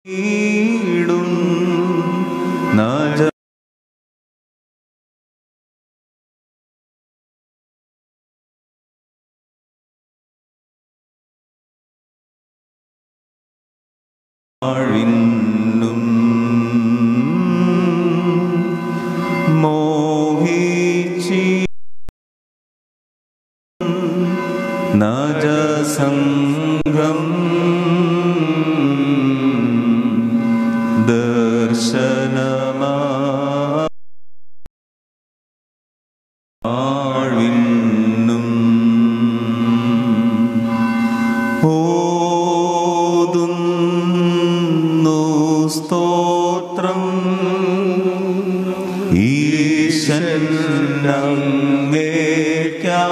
ഈടും നജ ആഴിന്നും മോഹിച്ചി നജസംഘം ദർശനമാ ആഴ്വിന്നും ഓതുന്നു സ്തോത്രം ഈശൻ അങ്ങേക്കാ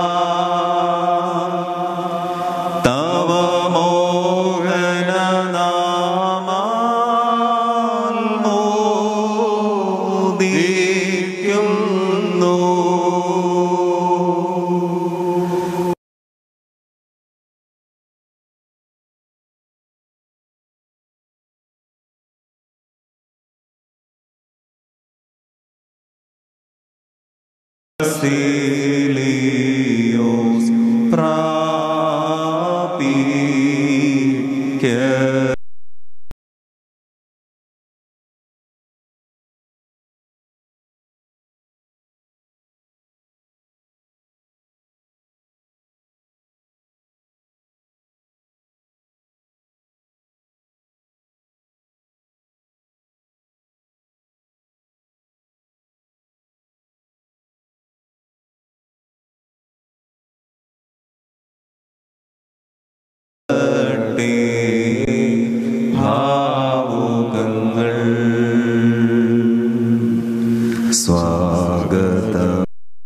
തവ മോഹനനാമാൽ മോദിക്കുന്നു Basilios പ്രാപിക്ക ഭാവുകങ്ങൾ സ്വാഗതം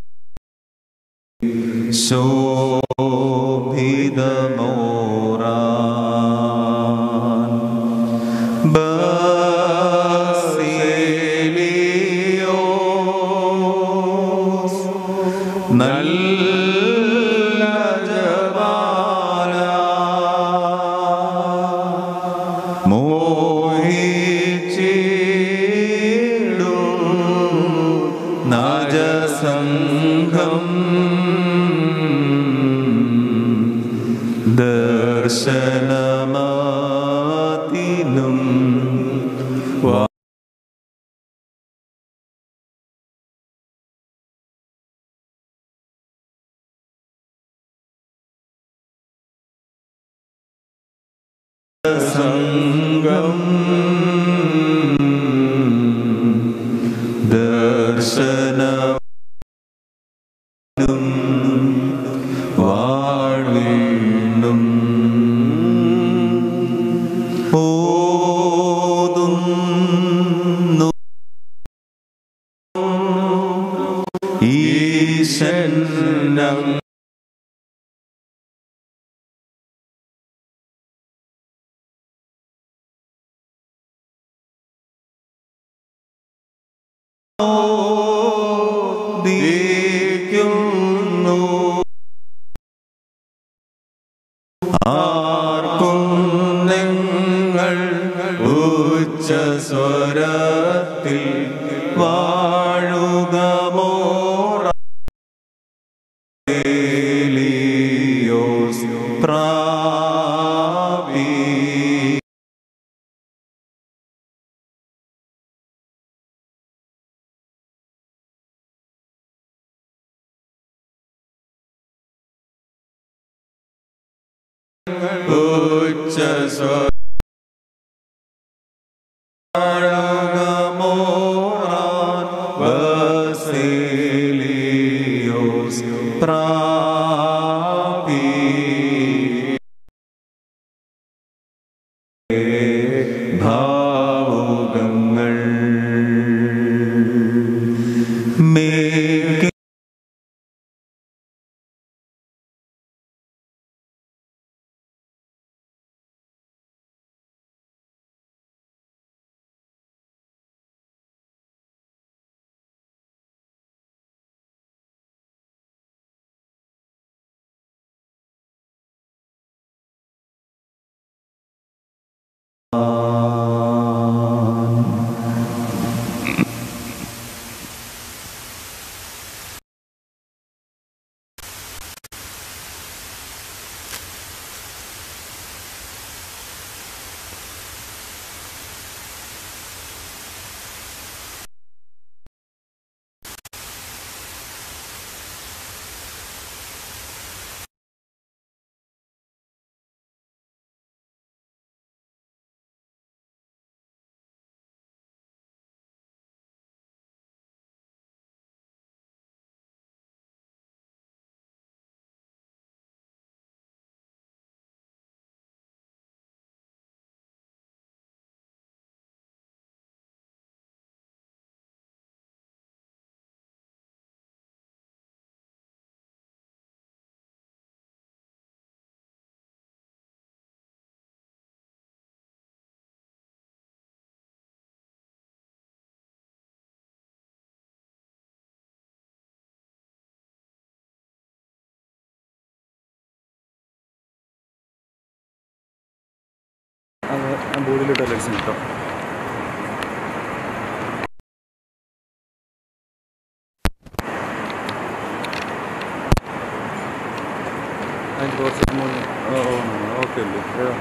ശോഭിതമോറാൻ ബസിലിയോസ് നല്ല ജപാല മോഹിച്ചിടും നജസംഘം ദർശനമാതിനും വാ സംഘം ദർശനം വാഴ്വീണ്ടും ഓതുന്നു ഈശൻ ദീക്കുന്നു ആർക്കും നിങ്ങൾ ഉച്ച സ്വരത്തിൽ വാഴുക മോറേലിയോസ് പ്രാപി ഉച്ച സ്വ മോറാൻ ബസിലിയോസ് പ്രാപി ഭാവുകങ്ങൾ മേഘ ബോർഡിലിട്ട് ലക്ഷ്യം കേട്ടോ അതിൻ്റെ കുറച്ച് മുന്നേ ഓ ഓക്കെ അല്ലേ ഏതാ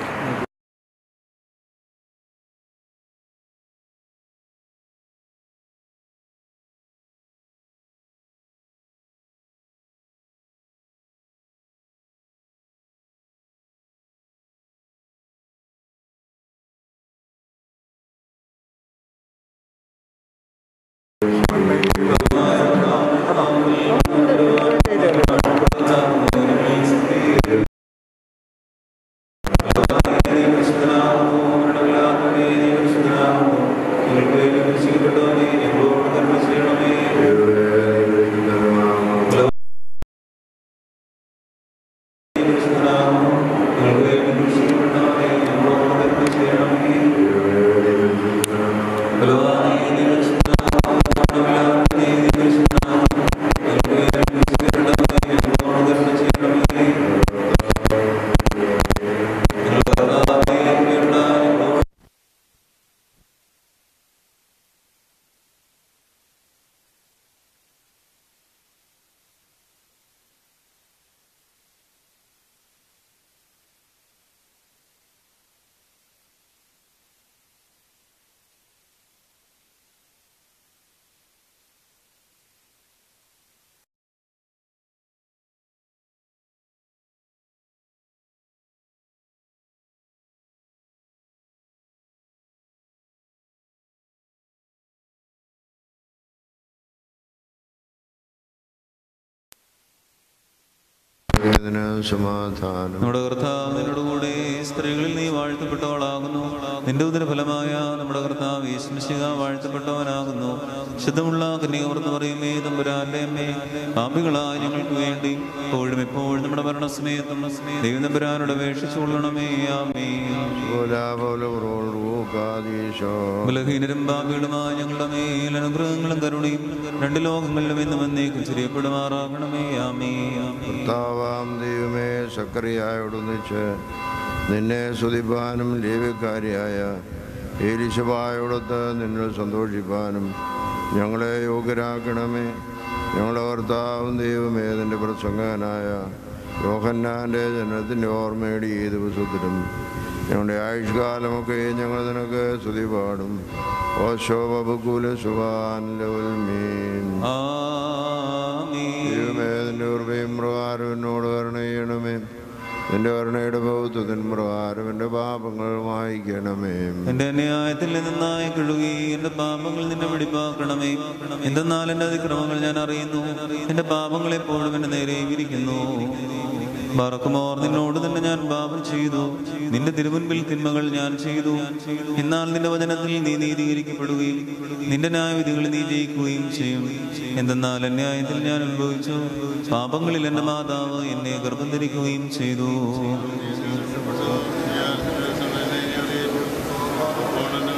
വേദന സമാധാനം നമ്മുടെ കർത്താവ് നിന്നോട് കൂടെ സ്ത്രീകളിൽ നീ വാഴ്ത്തപ്പെട്ടവളാകുന്നു നിന്റെ ഉദരഫലമായ നമ്മുടെ കർത്താവ് യേശുമിശിക വാഴ്ത്തപ്പെട്ടവനാകുന്നു ശുദ്ധമുള്ള കന്യകവർന്ന് പറയുമേ തമ്പുരാന്റെ അമ്മേ പാപികളായ ഞങ്ങൾക്ക് വേണ്ടി എപ്പോഴും എപ്പോഴും നമ്മുടെ മരണസമയത്തും ദൈവം തമ്പുരാനോട് അപേക്ഷിച്ചു കൊള്ളണമേ ആമേ പോലാപോലീശോ ബലഹീനരും പാപികളുമായ ഞങ്ങളുടെ മേൽ അനുഗ്രഹങ്ങളും കരുണയും രണ്ട് ലോകങ്ങളിലും എന്നും എന്നേക്കും ചെറിയപ്പെടുമാറാകണമേ ആമേ ആമേ കർത്താവാം ദൈവമേ സക്കറിയായോടൊന്നിച്ച് നിന്നെ സ്തുതിപ്പാനും ലേവ്യക്കാരിയായ ഏലിശബായോടൊത്ത് നിന്നിൽ സന്തോഷിപ്പാനും ഞങ്ങളെ യോഗ്യരാക്കണമേ ഞങ്ങളുടെ കർത്താവും ദൈവമേ നിന്റെ പ്രസംഗനായ യോഹന്നാൻ്റെ ജനനത്തിൻ്റെ ഓർമ്മയുടെ ഈ ദിവസത്തിലും ഞങ്ങളുടെ ആയുഷ്കാലമൊക്കെ ഞങ്ങൾ നിനക്ക് സ്തുതി പാടും ഓ ശോഭകുല സുഭാൻ ലവൽ മീൻ ആമേ ദൈവമേ നിന്റെ കൃപയും പ്രകാരം എന്നോട് കരുണ ചെയ്യണമേ നിന്റെ കരുണയുടെ ബൗദ്ധത്തിൻ പ്രകാരം എൻ്റെ പാപങ്ങൾ വായിക്കണമേ എന്റെ അന്യായത്തിൽ നിന്നായി കഴുകി എന്റെ പാപങ്ങൾ നിന്നെ വെടിപ്പാക്കണമേ എന്തെന്നാൽ എന്റെ അതിക്രമങ്ങൾ ഞാൻ അറിയുന്നു എന്റെ പാപങ്ങൾ എപ്പോഴും എന്റെ നേരെ ഇരിക്കുന്നു മറക്കുമോർ നിന്നോട് തന്നെ ഞാൻ പാപം ചെയ്തു നിന്റെ തിരുമുൻപിൽ തിന്മകൾ ഞാൻ ചെയ്തു എന്നാൽ നിന്റെ വചനത്തിൽ നീ നീതീകരിക്കപ്പെടുകയും നിന്റെ ന്യായവിധികൾ നീ ജയിക്കുകയും ചെയ്യും എന്തെന്നാൽ അന്യായത്തിൽ ഞാൻ അനുഭവിച്ചു പാപങ്ങളിൽ എന്റെ മാതാവ് എന്നെ ഗർഭം ധരിക്കുകയും ചെയ്തു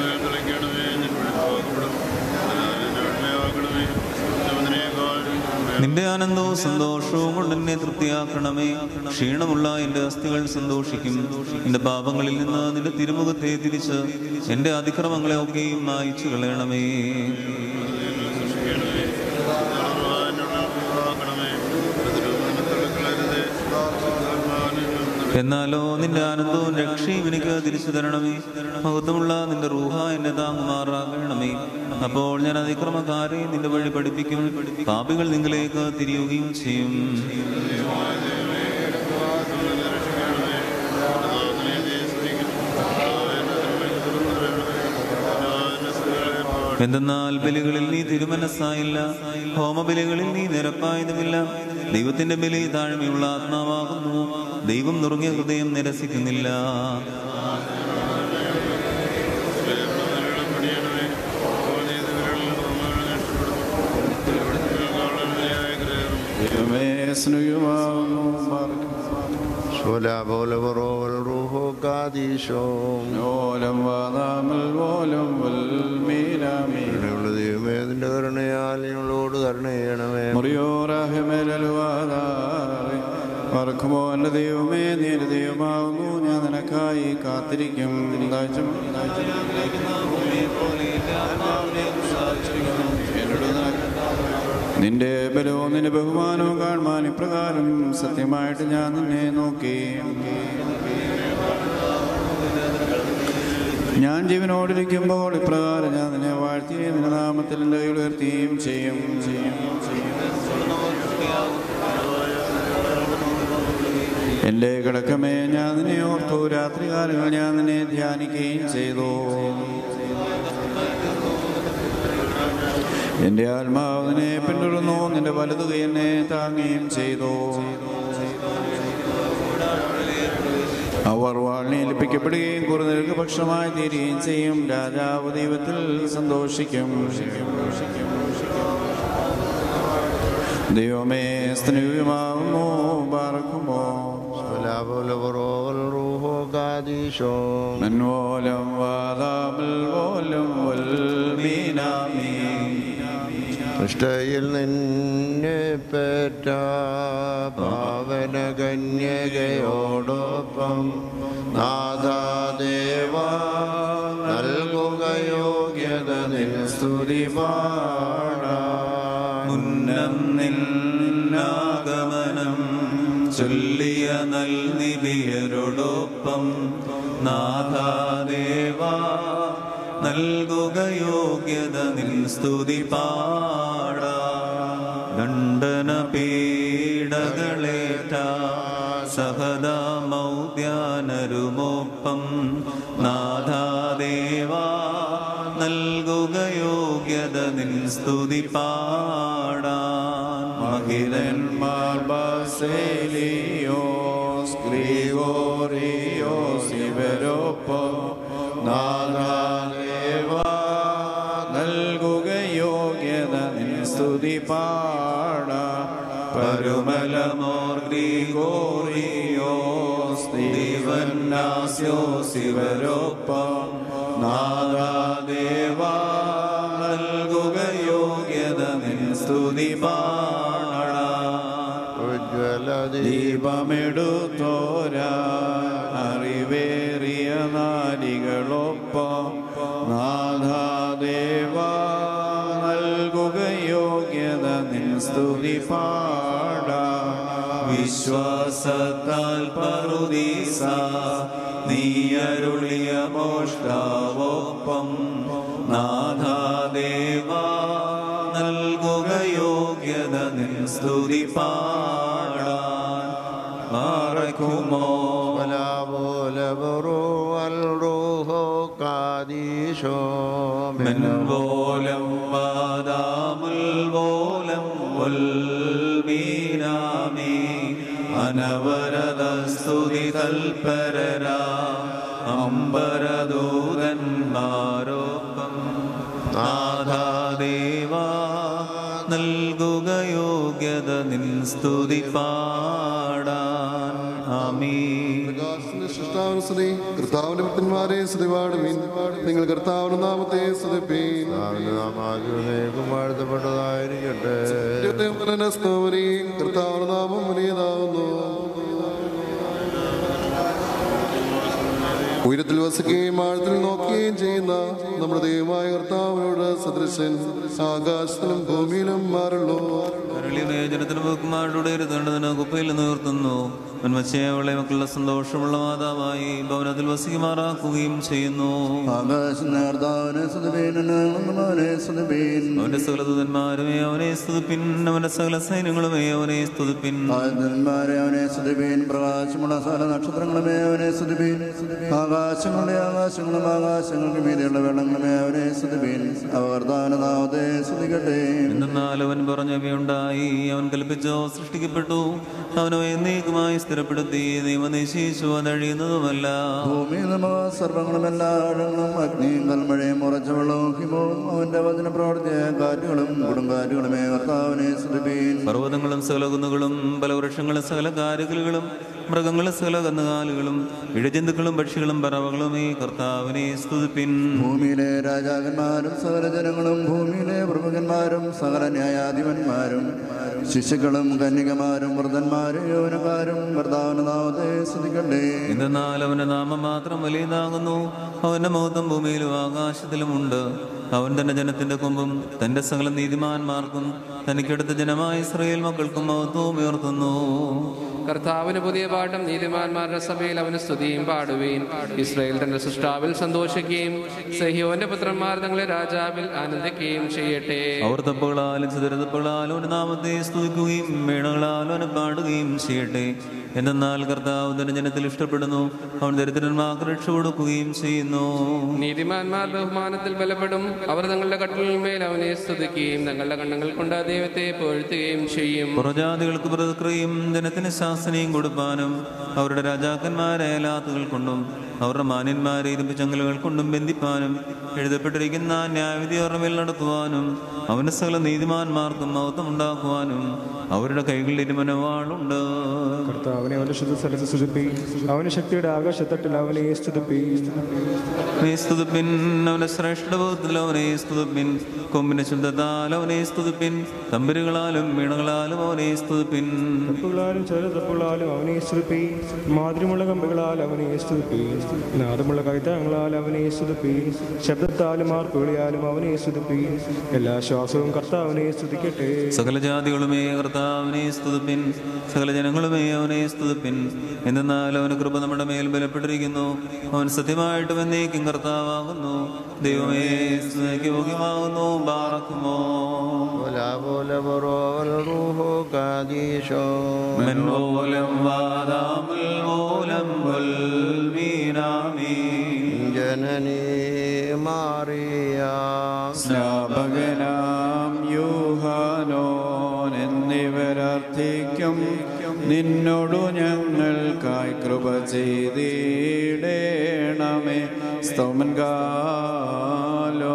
ണമേ നിന്റെ ആനന്ദവും സന്തോഷവും കൊണ്ട് എന്നെ തൃപ്തിയാക്കണമേ ക്ഷീണമുള്ള എന്റെ അസ്ഥികൾ സന്തോഷിക്കും എന്റെ പാപങ്ങളിൽ നിന്ന് നിന്റെ തിരുമുഖത്തെ തിരിച്ച് എന്റെ അതിക്രമങ്ങളെ ഒക്കെയും മായിച്ചു കളയണമേ എന്നാലോ നിന്റെ ആനന്ദവും രക്ഷയും എനിക്ക് തിരിച്ചു തരണമേ മഹത്വമുള്ള നിന്റെ റൂഹ എന്നെ താങ്ങുമാറാകണമേ അപ്പോൾ ഞാൻ അതിക്രമക്കാരെ നിന്റെ വഴി പഠിപ്പിക്കും പാപികൾ നിങ്ങളിലേക്ക് തിരിയുകയും ചെയ്യും എന്തെന്നാൽ ബലികളിൽ നീ തിരുമനസ്സായില്ല ഹോമബലികളിൽ നീ നിരപ്പായതുമില്ല ദൈവത്തിന്റെ ബലി താഴ്മയുള്ള ആത്മാവാകുന്നു ദൈവം നുറുങ്ങിയ ഹൃദയം നിരസിക്കുന്നില്ല ദൈവമേ സ്നേഹമാകുന്നു ശോലാപോലവറോവൽ റൂഹോ കാദീശോം ഓലം വാദാമൽ ഓലം വൽമീനാമീ കരുണയുള്ള ദൈവമേ നിന്റെ കരുണയാൽ ഞങ്ങളോട് കരുണ ചെയ്യണമേ മുറിയോറാഹിമേലുവാദാറെ മറക്കുമോ എൻ്റെ ദൈവമേ നീ ഒരു ദൈവമാകുന്നു ഞാൻ നിനക്കായി കാത്തിരിക്കും ദാഴ്ച- എന്നോട് നിനക്ക് നിന്റെ ബലവും നിന്റെ ബഹുമാനവും കാണുവാൻ ഇപ്രകാരം സത്യമായിട്ട് ഞാൻ നിന്നെ നോക്കി ഞാൻ ജീവനോടിരിക്കുമ്പോൾ ഇപ്രകാരം ഞാൻ നിന്നെ വാഴ്ത്തി നിന്റെ നാമത്തിൽ എൻ്റെ കൈ ഉയർത്തുകയും ചെയ്യും ചെയ്യും ചെയ്യും എൻ്റെ കിടക്കമേ ഞാൻ നിന്നെ ഓർത്തു രാത്രികാലങ്ങൾ ഞാൻ നിന്നെ ധ്യാനിക്കുകയും ചെയ്തു എൻ്റെ ആത്മാവ് നിന്നെ പിന്തുടർന്നു നിന്റെ വലതുക എന്നെ താങ്ങുകയും ചെയ്തു അവർ വാളിനേൽപ്പിക്കപ്പെടുകയും കുറഞ്ഞവർക്ക് പക്ഷമായി തീരുകയും ചെയ്യും രാജാവ് ദൈവത്തിൽ സന്തോഷിക്കും ദൈവമേ സ്നേഹമാകുന്നു പാർക്കുമോ ശോലാപോലവറോവൽ റൂഹോ കാദീശോം മൻവോലം വാദാമൽ വോലം വൽമീനാമീ നിഷ്ഠയിൽ നിന്നെ പേറ്റ പാവന കന്യകയോടൊപ്പം നാദാദേവ നൽകുക യോഗ്യത നിൻ സ്തുതി പാടാം മുന്നം നിന്നാഗമനം ചൊല്ലിയ നൽനിബിയരോടൊപ്പം നാഥാദേവ നൽകുക യോഗ്യത നിൻ സ്തുതി പാടാ ദണ്ഡന പീഡകളേറ്റ സഹദമൗദ്യാനരുമൊപ്പം നാഥാദേവ നൽകുക യോഗ്യത നിൻ സ്തുതി പാടാൻ മഹിതന്മാർ ബാസേലിയോസ് ഗ്രിഗോറിയോസ് ഇവരൊപ്പം നാദാദേവ നൽകുക യോഗ്യത നിൻ സ്തുതി പാട പരുമലമോർ ഗ്രിഗോറിയോസ് ദീവന്നാസ്യോസ് ഇവരൊപ്പം നാദാദേവ നൽകുക യോഗ്യത നിൻ സ്തുതി പാടാ ഉജ്ജ്വലദീപ ദീപമെടുത്തോരാ അറിവേറിയ നാരികളൊപ്പം നാഥാദേവ നൽകുക യോഗ്യത നിൻ സ്തുതി പാടാ വിശ്വാസത്താൽ പറുദീസ നീ അരുളിയ മോഷ്ടാവൊപ്പം നാഥാദേവ നൽകുക യോഗ്യത നിൻ സ്തുതി പാടാൻ മാറക്കുമോ പോലവറോവൽ റൂഹോ കാദീശോം മെൻപോലം വാദാമുൽ പോലം ഉൽമീനാമി അനവരത സ്തുതി തൽപരരാ അമ്പരദൂതന്മാരോപ്പം നാഥാദേവ നൽകുക യോഗ്യത നിൻ സ്തുതി പാടാൻ ആമീ സൃഷ്ടാവിന് സ്തുതി കർത്താവിന്റെ ഭക്തന്മാരെ സ്തുതിപാടുവിൻ നിങ്ങൾ കർത്താവിന്റെ നാമത്തെ സ്തുതിപ്പീൻ വാഴ്ത്തപ്പെട്ടതായിരിക്കട്ടെ കർത്താവ് നാമം വലിയതാവുന്നു ഉയരത്തിൽ വസിക്കുകയും ആഴത്തിൽ നോക്കുകയും ചെയ്യുന്ന നമ്മുടെ ദൈവമായ കർത്താവിനോട് സദൃശൻ ആകാശത്തിലും ഭൂമിയിലും മാറുള്ളൂ കരളിനെ ജനത്തിന് ബഹുമാരുടെ ഇരുത്തേണ്ടതിന് കുപ്പയിൽ നിന്ന് ഉയർത്തുന്നു മന്മച്ചയവളെ മക്കളുടെ സന്തോഷമുള്ള മാതാവായി ഭവനത്തിൽ വസിക്കുമാറാക്കുകയും ചെയ്യുന്നു അവന്റെ സകല ദൂതന്മാരുമേ അവനെ സ്തുതിപ്പിൻ അവന്റെ സകല സൈന്യങ്ങളുമേ അവനെ സ്തുതിപ്പിൻ ആയുധന്മാരെ അവനെ സ്തുതിപ്പീൻ പ്രകാശമുള്ള സകല നക്ഷത്രങ്ങളുമേ അവനെ സ്തുതിപ്പീൻ ആകാശങ്ങളുടെ ആകാശങ്ങളും ആകാശങ്ങൾക്ക് മീതെയുള്ള വെള്ളങ്ങളുമേ അവനെ സ്തുതിപ്പീൻ അവർദാനനാമത്തെ സ്തുതിക്കട്ടെ എന്നാൽ അവൻ പറഞ്ഞവയുണ്ടായി അവൻ കൽപ്പിച്ചോ സൃഷ്ടിക്കപ്പെട്ടു അവനോ എന്നേക്കുമായി സ്ഥിരപ്പെടുത്തി നിയമം നിശ്ചയിച്ചു അതഴിയുന്നതുമല്ല ഭൂമി നമ സർവങ്ങളും എല്ലാ ആഴങ്ങളും അഗ്നിയും കൽമഴയും ഉറച്ച വെള്ളവും ഹിമവും അവന്റെ വചന പ്രവർത്തിയ കാറ്റുകളും കൊടുങ്കാറ്റുകളുമേ കർത്താവിനെ സ്തുതിപ്പീൻ പർവ്വതങ്ങളും സകല കുന്നുകളും പല വൃക്ഷങ്ങളും സകല കാരുകളുകളും മൃഗങ്ങളും സകല കന്നുകാലുകളും ഇഴജന്തുക്കളും പക്ഷികളും പറവകളും ഈ കർത്താവിനെ സ്തുതിപ്പിൻ ഭൂമിയിലെ രാജാക്കന്മാരും സകല ജനങ്ങളും ഭൂമിയിലെ പ്രമുഖന്മാരും സകല ന്യായാധിപന്മാരും ശിശുക്കളും കന്യകമാരും വൃദ്ധന്മാരും യൗവനക്കാരും കർത്താവിനാമത്തെ സ്തുതിക്കട്ടെ എന്നാൽ അവന്റെ നാമം മാത്രം വലിയതാകുന്നു അവന്റെ മഹത്വം ഭൂമിയിലും ആകാശത്തിലുമുണ്ട് അവൻ തന്റെ ജനത്തിന്റെ കൊമ്പും തന്റെ സകല നീതിമാന്മാർക്കും തനിക്കെടുത്ത ജനമായ ഇസ്രയേൽ മക്കൾക്കും മഹത്വവും ഉയർത്തുന്നു കർത്താവിന് പുതിയ പാട്ടും നീതിമാന്മാരുടെ സഭയിൽ അവന് സ്തുതിയും പാടുകയും ഇസ്രായേൽ തന്റെ സൃഷ്ടാവിൽ സന്തോഷിക്കുകയും സഹിയോന്റെ പുത്രന്മാർ തങ്ങളെ രാജാവിൽ ആനന്ദിക്കുകയും ചെയ്യട്ടെ അവർ തപ്പുകളാലും ചിതരതപ്പുകളാലും ഒരു നാമത്തെ സ്തുതിക്കുകയും വീണകളാലും അവനെ പാടുകയും ചെയ്യട്ടെ എന്തെന്നാൽ കർത്താവ് തന്റെ ജനത്തിൽ ഇഷ്ടപ്പെടുന്നു അവൻ ദരിദ്രന്മാർക്ക് രക്ഷ കൊടുക്കുകയും ചെയ്യുന്നു നീതിമാന്മാർ ബഹുമാനത്തിൽ ബലപ്പെടും അവർ തങ്ങളുടെ കട്ടിലിന്മേൽ അവനെ സ്തുതിക്കുകയും തങ്ങളുടെ കണ്ണുകൾ കൊണ്ട് ആ ദൈവത്തെ പുകഴ്ത്തുകയും ചെയ്യും പുറജാതികൾക്ക് പ്രതിക്രിയും ജനത്തിന് ശാസനയും കൊടുപ്പാനും അവരുടെ രാജാക്കന്മാരെ ലാത്തുകൾ കൊണ്ടും അവരുടെ മാന്യന്മാരെ ഇരുമ്പുചങ്ങലുകൾ കൊണ്ടും ബന്ധിപ്പാനും എഴുതപ്പെട്ടിരിക്കുന്ന ന്യായവിധി അവരുടെ മേൽ നടത്തുവാനും അവന്റെ സകല നീതിമാന്മാർക്കും മഹത്വം ഉണ്ടാക്കുവാനും അവരുടെ കൈകളിൽ ഇരുമനവാളുണ്ട് കർത്താവിനെ അവന്റെ ശുദ്ധ സ്ഥലത്ത് സ്തുതിപ്പി അവന് ശക്തിയുടെ ആകാശത്തട്ടിൽ അവനെ സ്തുതിപ്പി നീ സ്തുതിപ്പിൻ അവന്റെ ശ്രേഷ്ഠബോധത്തിൽ അവനെ സ്തുതിപ്പിൻ കൊമ്പിന്റെ ശുദ്ധത്താൽ അവനെ സ്തുതിപ്പിൻ തമ്പുരുകളാലും വീണകളാലും അവനെ സ്തുതിപ്പിൻ തപ്പുകളാലും ചെറുതപ്പുകളാലും അവനെ സ്തുതിപ്പി മാതിരിമുള്ള കമ്പുകളാൽ അവനെ സ്തുതിപ്പി നാദമുള്ള കൈത്താങ്ങളാൽ അവനെ സ്തുതിപ്പി ശബ്ദത്താലും ആർപ്പുകളിയാലും അവനെ സ്തുതിപ്പി എല്ലാ ശ്വാസവും കർത്താവിനെ സ്തുതിക്കട്ടെ സകല ജാതികളുമേ കർത്താവിനെ സ്തുതിപ്പിൻ സകല ജനങ്ങളുമേ അവനെ സ്തുതിപ്പിൻ എന്തെന്നാൽ അവന് കൃപ നമ്മുടെ മേൽ ബലപ്പെട്ടിരിക്കുന്നു അവൻ സത്യമായിട്ടും എന്നേക്കും കർത്താവാകുന്നു ദൈവമേ സ്തുതിക്ക് യോഗ്യമാകുന്നു ബാറക്കുമോ ولا بول برول روح قديشو من ഓലം വാദാമുൽ ഓലം والمينامين ജനനി മാറിയ സ്നാപകനാം യൂഹാനോൻ എന്നിവരർത്ഥിക്കും നിന്നോടു ഞങ്ങൾക്കായി കൃപ ചെയ്തിടേണമേ സ്തോമൻ കാലോ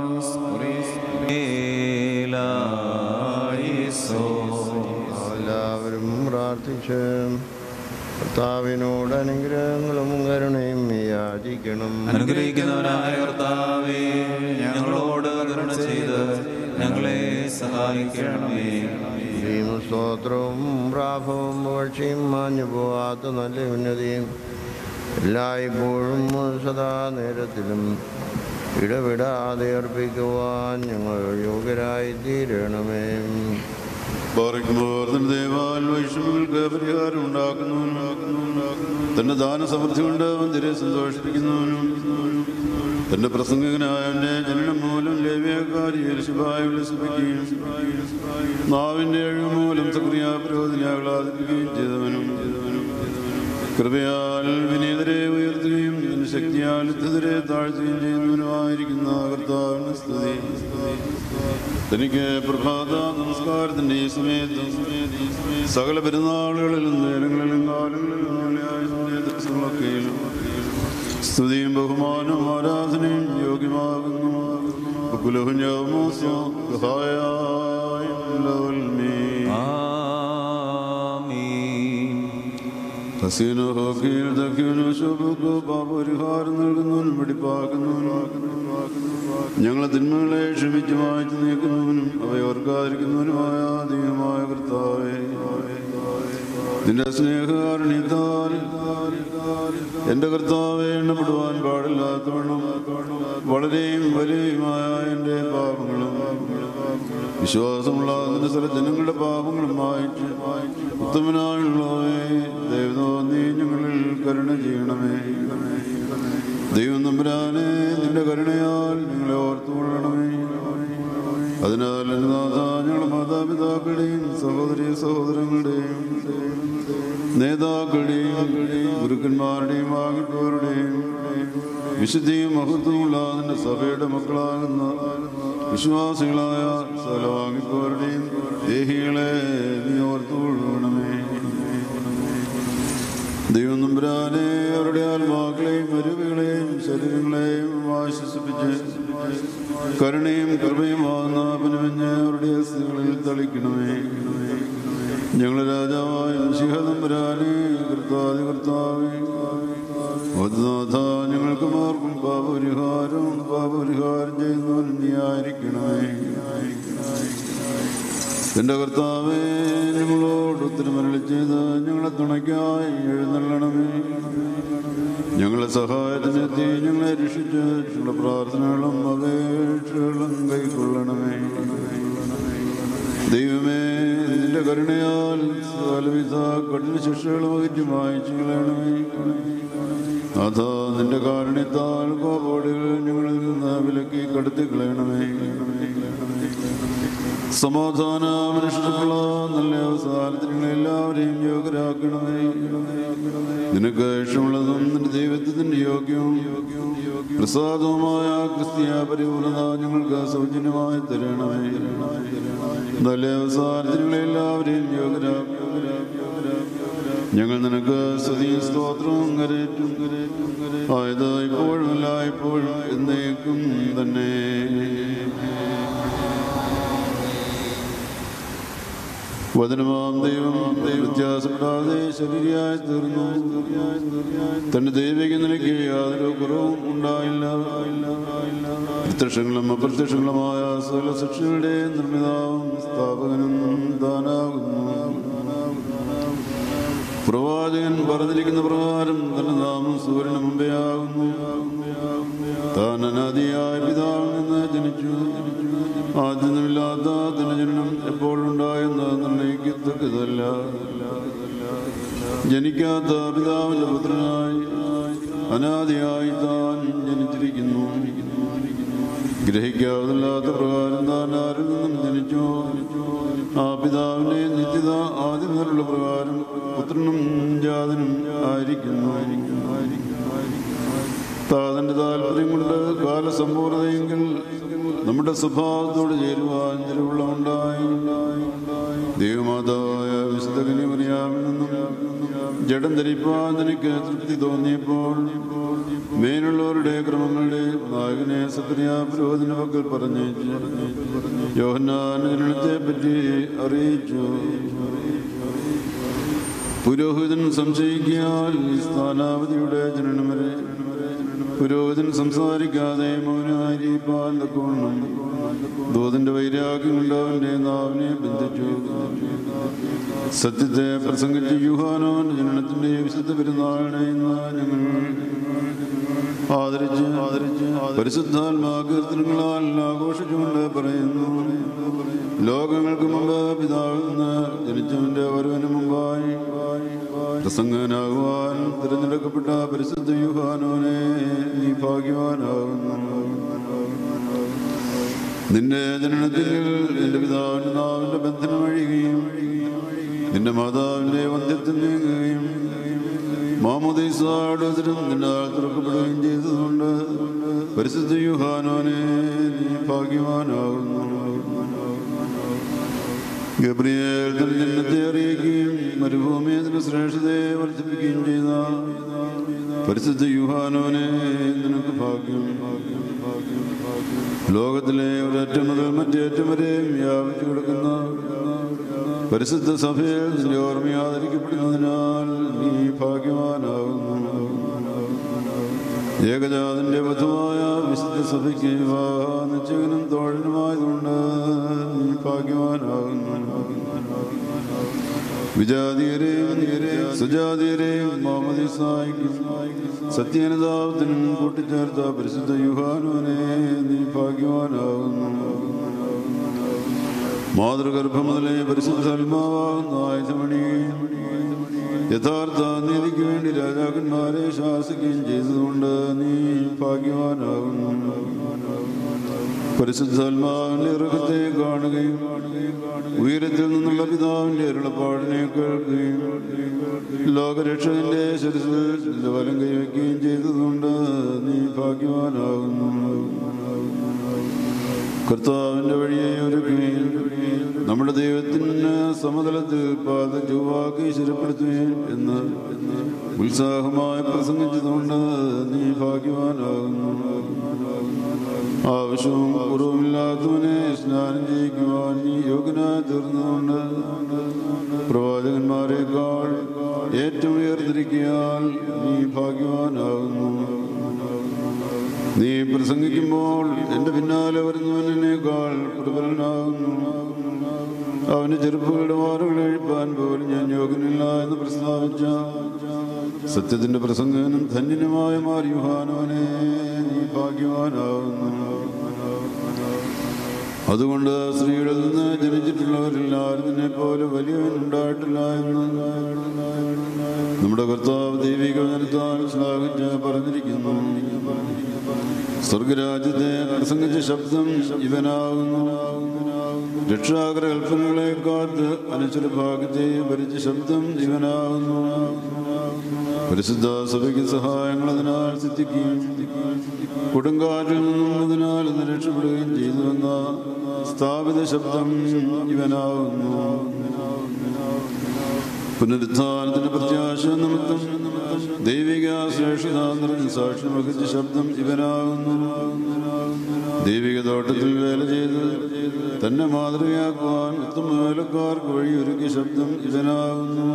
എല്ലാവരും പ്രാർത്ഥിച്ച് കർത്താവിനോട് അനുഗ്രഹങ്ങളും കരുണയും യാചിക്കണം അനുഗ്രഹിക്കുന്നവനായ കർത്താവേ ഞങ്ങളോട് കരുണ ചെയ്ത് ഞങ്ങളെ സഹായിക്കണമേ സ്തുതിയും സ്തോത്രവും പ്രാഭവും പുകഴ്ചയും മാഞ്ഞു പോവാത്ത നല്ല ഉന്നതിയും എല്ലായ്പ്പോഴും സദാ നേരത്തിലും ഇടവിടാതെ അർപ്പിക്കുവാൻ ഞങ്ങൾ യോഗ്യരായി തീരണമേ പാറിക്കുമ്പോൾ തന്റെ ദേവാൽ വൈഷമ്യങ്ങൾക്ക് പരിഹാരം ഉണ്ടാക്കുന്നവനും തന്റെ ദാനസമൃദ്ധി കൊണ്ട് മന്ദിരെ സന്തോഷിപ്പിക്കുന്നവനും തന്റെ പ്രസംഗകനായ അവന്റെ ജനനം മൂലം ലേവ്യക്കാരി യേശുവായി വിളിപ്പിക്കുകയും നാവിന്റെ അഴിവ് മൂലം സക്രിയ പ്രയോജനാകളാതിരിക്കുകയും ചെയ്തവനും കൃപയാൽ വിനീതരെ ഉയർത്തുകയും തന്റെ ശക്തിയാൽ യുദ്ധതരെ താഴ്ത്തുകയും ചെയ്യുന്നവനുമായിരിക്കുന്ന കർത്താവിന് സ്തുതി തനിക്ക് പ്രഭാത നമസ്കാരത്തിന്റെ ഈ സമയത്ത് സകല പെരുന്നാളുകളിലും നേരങ്ങളിലും കാലങ്ങളിലും ഞങ്ങളായ ദിവസങ്ങളൊക്കെയും സ്തുതിയും ബഹുമാനവും ആരാധനയും യോഗ്യമാകുന്നു ഹസീനോ ഹോക്കിയിൽ ദക്കിയനോ ശോഭക്കോ പാപപരിഹാരം നൽകുന്നവനും വെടിപ്പാക്കുന്നവനും ഞങ്ങളെ തിന്മകളെ ക്ഷമിച്ച് മാറ്റി നീക്കുന്നവനും അവയോർക്കാതിരിക്കുന്നവനുമായ ദൈവമായ കർത്താവേ നിന്റെ സ്നേഹകാരുണ്യത്താൽ എന്റെ കർത്താവെ എണ്ണപ്പെടുവാൻ പാടില്ലാത്തവണ്ണം വളരെയും വലിയയുമായ എന്റെ പാപങ്ങളും വിശ്വാസമുള്ള അതിന്റെ സ്ഥല ജനങ്ങളുടെ പാപങ്ങളും മായിച്ച് ഉത്തമനായുള്ളവേ ദൈവതോ നീ ഞങ്ങളിൽ കരുണ ചെയ്യണമേ ദൈവം നമ്പുരാനെ നിന്റെ കരുണയാൽ ഞങ്ങളെ ഓർത്തുകൊള്ളണമേ അതിനാൽ എൻ്റെ നാഥ ഞങ്ങളുടെ മാതാപിതാക്കളുടെയും സഹോദരി സഹോദരങ്ങളുടെയും നേതാക്കളുടെയും ഗുരുക്കന്മാരുടെയും ആകിപ്പോരുടെയും വിശുദ്ധിയും മഹത്വമുള്ള അതിൻ്റെ സഭയുടെ മക്കളാകുന്ന വിശ്വാസികളായ സകലവാങ്ങിപ്പോരുടെയും ദേഹികളെ നീ ഓർത്തുകൊള്ളണമേ ദൈവം നമ്പുരാനെ അവരുടെ ആത്മാക്കളെയും അരുവികളെയും ശരീരങ്ങളെയും ആശ്വസിപ്പിച്ച് കരുണയും കൃപയുമാകുന്ന പിനുവഞ്ഞ് അവരുടെ അസ്ഥികളിൽ തളിക്കണമേ ഞങ്ങൾ രാജാവായ ശിഹനമ്പുരാനെ കർത്താതി കർത്താവേ ഒന്നാഥ ഞങ്ങൾക്ക് മാർക്കും പാപപരിഹാരവും പാപപരിഹാരം ചെയ്യുന്നവരും നീ ആയിരിക്കണമേ എന്റെ കർത്താവേ ഞങ്ങളോട് ഉത്തരമരളി ചെയ്ത് ഞങ്ങളെ തുണയ്ക്കായി എഴുന്നള്ളണമേ ഞങ്ങളെ സഹായത്തിനെത്തി ഞങ്ങളെ രക്ഷിച്ച് ഞങ്ങളുടെ പ്രാർത്ഥനകളും അപേക്ഷകളും കൈക്കൊള്ളണമേ ദൈവമേ നിന്റെ കരുണയാൽ സകലവിധ കഠിന ശിക്ഷകളും അകറ്റി മായച്ചു കളയണമേ അതാ നിന്റെ കാരുണ്യത്താൽ കോപോടുകൾ ഞങ്ങളിൽ നിന്ന് വിലക്കി കടത്തി കളയണമേ സമാധാന മനുഷ്യർക്കുള്ള നല്ല അവസാനത്തിന് എല്ലാവരെയും യോഗ്യരാക്കണമേ നിനക്ക് ഇഷ്ടമുള്ളതും നിന്റെ ദൈവത്തിന്റെ യോഗ്യവും പ്രസാദവുമായ ക്രിസ്തീയ പരിപൂർണത ഞങ്ങൾക്ക് സൗജന്യമായി തരണമേ നല്ല അവസാനത്തിന് എല്ലാവരെയും യോഗ്യരാക്കും ഞങ്ങൾ നിനക്ക് സ്തുതിയും സ്തോത്രവും കരേറ്റും ആയത് ഇപ്പോഴും അല്ല ഇപ്പോഴും എന്നേക്കും തന്നെ വചനമാം ദൈവം വ്യത്യാസപ്പെടാതെ ശരീരയായി തീർന്നു തന്റെ ദൈവിക നിലയ്ക്ക് യാതൊരു കുറവും ഉണ്ടായില്ല പ്രത്യക്ഷങ്ങളും അപ്രത്യക്ഷങ്ങളുമായ സകല ശിക്ഷകളുടെ നിർമ്മിതാവും സ്ഥാപകനും താനാകുന്നു പ്രവാചകൻ പറഞ്ഞിരിക്കുന്ന പ്രകാരം തന്റെ നാമം സൂര്യന് മുമ്പേ ആകുന്നു താൻ അനാദിയായ പിതാവിൽ നിന്ന് ജനിച്ചു ആദ്യമില്ലാത്ത തന്റെ ജനനം എപ്പോഴുണ്ടായെന്ന് നിർണയിക്കത്തക്കതല്ല ജനിക്കാത്ത പിതാവിന്റെ പുത്രനായി അനാദിയായി താൻ ജനിച്ചിരിക്കുന്നു ഗ്രഹിക്കാവുന്നില്ലാത്ത പ്രകാരം താൻ ആരിൽ നിന്നും ജനിച്ചു ആ പിതാവിന്റെ നിത്യത ആദ്യം മുതലുള്ള പ്രകാരം പുത്രനും ജാതനും ആയിരിക്കുന്നു താതന്റെ താല്പര്യം കൊണ്ട് കാലസമ്പൂർണതയെങ്കിൽ നമ്മുടെ സ്വഭാവത്തോട് ചേരുവാൻ തിരുവുള്ള ഉണ്ടായി ദൈവമാതാവായ വിശുദ്ധ കന്യമറിയാമിൽ നിന്നും ജഡം ധരിപ്പാൻ എനിക്ക് തൃപ്തി തോന്നിയപ്പോൾ മേലുള്ളവരുടെ ക്രമങ്ങളുടെ നായകനെ സക്രിയ പുരോഹിതന്റെ പക്കൽ പറഞ്ഞേച്ച് യോഹന്നാൻ ജനനത്തെ പറ്റി അറിയിച്ചു പുരോഹിതൻ സംശയിക്കാൽ ഈ സ്ഥാനാവധിയുടെ ജനനം വരെ പുരോഹിതൻ സംസാരിക്കാതെ മൗനായിരിക്കാൻ തക്കവണ്ണം ദൂതന്റെ വൈരാഗ്യം കൊണ്ട് അവന്റെ നാവിനെ ബന്ധിച്ചു സത്യത്തെ പ്രസംഗിച്ച് യുഹാനോൻ ജനനത്തിന്റെ വിശുദ്ധ പെരുന്നാളിനെ ഇന്ന് ഞങ്ങൾ ആദരിച്ച് ആദരിച്ച് പരിശുദ്ധാത്മാ കീർത്തനങ്ങളാൽ ആഘോഷിച്ചുകൊണ്ട് പറയുന്നു ലോകങ്ങൾക്ക് മുമ്പ് പിതാവിൽ നിന്ന് ജനിച്ചവന്റെ ഒരുവന് മുമ്പായി പ്രസംഗനാകുവാൻ തിരഞ്ഞെടുക്കപ്പെട്ട പരിശുദ്ധ യുഹാനോനെ നീ ഭാഗ്യവാനാകുന്നു നിന്റെ ജനനത്തിൽ നിന്റെ പിതാവിന്റെ നാവിന്റെ ബന്ധനം അഴിയുകയും നിന്റെ മാതാവിന്റെ വന്ധ്യത്തിൽ നീങ്ങുകയും മാമോദീസാടുതരും നിന്റെ ആൾ തുറക്കപ്പെടുകയും ചെയ്തതുകൊണ്ട് പരിശുദ്ധ യുഹാനോനെ നീ ഭാഗ്യവാനാകുന്നു ഗബ്രിയേൽ തന്റെ ജനനത്തെ അറിയിക്കുകയും മരുഭൂമി അതിന്റെ ശ്രേഷ്ഠതയെ വർദ്ധിപ്പിക്കുകയും ചെയ്ത പരിശുദ്ധ യുഹാനോനെ നിനക്ക് ഭാഗ്യം ലോകത്തിലെ ഒരറ്റം മുതൽ മറ്റേറ്റം വരെ വ്യാപിച്ചു കിടക്കുന്ന പരിശുദ്ധ സഭയിൽ നിന്റെ ഓർമ്മയാദരിക്കപ്പെടുന്നതിനാൽ നീ ഭാഗ്യവാനാകുന്നു ഏകജാതിന്റെ വധുവായ വിശുദ്ധ സഭയ്ക്ക് വിവാഹ നിശ്ചയനും തോഴനുമായതുകൊണ്ട് നീ ഭാഗ്യവാനാകുന്നു വിജാതീയരെയും സുജാതീയരെയും മാമതിസായിക്കും സത്യനതാപത്തിനും കൂട്ടിച്ചേർത്ത പരിശുദ്ധ യുഹാനുവിനെ നീ ഭാഗ്യവാനാകുന്നു മാതൃഗർഭം മുതലേ പരിശുദ്ധാത്മാവാകുന്ന ആയുധമണിയും യഥാർത്ഥ നീതിക്ക് വേണ്ടി രാജാക്കന്മാരെ ശാസിക്കുകയും ചെയ്തതുകൊണ്ട് നീ ഭാഗ്യവാനാകുന്നു പരിശുദ്ധാത്മാവിന്റെ ഇറക്കത്തെ കാണുകയും ഉയരത്തിൽ നിന്നുള്ള പിതാവിന്റെ അരുളപ്പാടിനെ കേൾക്കുകയും ലോകരക്ഷകന്റെ ശിരസിൽ വലം കൈവയ്ക്കുകയും ചെയ്തതുകൊണ്ട് നീ ഭാഗ്യവാനാകുന്നു കർത്താവിന്റെ വഴിയെ ഒരുക്കുകയും നമ്മുടെ ദൈവത്തിന് സമതലത്തിൽ പാത ചൊവ്വാക്കി ശിരപ്പെടുത്തുകയും എന്ന് ഉത്സാഹമായി പ്രസംഗിച്ചതുകൊണ്ട് നീ ഭാഗ്യവാനാകുന്നു ആവശ്യവും കുറവുമില്ലാത്തവനെ സ്നാനം ചെയ്യിക്കുവാൻ നീ യോഗ്യനായി തീർന്നുകൊണ്ട് പ്രവാചകന്മാരെക്കാൾ ഏറ്റവും ഉയർത്തിരിക്കിയാൽ നീ ഭാഗ്യവാനാകുന്നു നീ പ്രസംഗിക്കുമ്പോൾ എൻ്റെ പിന്നാലെ വരുന്നവനേക്കാൾ പ്രബലനാകുന്നു അവന് ചെറുപ്പുകളുടെ വാറുകൾ എഴുപ്പാൻ പോലും ഞാൻ യോഗ്യനില്ല എന്ന് പ്രസ്താവിച്ച സത്യത്തിന്റെ പ്രസംഗനും ധന്യനുമായ മാറിയുഹാനോനെ നീ ഭാഗ്യവാനാകുന്നു അതുകൊണ്ട് സ്ത്രീകളിൽ നിന്ന് ജനിച്ചിട്ടുള്ളവരെല്ലാവരും നിന്നെ പോലെ വലിയവൻ ഉണ്ടായിട്ടില്ല എന്ന് നമ്മുടെ കർത്താവ് ദൈവിക ജനത്താൽ ശ്ലാഘിച്ച് പറഞ്ഞിരിക്കുന്നു സ്വർഗരാജ്യത്തെ പ്രസംഗിച്ച ശബ്ദം ഇവനാകുന്നു രക്ഷാകര കൽപ്പനകളെ കാത്ത് അനുസര ഭാഗത്തെ ഭരിച്ച ശബ്ദം ഇവനാകുന്നു പരിശുദ്ധ സഭയ്ക്ക് സഹായങ്ങൾ അതിനാൽ സിദ്ധിക്കുകയും കൊടുങ്കാറ്റിൽ നിന്നും അതിനാൽ ഇന്ന് രക്ഷപ്പെടുകയും ചെയ്തുവെന്ന സ്ഥാപിത ശബ്ദം ഇവനാകുന്നു പുനരുത്ഥാനത്തിന്റെ പ്രത്യാശ നിമിത്തം ദൈവിക ശ്രേഷ്ഠത നിറഞ്ഞ സാക്ഷ്യം വഹിച്ച ശബ്ദം ഇവനാകുന്നു ദൈവിക തോട്ടത്തിൽ വേല ചെയ്ത് തന്നെ മാതൃകയാക്കുവാൻ ഉത്തമ വേലക്കാർക്ക് വഴിയൊരുക്കിയ ശബ്ദം ഇവനാകുന്നു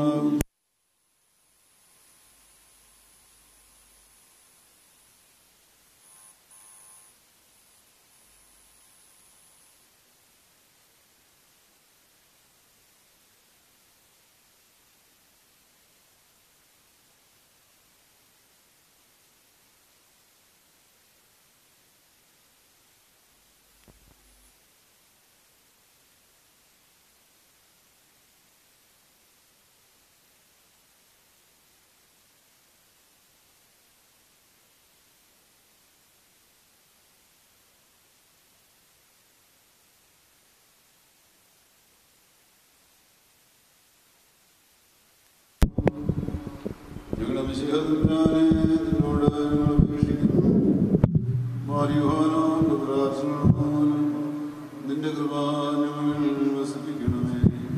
ഞങ്ങളുടെ വിശുദ്ധനായ നിന്നോട് ഞങ്ങൾ അപേക്ഷിക്കുന്നു മാറിയുവാനോന്റെ പ്രാർത്ഥന മൂലം നിന്റെ കൃപ ഞങ്ങളിൽ വസിപ്പിക്കണമേ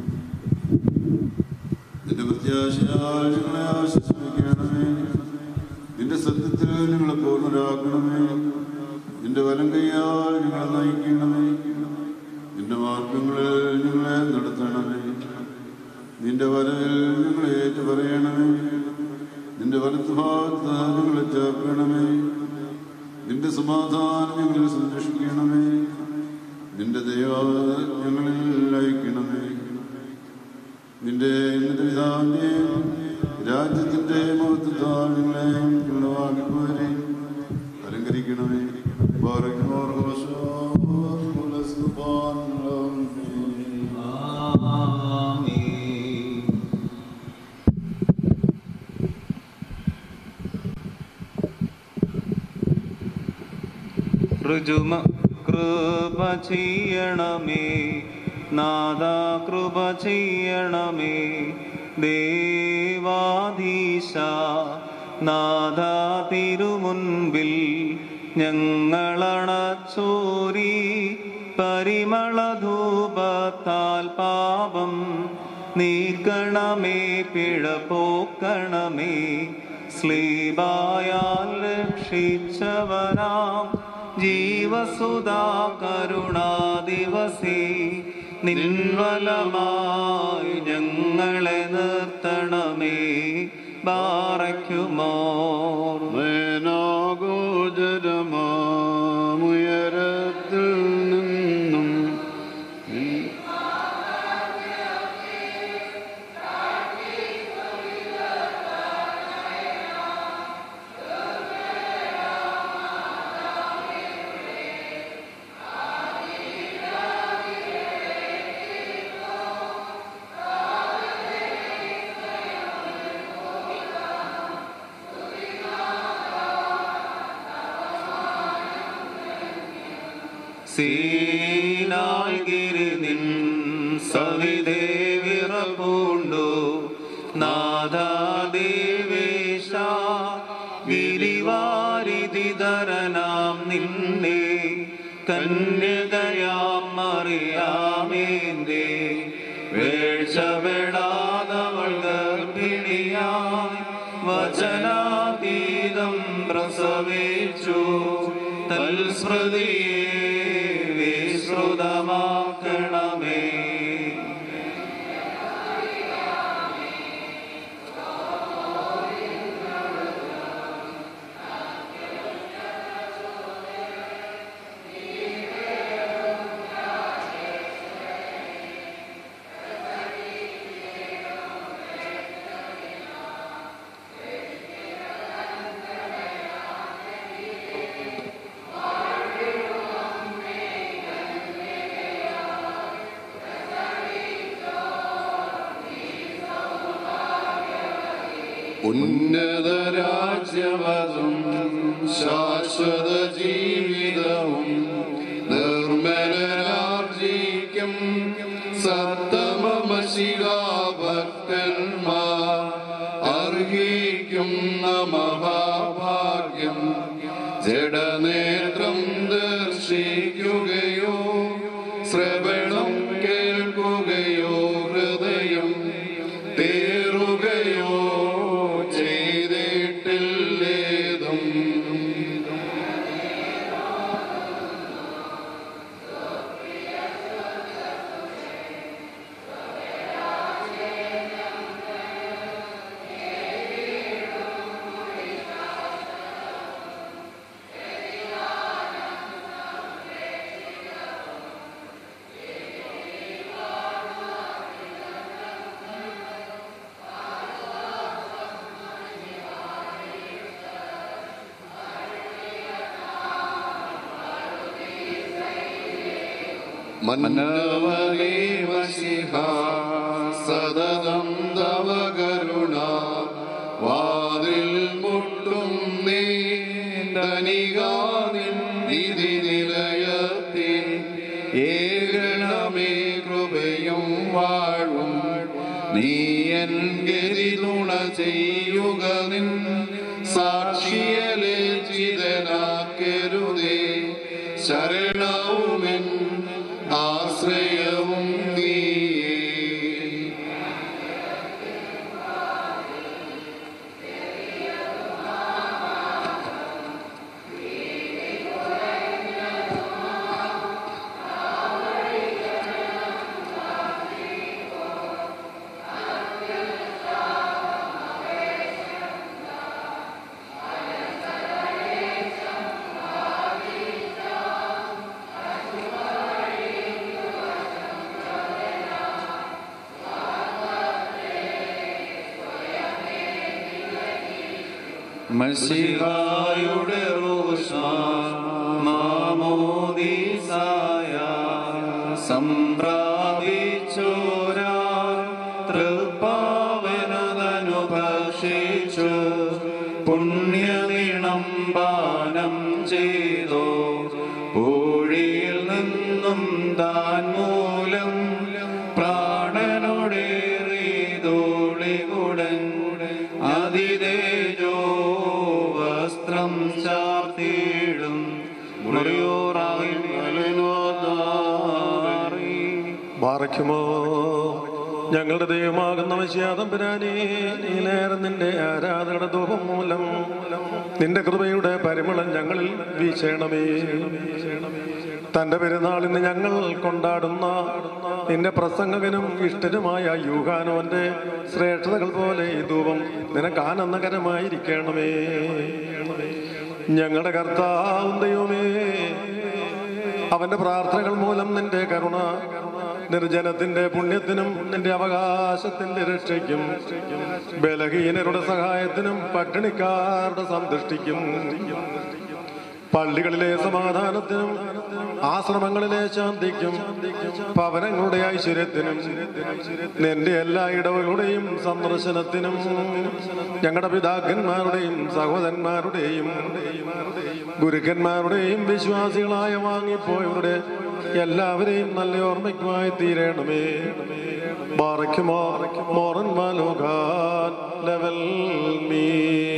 നിന്റെ പ്രത്യാശയാൽ ഞങ്ങളെ ആശ്വസിപ്പിക്കണമേ നിന്റെ സത്യത്തിൽ ഞങ്ങളെ പൂർണ്ണരാക്കണമേ നിന്റെ വലം കൈയാൽ ഞങ്ങളെ നയിക്കണമേ നിന്റെ മാർഗങ്ങളിൽ ഞങ്ങളെ നടത്തണമേ നിന്റെ വരവിൽ ഞങ്ങളെ ഏറ്റു പറയണമേ നിന്റെ വലത്ത് ഭാഗത്ത് ഞങ്ങളെ ചേർക്കണമേ നിന്റെ സമാധാനം ഞങ്ങളിൽ സംരക്ഷിക്കണമേ നിന്റെ ദൈവ ഞങ്ങളിൽ അയക്കണമേ നിന്റെ നിന്റെ പിതാവിന്റെയും രാജ്യത്തിന്റെ മഹത്വത്താൽ ഞങ്ങളെയും ഞങ്ങളുടെ വാങ്ങിപ്പോരെയും അലങ്കരിക്കണമേ ബാറയ്ക്കുമോർ ഹോശോ, മുലസ്തുപാൻ ഋജുമ കൃപ ചെയ്യണമേ നാദ കൃപ ചെയ്യണമേ ദേവാധീശ നാദ തിരുമുൻപിൽ ഞങ്ങളണച്ചോരി പരിമളധൂപത്താൽ പാപം നീക്കണമേ പിഴ പോക്കണമേ സ്ലീബായാൽ രക്ഷിച്ചവനാം ജീവസുധാ കരുണാദിവസേ നിൻവലമായി ഞങ്ങളെ നിർത്തണമേ ബാറയ്ക്കുമോർ വേനാഗോചരമാമുയരത്തിൽ നിന്നും സീനായി ഗിരി നിൻ സവിധേ വിറപൂണ്ടു നാദാദേവേശ ഗിരിവാരിതിധരനാം നിന്നെ കന്യകയാം മറിയാമേന്തേ വേഴ്ചപ്പെടാതവൾ ഗർഭിണിയായി വചനാതീതം പ്രസവിച്ചു തൽസ്മൃതിയെ വിശ്രുതമാക്കണമേ ഉന്നതരാജ്യമതും ശാശ്വത ജീവിതവും നിർമ്മലരാർജിക്കും സത്തമശികാഭക്തന്മാർ അർഹിക്കും മഹാഭാഗ്യം ജഡനേത്രം ദർശിക്കുകയോ ശ്രവണം കേൾക്കുകയോ ഹൃദയം തേറുകയോ ചെയ്തിട്ടില്ലേതും മന്നവനേ മഷിഹ സതതം തവ കരുണ വാതിൽ മുട്ടും നീ ധനികാനിൻ നിധി നിലയത്തിൻ ഏകണമേ കൃപയും വാഴും നീ എൻ ഗതി തുണ ചെയ്യുക നിൻ സാക്ഷിയലെ ചിതനാക്കരുതേ ശരണവുമെൻ ആശ്രയവും നീയേ മഷിഹായുടെ റോഷ മാമോദീസായ സംപ്രാപിച്ചോരാ തൃപ്പാവനതനു ഭക്ഷിച്ചു പുണ്യനിണം പാനം ചെയ്തോ പൂഴിയിൽ നിന്നും താൻ മൂലം പ്രാണനോടേറിയതോളികുടൻ അതിതേജോ വസ്ത്രം ചാർത്തിയിടും ബാറയ്ക്കുമോ ഞങ്ങളുടെ ദൈവമാകുന്ന മനുഷ്യാതം പിരാനേ ഈ നേരം നിന്റെ ആരാധനയുടെ ദൂപം മൂലം നിന്റെ കൃപയുടെ പരിമളം ഞങ്ങളിൽ വീശേണമേ തന്റെ പെരുന്നാളിന് ഞങ്ങൾ കൊണ്ടാടുന്ന നിന്റെ പ്രസംഗകനും ഇഷ്ടനുമായ യൂഹാനോന്റെ ശ്രേഷ്ഠതകൾ പോലെ ഈ ധൂപം നിനക്ക് ആനന്ദകരമായിരിക്കണമേ ഞങ്ങളുടെ കർത്താവും ദൈവമേ അവന്റെ പ്രാർത്ഥനകൾ മൂലം നിന്റെ കരുണ നിർജ്ജനത്തിന്റെ പുണ്യത്തിനും നിന്റെ അവകാശത്തിന്റെ രക്ഷയ്ക്കും ബലഹീനരുടെ സഹായത്തിനും പട്ടിണിക്കാരുടെ സന്തുഷ്ടിക്കും പള്ളികളിലെ സമാധാനത്തിനും ആശ്രമങ്ങളിലെ ശാന്തിക്കും ഭവനങ്ങളുടെ ഐശ്വര്യത്തിനും നിന്റെ എല്ലാ ഇടവുകളുടെയും സന്ദർശനത്തിനും ഞങ്ങളുടെ പിതാക്കന്മാരുടെയും സഹോദരന്മാരുടെയും ഗുരുക്കന്മാരുടെയും വിശ്വാസികളായ വാങ്ങിപ്പോയവരുടെ എല്ലാവരെയും നല്ല ഓർമ്മയ്ക്കുമായി തീരണമേ ബാറയ്ക്കുമോ മോറൻ മാലോകാൻ ലെവൽ മീ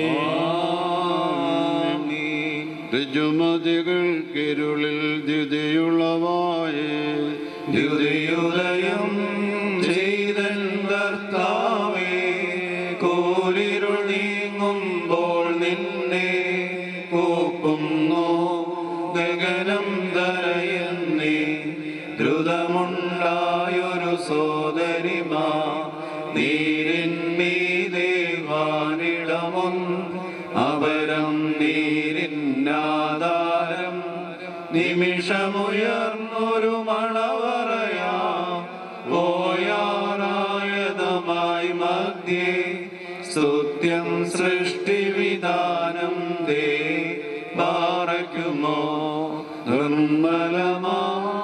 ഋജുമതികൾക്കിരുളിൽ ദ്യുതിയുളവായേ ദ്യുതിയുദയം ചെയ്തൻ കർത്താവേ കോലിരുൾ നീങ്ങുമ്പോൾ നിന്നെ കൂപ്പുന്നു ഗഗനം തരയുന്നേ ദ്രുതമുണ്ടായൊരു സോദരിമാ നീരിന്മീതേ വാനിടമൊൻ അപരം നീരിന്നാധാരം നിമിഷമുയർന്നൊരു മണവറയാ പോയാറായതമായി മധ്യേ സ്തുത്യം സൃഷ്ടിവിധാനം ദേ പാറയ്ക്കുമോ നിർമ്മലമാ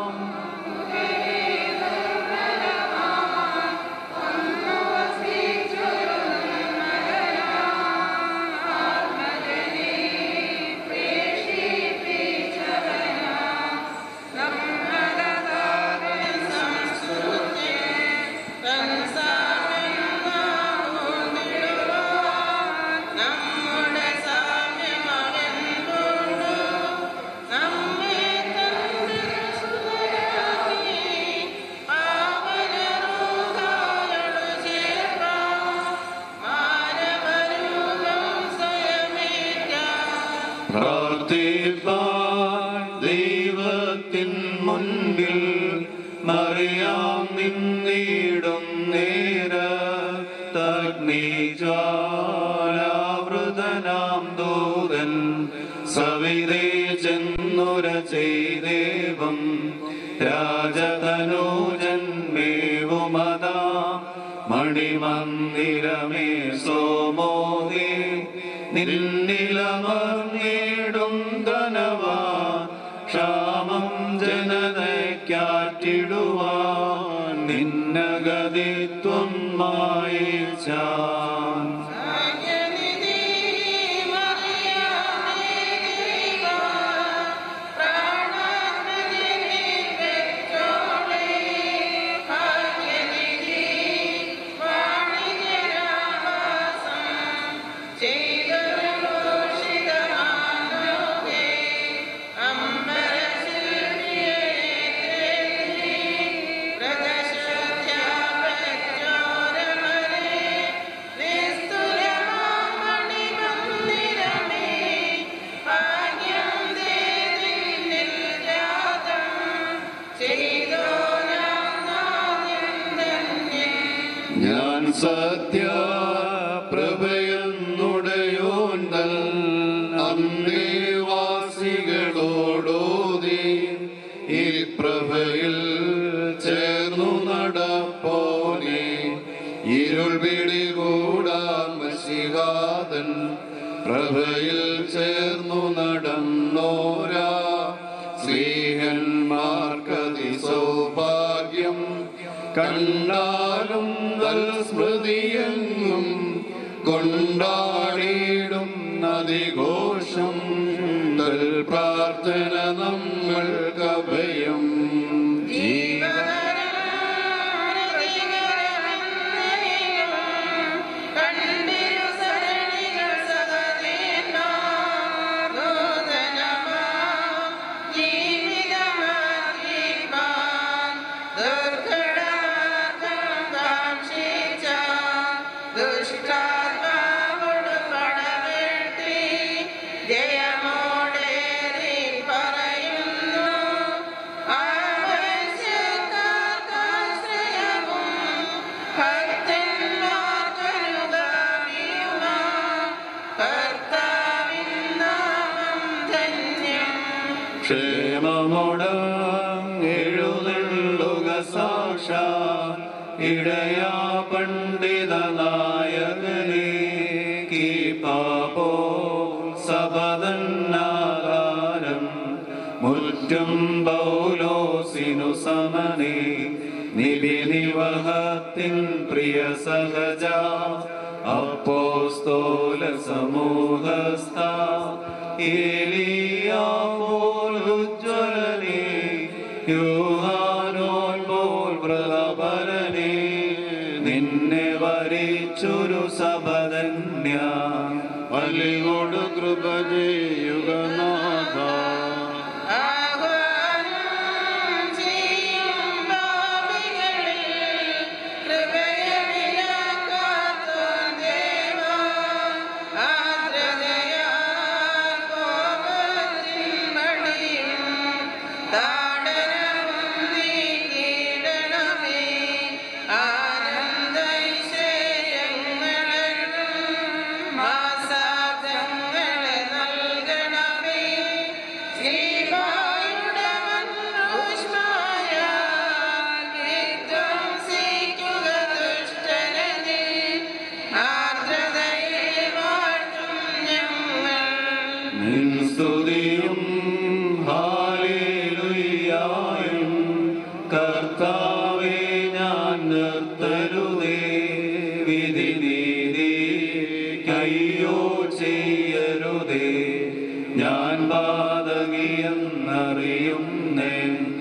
പ്രാർത്ഥിപ്പാൻ ദൈവത്തിൻ മുൻപിൽ മറിയാം നിന്നിടും നേര തഗ്നിജാലാവൃതനാം ദൂതൻ സവിതേ ചെന്നുര ചെയ്ദേവം രാജതനൂജന്മേവുമതാ മണിമന്ദിരമേ സോമോദേ നിന്നിലമർന്നിടും ധനവാ ക്ഷാമം ജനതയ്ക്കാറ്റിടുവാൻ നിന്നഗതിത്വം മായിച്ചാൻ ഞാൻ സത്യ പ്രഭയെന്നുടയോന്തൽ അന്തേവാസികളോടോതി ഈ പ്രഭയിൽ ചേർന്നു നടപ്പോനെ ഇരുൾ പിടികൂടാൻ മഷികാതൻ പ്രഭയിൽ ചേർന്നു നടന്നോരാ സ്ത്രീഹന്മാർക്കതി സൗഭാഗ്യം കണ്ടാലും തൽ സ്മൃതിയെന്നും കൊണ്ടാടിയിടും നദിഘോഷം തൽ പ്രാർത്ഥന നമ്മൾക്ക് അഭയം ജീവൻ ദുഷ്ടാത്മാവോട് പടവെട്ടി ഇടയാ പണ്ഡിത നായകനെ കീപാപോ സപതന്നാകാരം മുറ്റും പൗലോസിനു സമനെ നിബിനിവഹത്തിൻ പ്രിയ സഹജ അപ്പോസ്തോല സമൂഹസ്ഥ ഏലിയാപോൽ ഉജ്ജ്വലനെ യോഹാനോൻ പോൽ പ്രഭരനെ നിന്നെ വരിച്ചൊരു സബധന്യ വലിയോട് കൃപ ചെയ്യുക നാഥ നിൻ സ്തുതിയും ഹാലേലുയ്യായും കർത്താവേ ഞാൻ നിർത്തരുതേ വിധി നീതി കയ്യോ ചെയ്യരുതേ ഞാൻ ബാധകിയെന്നറിയുന്നേ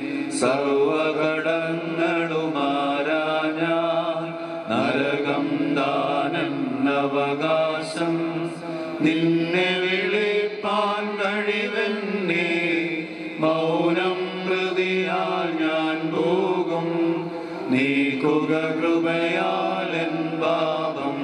സർവകടങ്ങളുമാരാഞ്ഞ നരകം ദാനം അവകാശം നിന്നെ വിളിപ്പാൻ കഴിവെന്നെ മൗനം പ്രതിയാൽ ഞാൻ പോകും നീക്കുക കൃപയാലൻ പാപം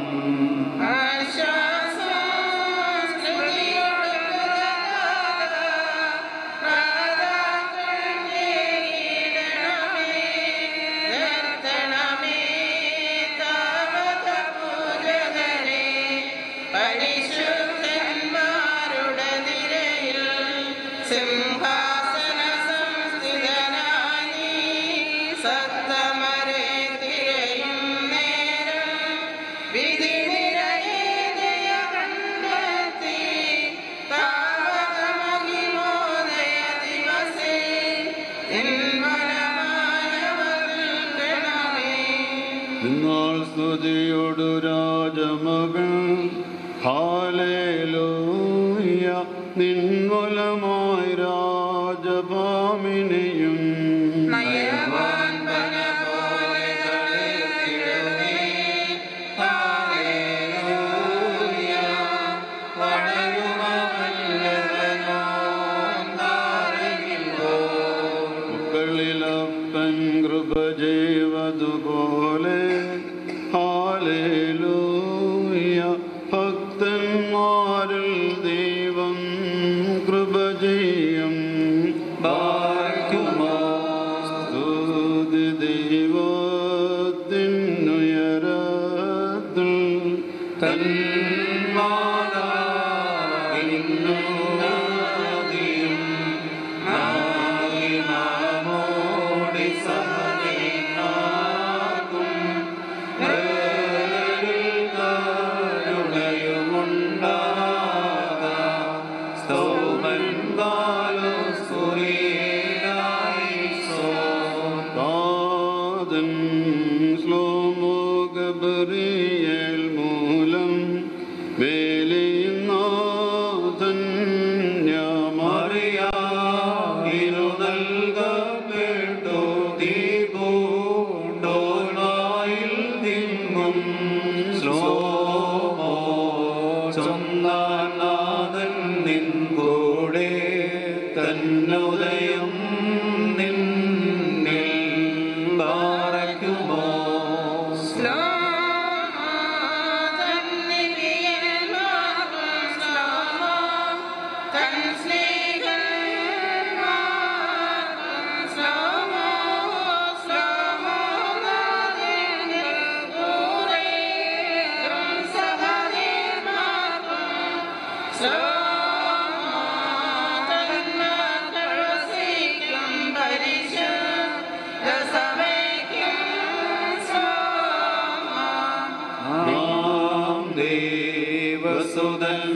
പരിശുദ്ധന്മാരുടെ നിരയിൽ സിംഹാസന സംസ്ഥിതനായി നീ സത്തമരെ തിരയും നേരം വിധി നിരയെ ദയ കണ്ടെത്തി താവകമഹിമോദയ ദിവസേ നിന്മലമായവൽക്കണമേ നിന്നാൾ സ്തുതിയോടു രാജമകൾ ഹാലേലൂയ നിൻമൂലമായി രാജഭാമിനിയും നയവാൻ പന പോലെ തളിർത്തിടുന്നേ. ഹല്ലേലൂയ. മക്കളിലപ്പൻ കൃപ ചെയ്വതുപോലെ ഹാലേലൂയ ഭക്തന്മാരിൽ ദൈവം കൃപ ചെയ്യും ബാർക്കുമോ സ്തുതി ദൈവത്തിനുയരത്തിൽ തൻ മാതാവിന്നുനാദിയും നാമോടി സഹനീനാകും കരുണയുമുണ്ടാകാം സ്തോമൻ ബാലുസ്ഫുരീനായി സോ താതൻ ശ്ലോമോ ഗബറിയേൽ മൂലം വേലിനാഥൻ മറിയാമിനു നൽകപ്പെട്ടു ദീപൂണ്ടോനായിൽ നിന്നും ശ്ലോമോ ചൊന്നാനാഥൻ നിൻ കൂടെ തന്നുദയം നിന്നിൽ പാറയ്ക്കുമോ സ്ലോമോ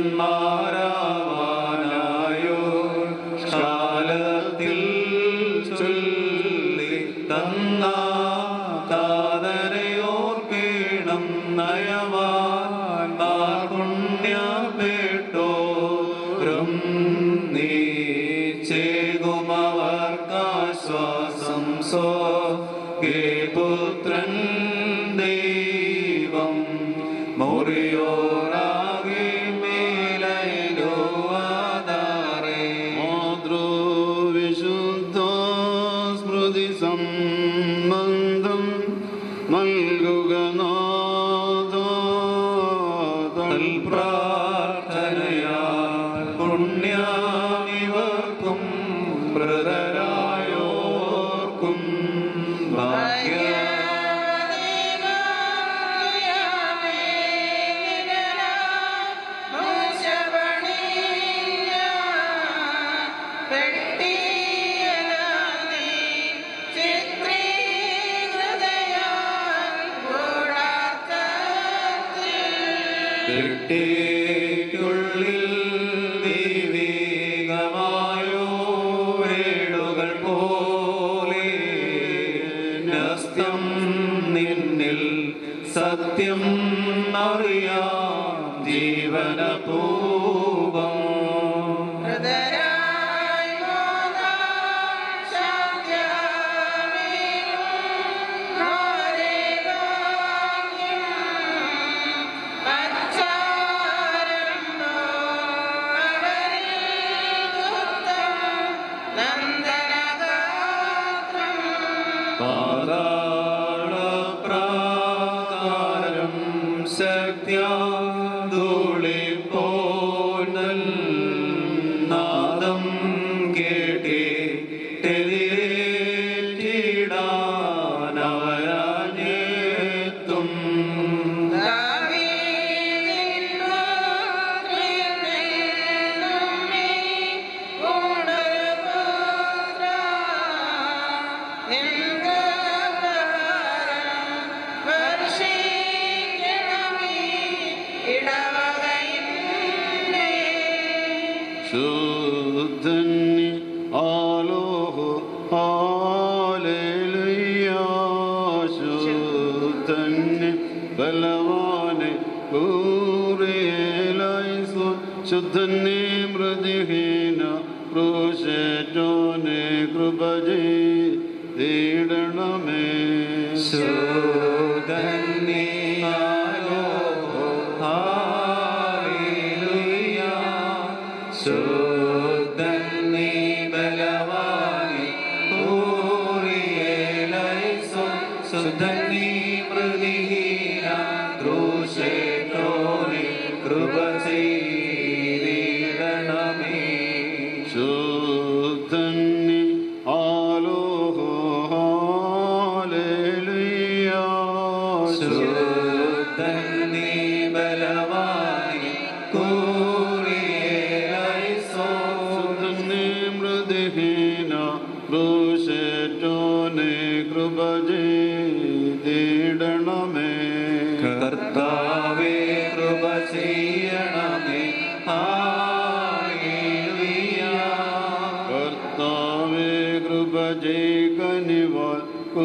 ദൂതന്മാരാവാനായോ കാലത്തിൽ ചൊല്ലി തന്ന കാതരയോർപ്പീണം നയവാൻ പുണ്യപ്പെട്ടോരും നീ ചേകുമവർക്കാശ്വാസം സോ പുത്രൻ ദൈവം മുറിയോറാകെ മേലോ ആധാരേ മാതൃവിശുദ്ധ സ്മൃതി സംബന്ധം നൽകുക നാഥ പ്രാർത്ഥനയാൽ പുണ്യവർക്കും മൃതരായോർക്കും ഭാഗ്യ പെട്ടിക്കുള്ളിൽ ദൈവികമായോ വേടുകൾ പോലെ നസ്യം നിന്നിൽ സത്യം അറിയാം ജീവനപൂപം പാതാളപ്രാകാരം ശക്ത്യാ ധൂളിപ്പോനൽ നാദം കേട്ടിടെതിരേറ്റിടാനവരാഞ്ഞെത്തും ശുദ്ധന്നി ആലോഹോ ഹാലേലുയ്യ ശുദ്ധന്നി ബലവാനെ കൂറിയേലൈസു ശുദ്ധന്നി മൃതിഹീന ക്രൂശേറ്റോനെ കൃപ ചെയ്തിടണമേ ശുദ്ധന്യായോ ഹാലേലുയ ശുദ്ധന്നി ബലവാനി ഊറിയേലൈസോ ശുദ്ധന്നി മൃതിഹീന ക്രൂശേറ്റോനെ കൃപ ചെയ്തിടണമേ ശുദ്ധന്നി ആലോഹോ ഹാലേലുയ്യ ശുദ്ധന്നി ബലവാനി കൂറിയേലൈസോ ശുദ്ധന്നി മൃതിഹീന ക്രൂശേറ്റോനെ കൃപ ചെയ്തിടണമേ കർത്താവേ കൃപ ചെയ്യണമേ ഹാലേലുയ കർത്താവേ കൃപ ചെയ്കനിവാൽ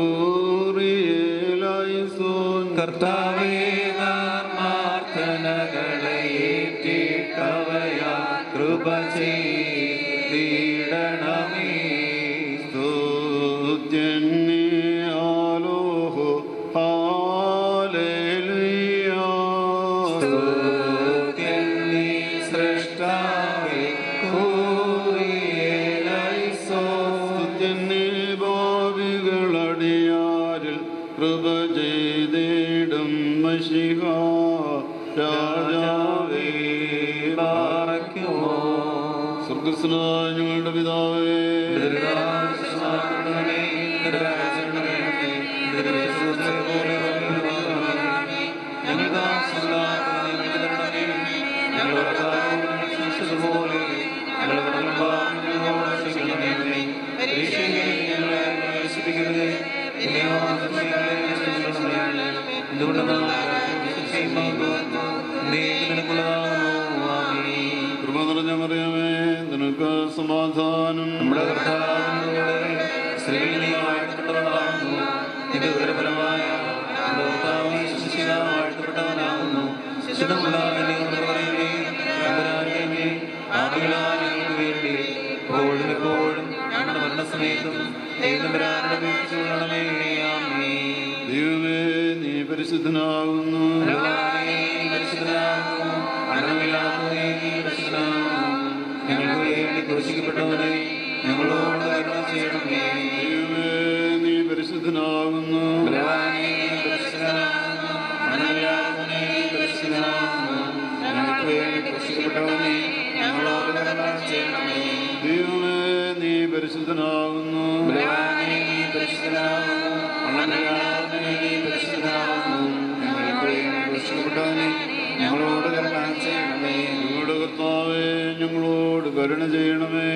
കൂറിയേലൈസോൻ കർത്താവേ മാർത്ഥനകളെ ഏറ്റിട്ടവയാ കൃപ ചെയ്തിടണമേ സ്തുത്യന്നി ആലോഹോ ഹാലേലുയ്യ സ്തുത്യന്നി സൃഷ്ടാവേ കൂറിയേലൈസോ സ്തുത്യന്നി ഭാവികളടിയാരിൽ കൃപ ചെയ്തിടും മഷിഹ രാജാവേ പാറയ്ക്കുമോ സ്വർഗസ്നായ ഞങ്ങളുടെ പിതാവേ ദുരിതാശ്വാസമാക്കണമേ, ദുരിതാശ്വാസമാക്കണമേ, ദുരിതാശ്വാസത്തെ പോലെ വലുതാകണമേ. ഞങ്ങൾക്ക് ആവശ്യമുള്ളതാകണമേ, ഞങ്ങൾക്ക് തരണമേ. ഞങ്ങളുടെ കർത്താവ് ഞങ്ങൾ ക്ഷമിച്ചതുപോലെ ഞങ്ങളുടെ കടങ്ങളും പാപങ്ങളും ഞങ്ങളോട് ക്ഷമിക്കണമേ. പരീക്ഷയിൽ ഞങ്ങളെ പ്രവേശിപ്പിക്കരുതേ. പിന്നെയോ ദുഷ്ടങ്ങളെ രക്ഷിക്കണമേ. എന്തുകൊണ്ടെന്നാൽ ശിക്ഷയും പാപവും നീക്ക് നിനക്കുള്ളതാകുന്നു. ആമേൻ. നിറഞ്ഞ മറിയമേ നിനക്ക് സമാധാനം നമ്മുടെ കർത്താവിനോട് സ്ത്രീകൾ നീ വാഴ്ത്തപ്പെട്ടവളാകുന്നു നിന്റെ ഉദരഫലമായ നമ്മുടെ കർത്താവ് ശിശിക വാഴ്ത്തപ്പെട്ടവനാകുന്നു ശിശുദ്ധമുള്ള പറയുകയും തമ്പുരാന്റെ ആളുകളാൽ ഞങ്ങൾക്ക് വേണ്ടി എപ്പോഴും എപ്പോഴും ഞങ്ങളുടെ മരണസമയത്തും ദൈവതമ്പുരാനോട് അപേക്ഷിച്ചുകൊള്ളണമേ ആമേ ദൈവമേ നീ പരിശുദ്ധനാകുന്നു ഭഗവാനേ, നീ പരിശുദ്ധനാകുന്നു. മരണമില്ലാത്തവനേ, നീ പരിശുദ്ധനാകുന്നു. ഞങ്ങൾക്ക് വേണ്ടി ക്രൂശിക്കപ്പെട്ടവനെ ഞങ്ങളോട് കരുണ ചെയ്യണമേ ദൈവമേ നീ പരിശുദ്ധനാകുന്നു ഭഗവാനേ, നീ പരിശുദ്ധനാകുന്നു. മരണമില്ലാത്തവനേ, നീ പരിശുദ്ധനാകുന്നു. ഞങ്ങൾക്ക് വേണ്ടി ക്രൂശിക്കപ്പെട്ടവനെ ഞങ്ങളോട് കരുണ ചെയ്യണമേ ദൈവമേ നീ പരിശുദ്ധനാകുന്നു ഭഗവാനേ, നീ പരിശുദ്ധനാകുന്നു. മരണമില്ലാത്തവനേ, നീ പരിശുദ്ധനാകുന്നു. ഞങ്ങൾക്ക് വേണ്ടി ക്രൂശിക്കപ്പെട്ടവനെ ഞങ്ങളോട് കരുണ ചെയ്യണമേ ഞങ്ങളുടെ കർത്താവേ ഞങ്ങളോട് കരുണ ചെയ്യണമേ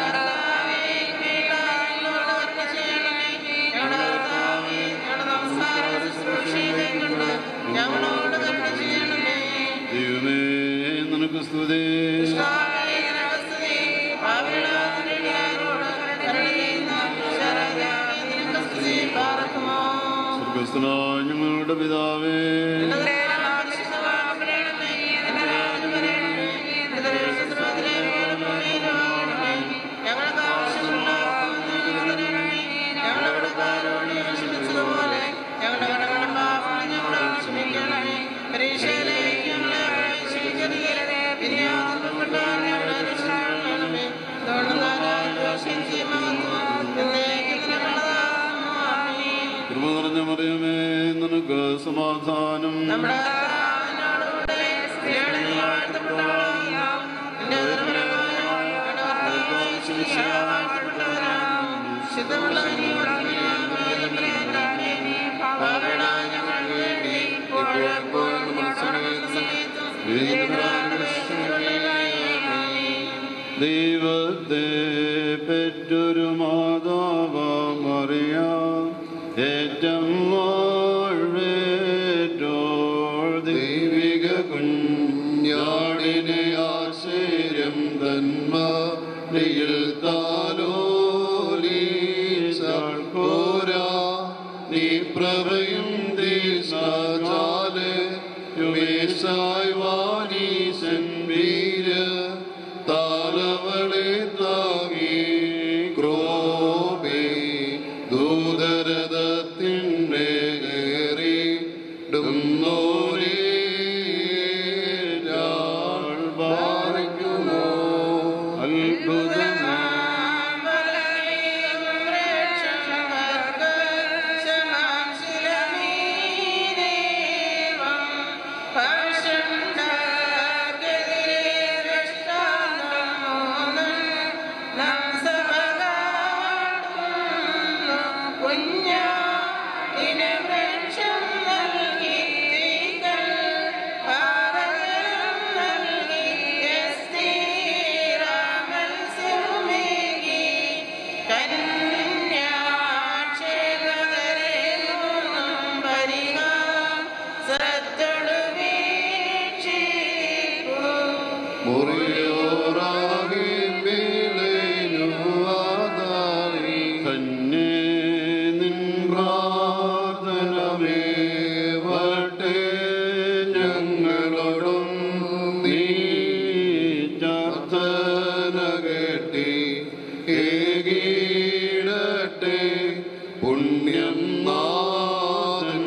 ഞങ്ങളോട് കരുണ ചെയ്യണമേ ദൈവമേ നിനക്ക് സ്തുതി സ്വർഗസ്ഥനായ ഞങ്ങളുടെ പിതാവേ കൃപ നിറഞ്ഞ മറിയമേ നിനക്ക് സമാധാനം ദൈവത്തെ പെറ്റൊരു മാതാവമറിയാം ഏറ്റം വാഴ്വേറ്റോൾ ദൈവിക കുഞ്ഞാടിനെ ആശ്ചര്യം തന്മയിൽ താലോലീശാൾ പോരാ നീ പ്രഭയും ദേശാജാല് യുമേശായ് വാനീശൻ വീര താലവളെ താങ്ങി ക്രോപേ ദൂതരഥത്തിൻ്റെ ഏറി ഡുന്നോരേ പാറിക്കുമോ അത്ഭുതമോ തന്നെ നിൻ പ്രാർത്ഥനമേവട്ടെ ഞങ്ങളോടും നീ ചാർത്തന കെട്ടി ഏകീടട്ടെ പുണ്യം നാഥൻ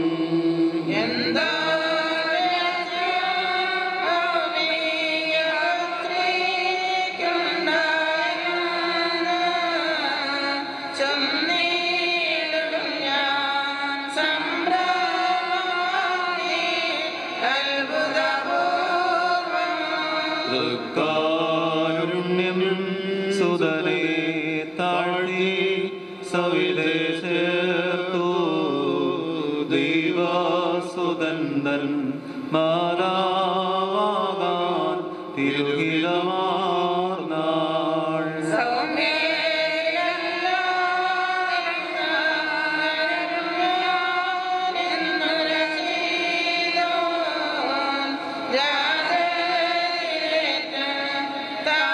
കാരുണ്യം സുതനെ താഴ്ത്തി സവിതേ ചേർത്തു ദൈവസുതന്തൻ മാതാവാകാൻ തിരുഹിതമാർന്നാൾ Yeah.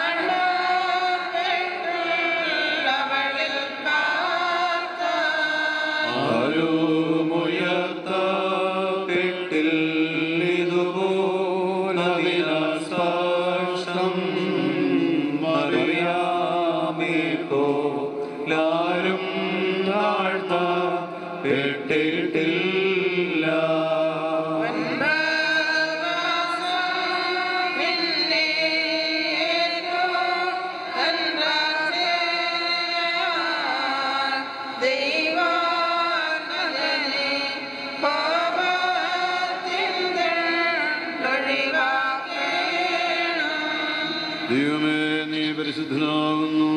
ദൈവമേ നീ പരിശുദ്ധനാകുന്നു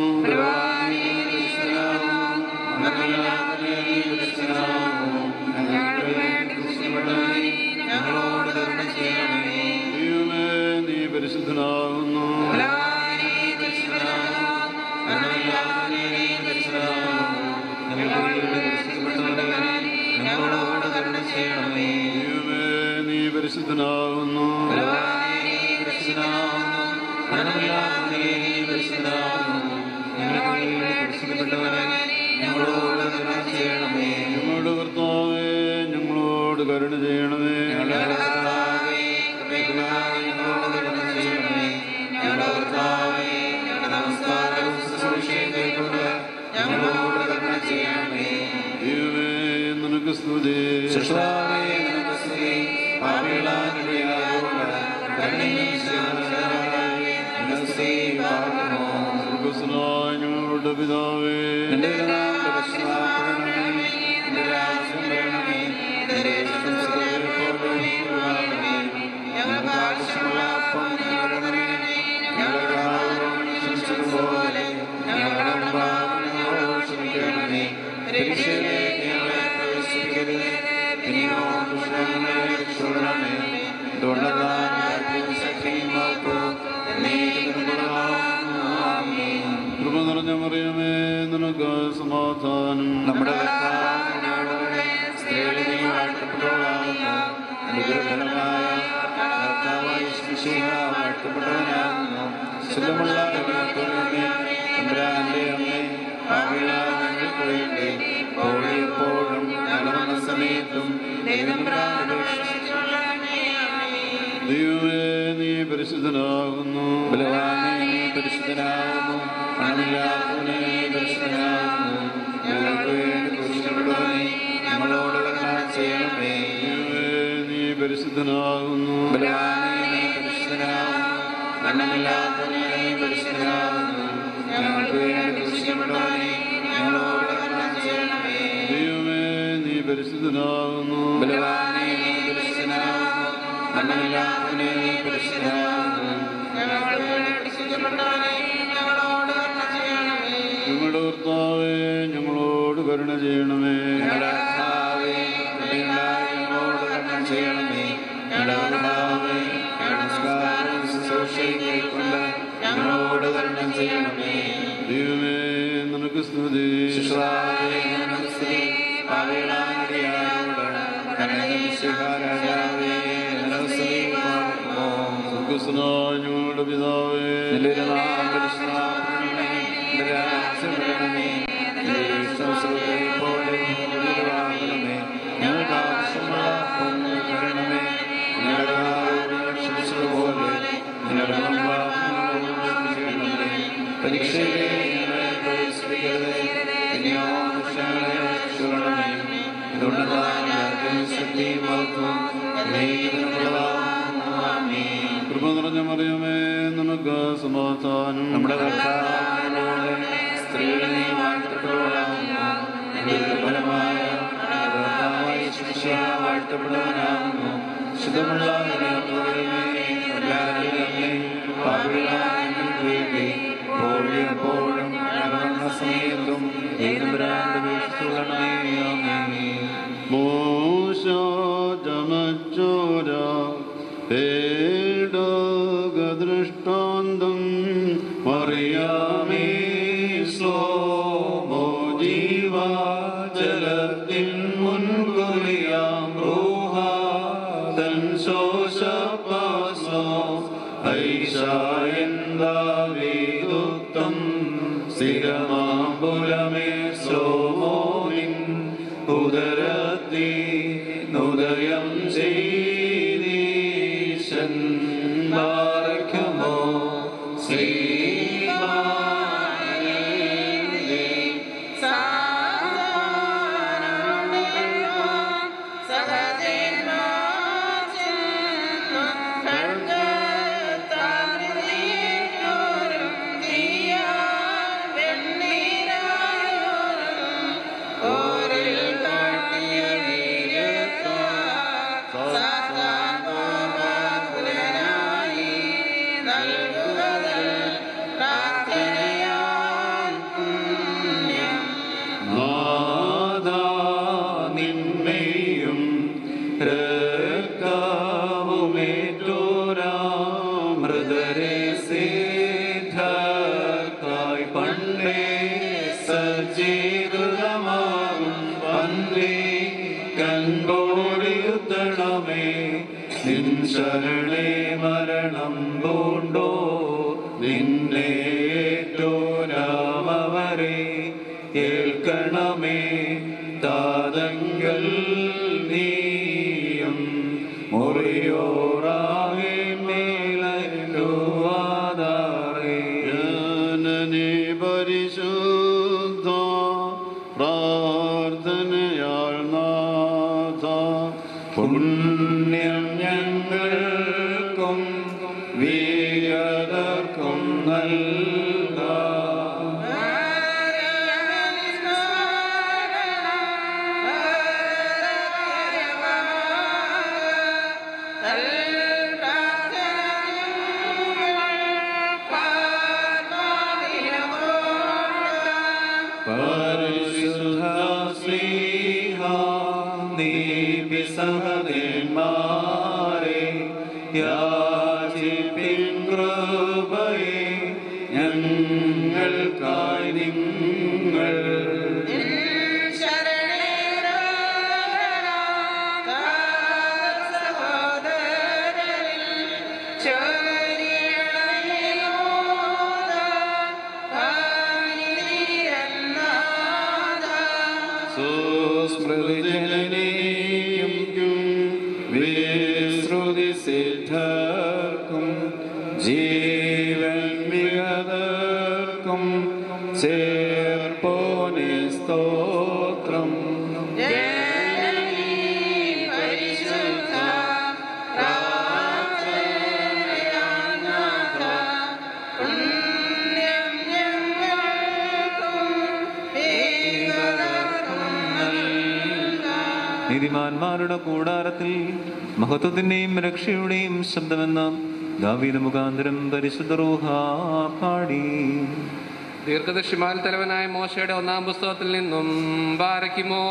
ദൈവമേ നീ പരിശുദ്ധനാകുന്നു ദൈവമേ നീ പരിശുദ്ധനാകുന്നു ഞങ്ങളുടെ കർത്താവേ ഞങ്ങളോട് കരുണ ചെയ്യണമേ ദൈവമേ നിനക്ക് സ്തുതി സ്വർഗസ്വനായ ഞങ്ങളുടെ പിതാവേ കൃപ നിറഞ്ഞ മറിയമേ നിനക്ക് സമാധാനം നമ്മുടെ വാഴ്ത്തപ്പെട്ടവനാകുന്നു ശുദ്ധമുള്ള തമ്പുരാന്റെ അമ്മേ പാപികളാങ്ങൾക്ക് വേണ്ടി എപ്പോഴും നടന്ന സമയത്തും ദൈവമേ നീ പരിശുദ്ധനാകുന്നു ബലവാനെ നീ പരിശുദ്ധനാകുന്നു പണമില്ലാത്തവനെ നീ പരിശുദ്ധനാകുന്നു ഞങ്ങൾക്ക് വേണ്ടി കുരിശിക്കപ്പെട്ടവനെ ഞങ്ങളോട് കരുണ ചെയ്യണമേ ദൈവമേ നീ പരിശുദ്ധനാകുന്നു ബലവാനെ നീ പരിശുദ്ധനാകുന്നു പണമില്ലാത്തവനെ നീ പരിശുദ്ധനാകുന്നു ഞങ്ങൾക്ക് വേണ്ടി കുരിശിക്കപ്പെട്ടവനെ ഞങ്ങളോട് കരുണ ചെയ്യണമേ ദൈവമേ നീ പരിശുദ്ധനാകുന്നു ബലവാനെ നീ പരിശുദ്ധനാകുന്നു പണമില്ലാത്തവനെ നീ പരിശുദ്ധനാകുന്നു ഞങ്ങൾക്ക് വേണ്ടി കുരിശിക്കപ്പെട്ടവനെ ഞങ്ങളോട് കരുണ ചെയ്യണമേ ഞങ്ങളുടെ കർത്താവേ ഞങ്ങളോട് കരുണ ചെയ്യണമേ ഞങ്ങളുടെ കർത്താവേ, കൃപയുണ്ടായി ഞങ്ങളോട് കരുണ ചെയ്യണമേ. ഞങ്ങളുടെ കർത്താവേ, ഞങ്ങളുടെ നമസ്കാരവും ശുശ്രൂഷയും കൈക്കൊണ്ട് ഞങ്ങളോട് കരുണ ചെയ്യണമേ. ദൈവമേ നിനക്ക് സ്തുതി ശുശ്രാവേ, നിനക്ക് സ്തുതി. പാപികളായ അടിയാരോട് കരുണയും ശിഹാരാജാവേ, നിനക്ക് സ്തുതി പാടുന്നു. സ്വർഗസ്വനായ ഞങ്ങളുടെ പിതാവേ നിന്റെ ഒരു നാമം പരിശുദ്ധമാക്കണമേ. നിന്റെ രാജ്യം വരണമേ. നിന്റെ ഇഷ്ടം സ്വർഗ്ഗത്തിലെ പോലെ ഭൂമിയിലുമാകണമേ. ഞങ്ങൾക്ക് ആവശ്യമുള്ള അപ്പം ഞങ്ങൾക്ക് തരണമേ. ഞങ്ങളുടെ കടങ്ങളോട് ഞങ്ങൾ ക്ഷമിച്ചതുപോലെ ഞങ്ങളുടെ പാപങ്ങളോട് ക്ഷമിക്കണമേ. പരീക്ഷയിലെ ഞങ്ങളെ പ്രവേശിപ്പിക്കരുതേ. പിന്നെയോ ദുഷ്ടങ്ങളെ രക്ഷിക്കണമേ. ഇതുകൊണ്ടെന്നാൽ രാജ്യവും ശക്തിയും മഹത്വവും എന്നേക്കുമുള്ളതാകുന്നു. ആമേൻ. കൃപ നിറഞ്ഞ മറിയമേ നിനക്ക് സമാധാനം നമ്മുടെ കർത്താവിനോട് സ്ത്രീകൾ നീ വാഴ്ത്തപ്പെട്ടവളാകുന്നു നിന്റെ ഫലമായ കർത്താവായ ശിക്ഷ വാഴ്ത്തപ്പെട്ടവനാകുന്നു ശുദ്ധമുള്ള എപ്പോഴും മരണ സമയത്തും മോശ ജമച്ചോര പേടകദൃഷ്ടാന്തം മറിയാമേ സ്ലോമോ ജീവ ജലത്തിൻ മുൻകുറിയാം റൂഹ തൻ ശോശപാസോ ഐശായന്താവേദുക്തം സ്ഥിരമാമ്പുലമേ സോമോനിൻ ഉദരത്തി നുദയം ചെയ്തീശൻ ബാറയ്ക്കുമോ ശ്രീമാനേ ഓരോ മൃതരെ സിദ്ധർക്കായി പണ്ടേ സജ്ജീകൃതമാകും പന്തി കൺപോടിയുത്തണമേ നിൻ ശരണേ മരണം പൂണ്ടോ നിന്നെ ഏറ്റോരാമവരെ കേൾക്കണമേ താതങ്കൽ നീയും മുറിയോറാകെ മേലുവാതാറേ ജനനി പരിശുദ്ധ പ്രാർത്ഥനയാൽ നാഥ പുണ്യം ഞങ്ങൾക്കും വീരതർക്കും നൽകാം പരിശുദ്ധ സ്നേഹ നീപി സഹദേന്മാരെ യാചിപ്പിൻ കൃപയെ ഞങ്ങൾക്കായി നിങ്ങൾ സുസ്മൃതിജനനീയും വിശ്രുതി സിദ്ധർക്കും ജീവൻ വിഗതർക്കും ചേർപ്പോനെ സ്തോത്രം നീതിമാന്മാരുടെ കൂടാരത്തിൽ മഹത്വത്തിന്റെയും രക്ഷയുടെയും ശബ്ദമെന്ന ദാവീദ മുഖാന്തരം പരിശുദ്ധ റൂഹ പാടി ദീർഘദർശിമാൽ തലവനായ മോശയുടെ ഒന്നാം പുസ്തകത്തിൽ നിന്നും ബാരക്കിമോ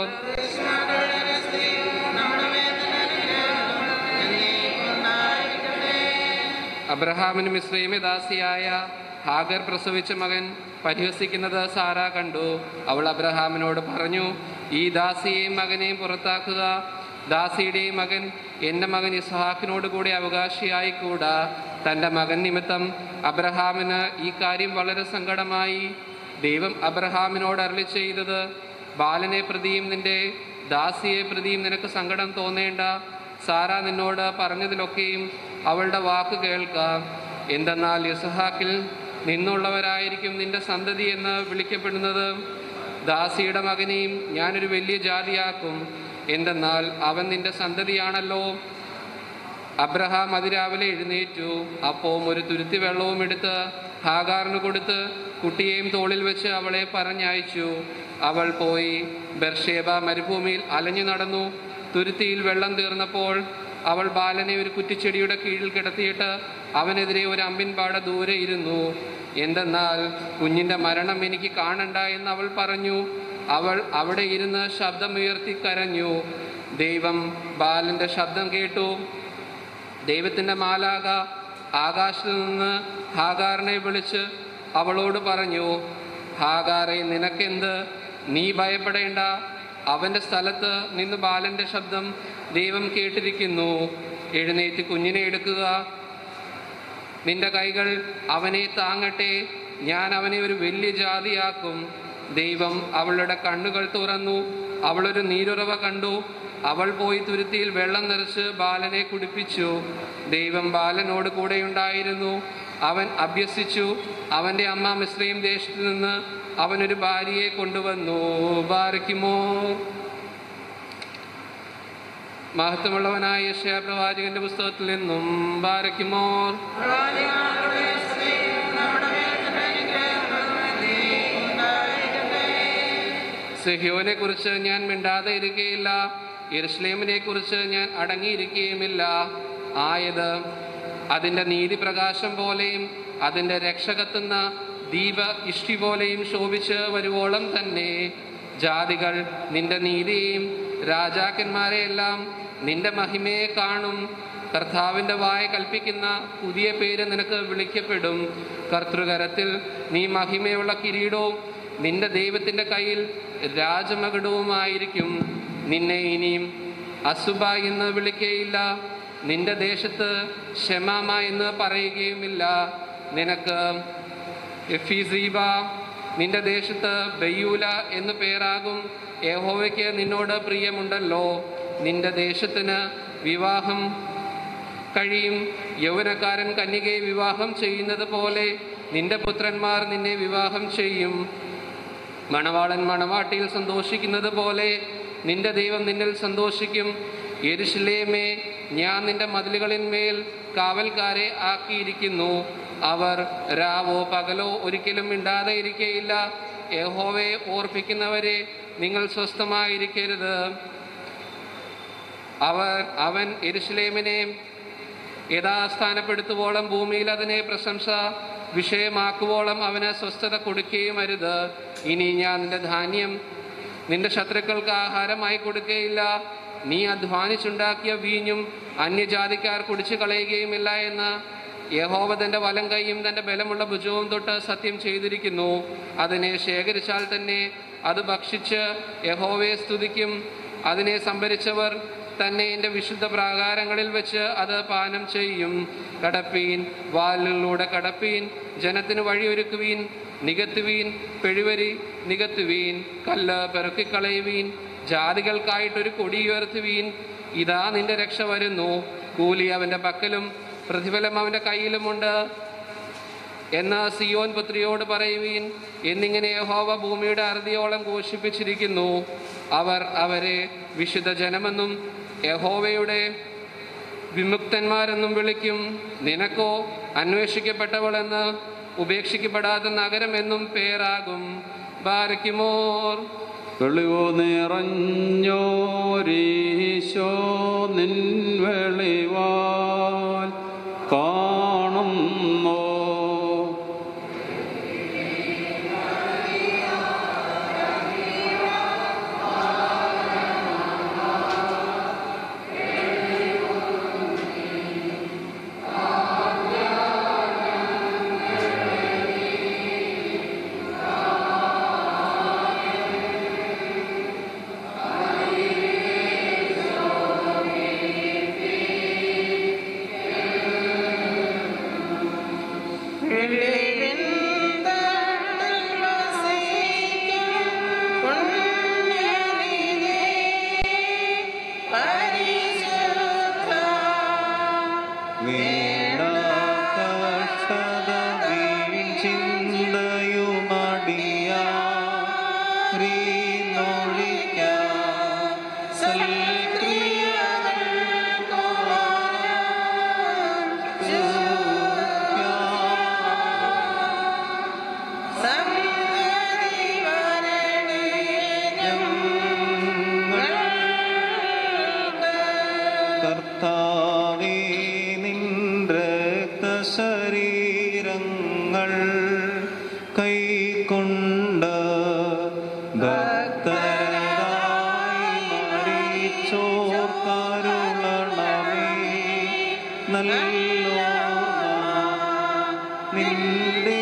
അബ്രഹാമിന് മിശ്രീമി ദാസിയായ ഹാഗർ പ്രസവിച്ച മകൻ പരിഹസിക്കുന്നത് സാറ കണ്ടു അവൾ അബ്രഹാമിനോട് പറഞ്ഞു ഈ ദാസിയെയും മകനെയും പുറത്താക്കുക ദാസിയുടെയും മകൻ എൻ്റെ മകൻ ഇസ്ഹാക്കിനോട് കൂടി അവകാശിയായിക്കൂടാ തൻ്റെ മകൻ നിമിത്തം അബ്രഹാമിന് ഈ കാര്യം വളരെ സങ്കടമായി ദൈവം അബ്രഹാമിനോട് അരളി ചെയ്തത് ബാലനെ പ്രതിയും നിന്റെ ദാസിയെ പ്രതിയും നിനക്ക് സങ്കടം തോന്നേണ്ട സാറ നിന്നോട് പറഞ്ഞതിലൊക്കെയും അവളുടെ വാക്ക് കേൾക്കാം എന്തെന്നാൽ യസഹാക്കിൽ നിന്നുള്ളവരായിരിക്കും നിന്റെ സന്തതി എന്ന് വിളിക്കപ്പെടുന്നത് ദാസിയുടെ മകനെയും ഞാനൊരു വലിയ ജാതിയാക്കും എന്തെന്നാൽ അവൻ നിന്റെ സന്തതിയാണല്ലോ അബ്രഹാം അതിരാവിലെ എഴുന്നേറ്റു അപ്പവും ഒരു തുരുത്തി വെള്ളവും എടുത്ത് ഹാഗാറിന് കൊടുത്ത് കുട്ടിയെയും തോളിൽ വെച്ച് അവളെ പറഞ്ഞയച്ചു അവൾ പോയി ബർഷേബ മരുഭൂമിയിൽ അലഞ്ഞു നടന്നു തുരുത്തിയിൽ വെള്ളം തീർന്നപ്പോൾ അവൾ ബാലനെ ഒരു കുറ്റിച്ചെടിയുടെ കീഴിൽ കിടത്തിയിട്ട് അവനെതിരെ ഒരു അമ്പിൻപാട ദൂരെ ഇരുന്നു എന്തെന്നാൽ കുഞ്ഞിന്റെ മരണം എനിക്ക് കാണണ്ട എന്ന് അവൾ പറഞ്ഞു അവൾ അവിടെ ഇരുന്ന് ശബ്ദമുയർത്തി കരഞ്ഞു ദൈവം ബാലന്റെ ശബ്ദം കേട്ടു ദൈവത്തിന്റെ മാലാക ആകാശത്ത് നിന്ന് ഹാഗാറിനെ വിളിച്ച് അവളോട് പറഞ്ഞു ഹാഗാറെ നിനക്കെന്ത് നീ ഭയപ്പെടേണ്ട അവന്റെ സ്ഥലത്ത് നിന്ന് ബാലന്റെ ശബ്ദം ദൈവം കേട്ടിരിക്കുന്നു എഴുന്നേറ്റ് കുഞ്ഞിനെ എടുക്കുക നിന്റെ കൈകൾ അവനെ താങ്ങട്ടെ ഞാൻ അവനെ ഒരു വലിയ ജാതിയാക്കും ദൈവം അവളുടെ കണ്ണുകൾ തുറന്നു അവളൊരു നീരുറവ കണ്ടു അവൾ പോയി തുരുത്തിയിൽ വെള്ളം നിറച്ച് ബാലനെ കുടിപ്പിച്ചു ദൈവം ബാലനോട് കൂടെയുണ്ടായിരുന്നു അവൻ അഭ്യസിച്ചു അവന്റെ അമ്മ മിശ്രയും ദേശത്ത് നിന്ന് അവനൊരു ഭാര്യയെ കൊണ്ടുവന്നു ബാരയ്ക്കുമോ മഹത്വമുള്ളവനായ യശയാ പ്രവാചകന്റെ പുസ്തകത്തിൽ നിന്നും ബാരയ്ക്കുമോ സെഹ്യോനെ കുറിച്ച് ഞാൻ മിണ്ടാതെ ഇരിക്കുകയില്ല യെരുഷലേമിനെ കുറിച്ച് ഞാൻ അടങ്ങിയിരിക്കുകയുമില്ല ആയത് അതിൻ്റെ നീതി പ്രകാശം പോലെയും അതിൻ്റെ രക്ഷ കത്തുന്ന ദീപ ഇഷ്ടി പോലെയും ശോഭിച്ച് വരുവോളം തന്നെ ജാതികൾ നിന്റെ നീതിയെയും രാജാക്കന്മാരെ എല്ലാം നിന്റെ മഹിമയെ കാണും കർത്താവിൻ്റെ വായ കൽപ്പിക്കുന്ന പുതിയ പേര് നിനക്ക് വിളിക്കപ്പെടും കർത്തൃകരത്തിൽ നീ മഹിമയുള്ള കിരീടവും നിന്റെ ദൈവത്തിൻ്റെ കയ്യിൽ രാജമകുടവുമായിരിക്കും നിന്നെ ഇനിയും അസുബ എന്ന് വിളിക്കുകയില്ല നിന്റെ ദേശത്ത് ഷെമാമ എന്ന് പറയുകയുമില്ല നിനക്ക് എഫീസീബ നിന്റെ ദേശത്ത് ബയ്യൂല എന്ന് പേരാകും യഹോവയ്ക്ക് നിന്നോട് പ്രിയമുണ്ടല്ലോ നിന്റെ ദേശത്തിന് വിവാഹം കഴിയും യൗവനക്കാരൻ കന്യകയെ വിവാഹം ചെയ്യുന്നത് പോലെ നിന്റെ പുത്രന്മാർ നിന്നെ വിവാഹം ചെയ്യും മണവാളൻ മണവാട്ടിയിൽ സന്തോഷിക്കുന്നത് പോലെ നിന്റെ ദൈവം നിന്നിൽ സന്തോഷിക്കും യെരുശലേമേ ഞാൻ നിന്റെ മതിലുകളിന്മേൽ കാവൽക്കാരെ ആക്കിയിരിക്കുന്നു അവർ രാവോ പകലോ ഒരിക്കലും മിണ്ടാതെ ഇരിക്കയില്ല യഹോവയെ ഓർപ്പിക്കുന്നവരെ നിങ്ങൾ സ്വസ്ഥമായിരിക്കരുത് അവർ അവൻ എരുശലേമിനെ യഥാസ്ഥാനപ്പെടുത്തുവോളം ഭൂമിയിൽ അതിനെ പ്രശംസ വിഷയമാക്കുവോളം അവന് സ്വസ്ഥത കൊടുക്കുകയും അരുത് ഇനി ഞാൻ നിന്റെ ധാന്യം നിന്റെ ശത്രുക്കൾക്ക് ആഹാരമായി കൊടുക്കുകയില്ല നീ അധ്വാനിച്ചുണ്ടാക്കിയ വീഞ്ഞും അന്യജാതിക്കാർ കുടിച്ചു കളയുകയുമില്ല എന്ന് യഹോവ തന്റെ വലം കൈയും തന്റെ ബലമുള്ള ഭുജവും തൊട്ട് സത്യം ചെയ്തിരിക്കുന്നു അതിനെ ശേഖരിച്ചാൽ തന്നെ അത് ഭക്ഷിച്ച് യഹോവയെ സ്തുതിക്കും അതിനെ സംഭരിച്ചവർ തന്നെ എൻ്റെ വിശുദ്ധ പ്രാകാരങ്ങളിൽ വെച്ച് അത് പാനം ചെയ്യും കടപ്പീൻ വാലിലൂടെ കടപ്പീൻ ജനത്തിന് വഴിയൊരുക്കുവീൻ നികത്തുവീൻ പെഴുവരി നികത്തുവീൻ കല്ല് പെറുക്കിക്കളയുവീൻ ജാതികൾക്കായിട്ടൊരു കൊടി ഉയർത്തുവീൻ ഇതാ നിന്റെ രക്ഷ വരുന്നു കൂലി അവൻ്റെ പക്കലും പ്രതിഫലം അവൻ്റെ കയ്യിലുമുണ്ട് എന്ന് സിയോൻ പുത്രിയോട് പറയുവീൻ എന്നിങ്ങനെ യഹോവ ഭൂമിയുടെ അറുതിയോളം ഘോഷിപ്പിച്ചിരിക്കുന്നു അവർ അവരെ വിശുദ്ധ ജനമെന്നും യഹോവയുടെ വിമുക്തന്മാരെന്നും വിളിക്കും നിനക്കോ അന്വേഷിക്കപ്പെട്ടവളെന്ന് ഉപേക്ഷിക്കപ്പെടാത്ത നഗരമെന്നും പേരാകും ബാരയ്ക്കുമോർ വെളിവോ നിറഞ്ഞോരീശോ നിൻ വെളിവാൽ കാണുന്നോ വീണാകർഷത വീഴ്ചിന്തയുമടിയാ കർത്താവേ നിന്റെ ശരീരങ്ങൾ കൈക്കൊണ്ട് ഭക്തരായി മരിച്ചോർ കരുളണമേ നല്ലോ നിന്റെ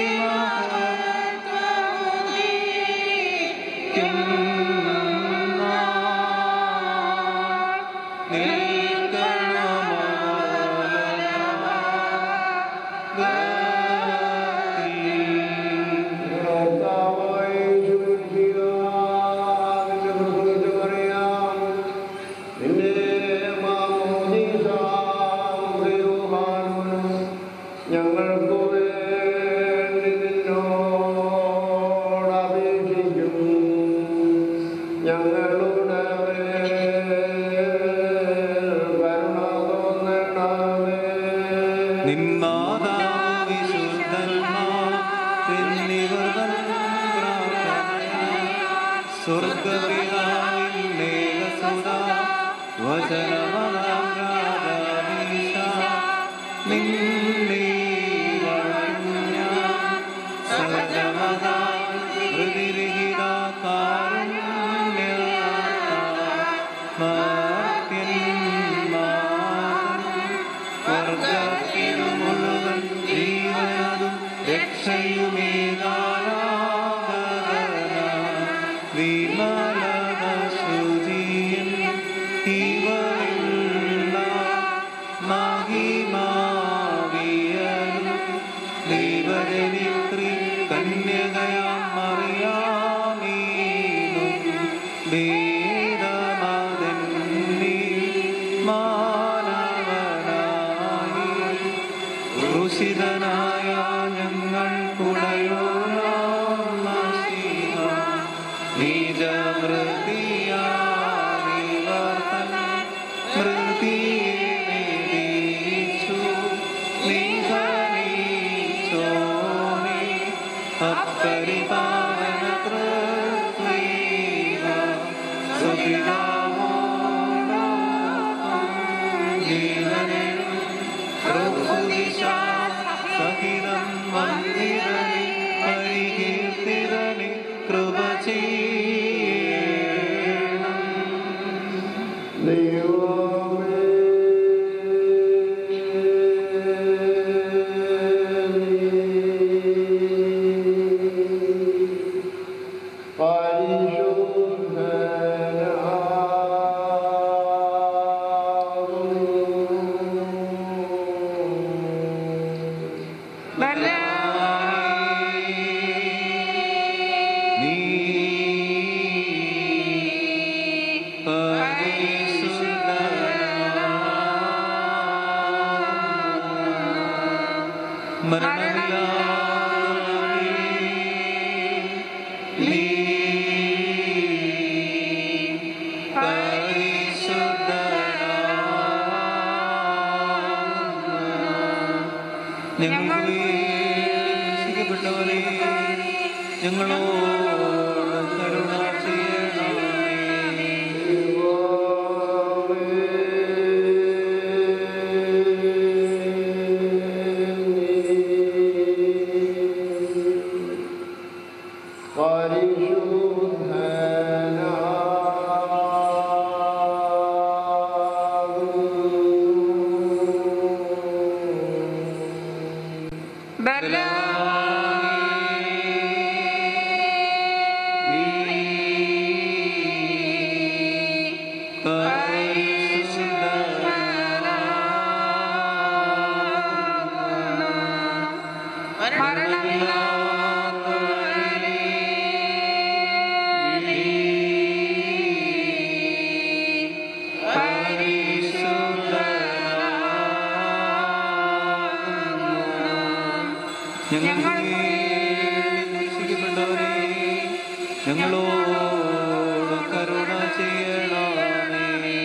ഞങ്ങൾക്ക് വേണ്ടി നിന്നോട് അപേക്ഷിക്കും ഞങ്ങളുടെ മേൽ കരുണ തോന്നണമേ രക്ഷിതനായ ഞങ്ങൾ കുടയോളം പരിപാലന കൃത്രീക ജീവനും പ്രഭുദിശ സഹിതം വന്ദിതനെ പരികീർത്തിതനെ കൃപ ചെയ്യണം നീ നീ ഞങ്ങൾ രക്ഷിക്കപ്പെട്ടവരെ ഞങ്ങളോട് കരുണ ചെയ്യണമേ ഞങ്ങൾ രക്ഷിക്കപ്പെട്ടവരെ ഞങ്ങളോട് കരുണ ചെയ്യണമേ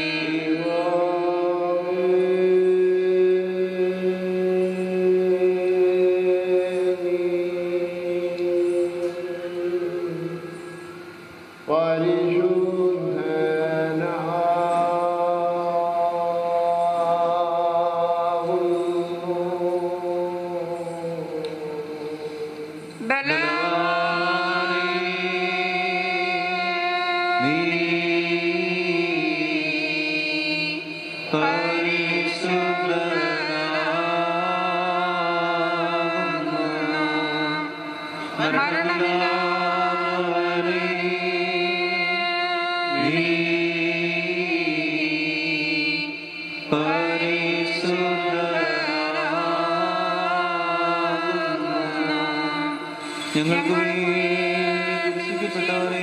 ഞങ്ങൾക്ക് രക്ഷിക്കപ്പെട്ടവരെ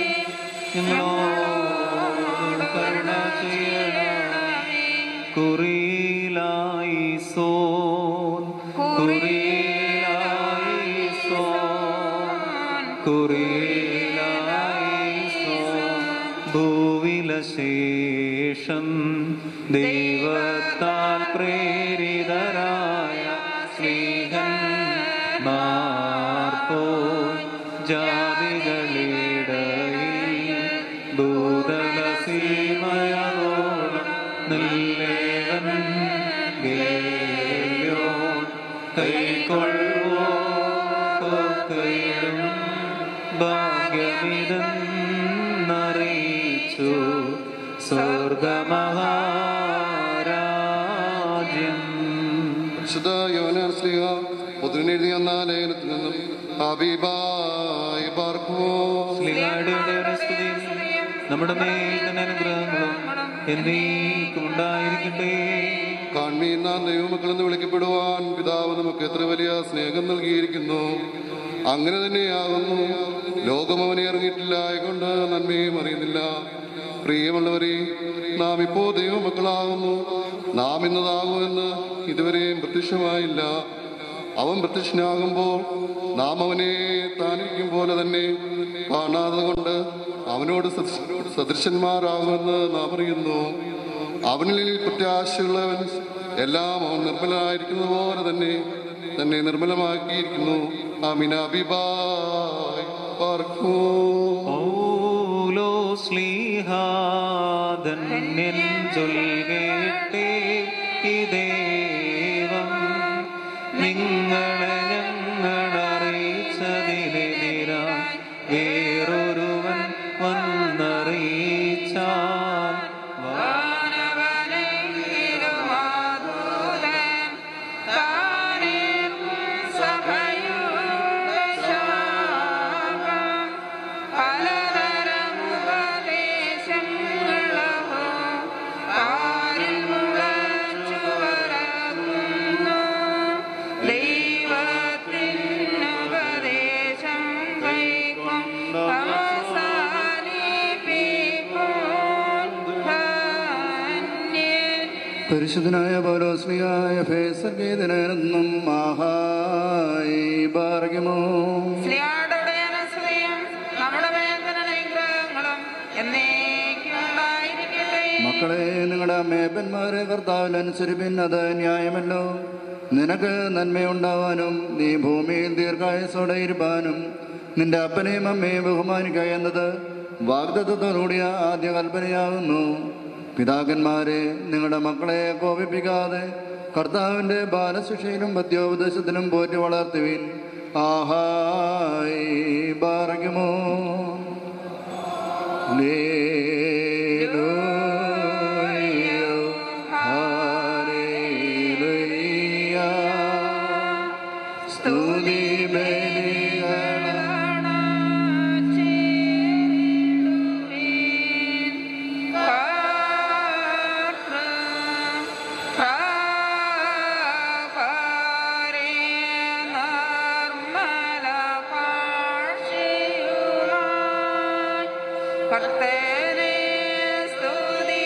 ഞങ്ങളോട് കരുണ ചെയ്യണമേ കുറിയിലായി സോൻ കുറിയിലായി സോൻ കുറിയിലായി സോൻ ഭൂവില ശേഷം ദൈവത്താൽ പ്രേരിതരായ സ്നേഹൻ മാർപ്പോ ജാതികളിടയിൽ ദൂതല സീമയോളം നല്ലേവൻ ഗേയോ കൈക്കൊള്ളുവോ കൊക്കയിലും ഭാഗ്യമിതെന്നറിയിച്ചു സ്വർഗമഹാരാജ്യം വിശുദ്ധ യോനാൻ സ്ലിഹ പുത്രനെഴുതിയ എന്ന ലേഖനത്തിൽ നിന്നും ഹബീബായി പാർക്കുമോ സ്ലിഹായുടെ സ്തുതിയും നമ്മുടെ മേൽ തന്നെ അനുഗ്രഹങ്ങളും എന്നേക്കും ഉണ്ടായിരിക്കട്ടെ കാൺമീൻ നാം ദൈവമക്കളെന്ന് വിളിക്കപ്പെടുവാൻ പിതാവ് നമുക്ക് എത്ര വലിയ സ്നേഹം നൽകിയിരിക്കുന്നു അങ്ങനെ തന്നെയാകുന്നു ലോകം അവനെ ഇറങ്ങിയിട്ടില്ല ആയകൊണ്ട് നന്മയും അറിയുന്നില്ല പ്രിയമുള്ളവരെ നാം ഇപ്പോൾ ദൈവമക്കളാകുന്നു നാം ഇന്നതാകുമെന്ന് ഇതുവരെയും പ്രത്യക്ഷമായില്ല അവൻ പ്രത്യക്ഷനാകുമ്പോൾ നാം അവനെ താനിരിക്കും പോലെ തന്നെ കാണാതെ കൊണ്ട് അവനോട് സദൃശ- സദൃശന്മാരാകുമെന്ന് നാം അറിയുന്നു അവനിൽ പ്രത്യാശയുള്ളവൻ എല്ലാം അവൻ നിർമ്മലനായിരിക്കുന്നത് പോലെ തന്നെ തന്നെ നിർമ്മലമാക്കിയിരിക്കുന്നു ആമിന അബിബായ് പാർക്കൂ പൗലോ സ്ലീഹാധന്യൻ ചൊൽകേട്ടേ ഈ ദേവം നിങ്ങളെ ഞങ്ങളറിയിച്ചതിനെതിരാ വേറൊരുവൻ വന്നറിയിച്ചാൽ ദൈവത്തിനുപദേശം കൈക്കും അവസാനിപ്പിക്കും പരിശുദ്ധനായ പൗലോസ്ലിയായ ഫേസഗീതനെന്നും മഹായി ഭാഗ്യമോ സ്ലിയാടുടെ അനുസൃതയും നമ്മുടെ വേദന നിഗ്രഹങ്ങളും എന്നേക്കും ഉണ്ടായിരിക്കട്ടെ മക്കളെ നിങ്ങളുടെ അമ്മേപ്പന്മാരെ കർത്താവിൽ അനുസരിപ്പിൻ അത് ന്യായമല്ലോ നിനക്ക് നന്മയുണ്ടാവാനും നീ ഭൂമിയിൽ ദീർഘായുസോടെ ഇരുപ്പാനും നിന്റെ അപ്പനെയും അമ്മയും ബഹുമാനിക്കുക എന്നത് വാഗ്ദത്തത്തോടുകൂടിയ ആദ്യ കൽപ്പനയാകുന്നു പിതാക്കന്മാരെ നിങ്ങളുടെ മക്കളെ കോപിപ്പിക്കാതെ കർത്താവിന്റെ ബാലശിക്ഷയിലും പദ്യോപദേശത്തിലും പോറ്റി വളർത്തുവിൻ ആഹായി ബാറയ്ക്കുമോ സ്തുതി കർത്തനെ സ്തുതി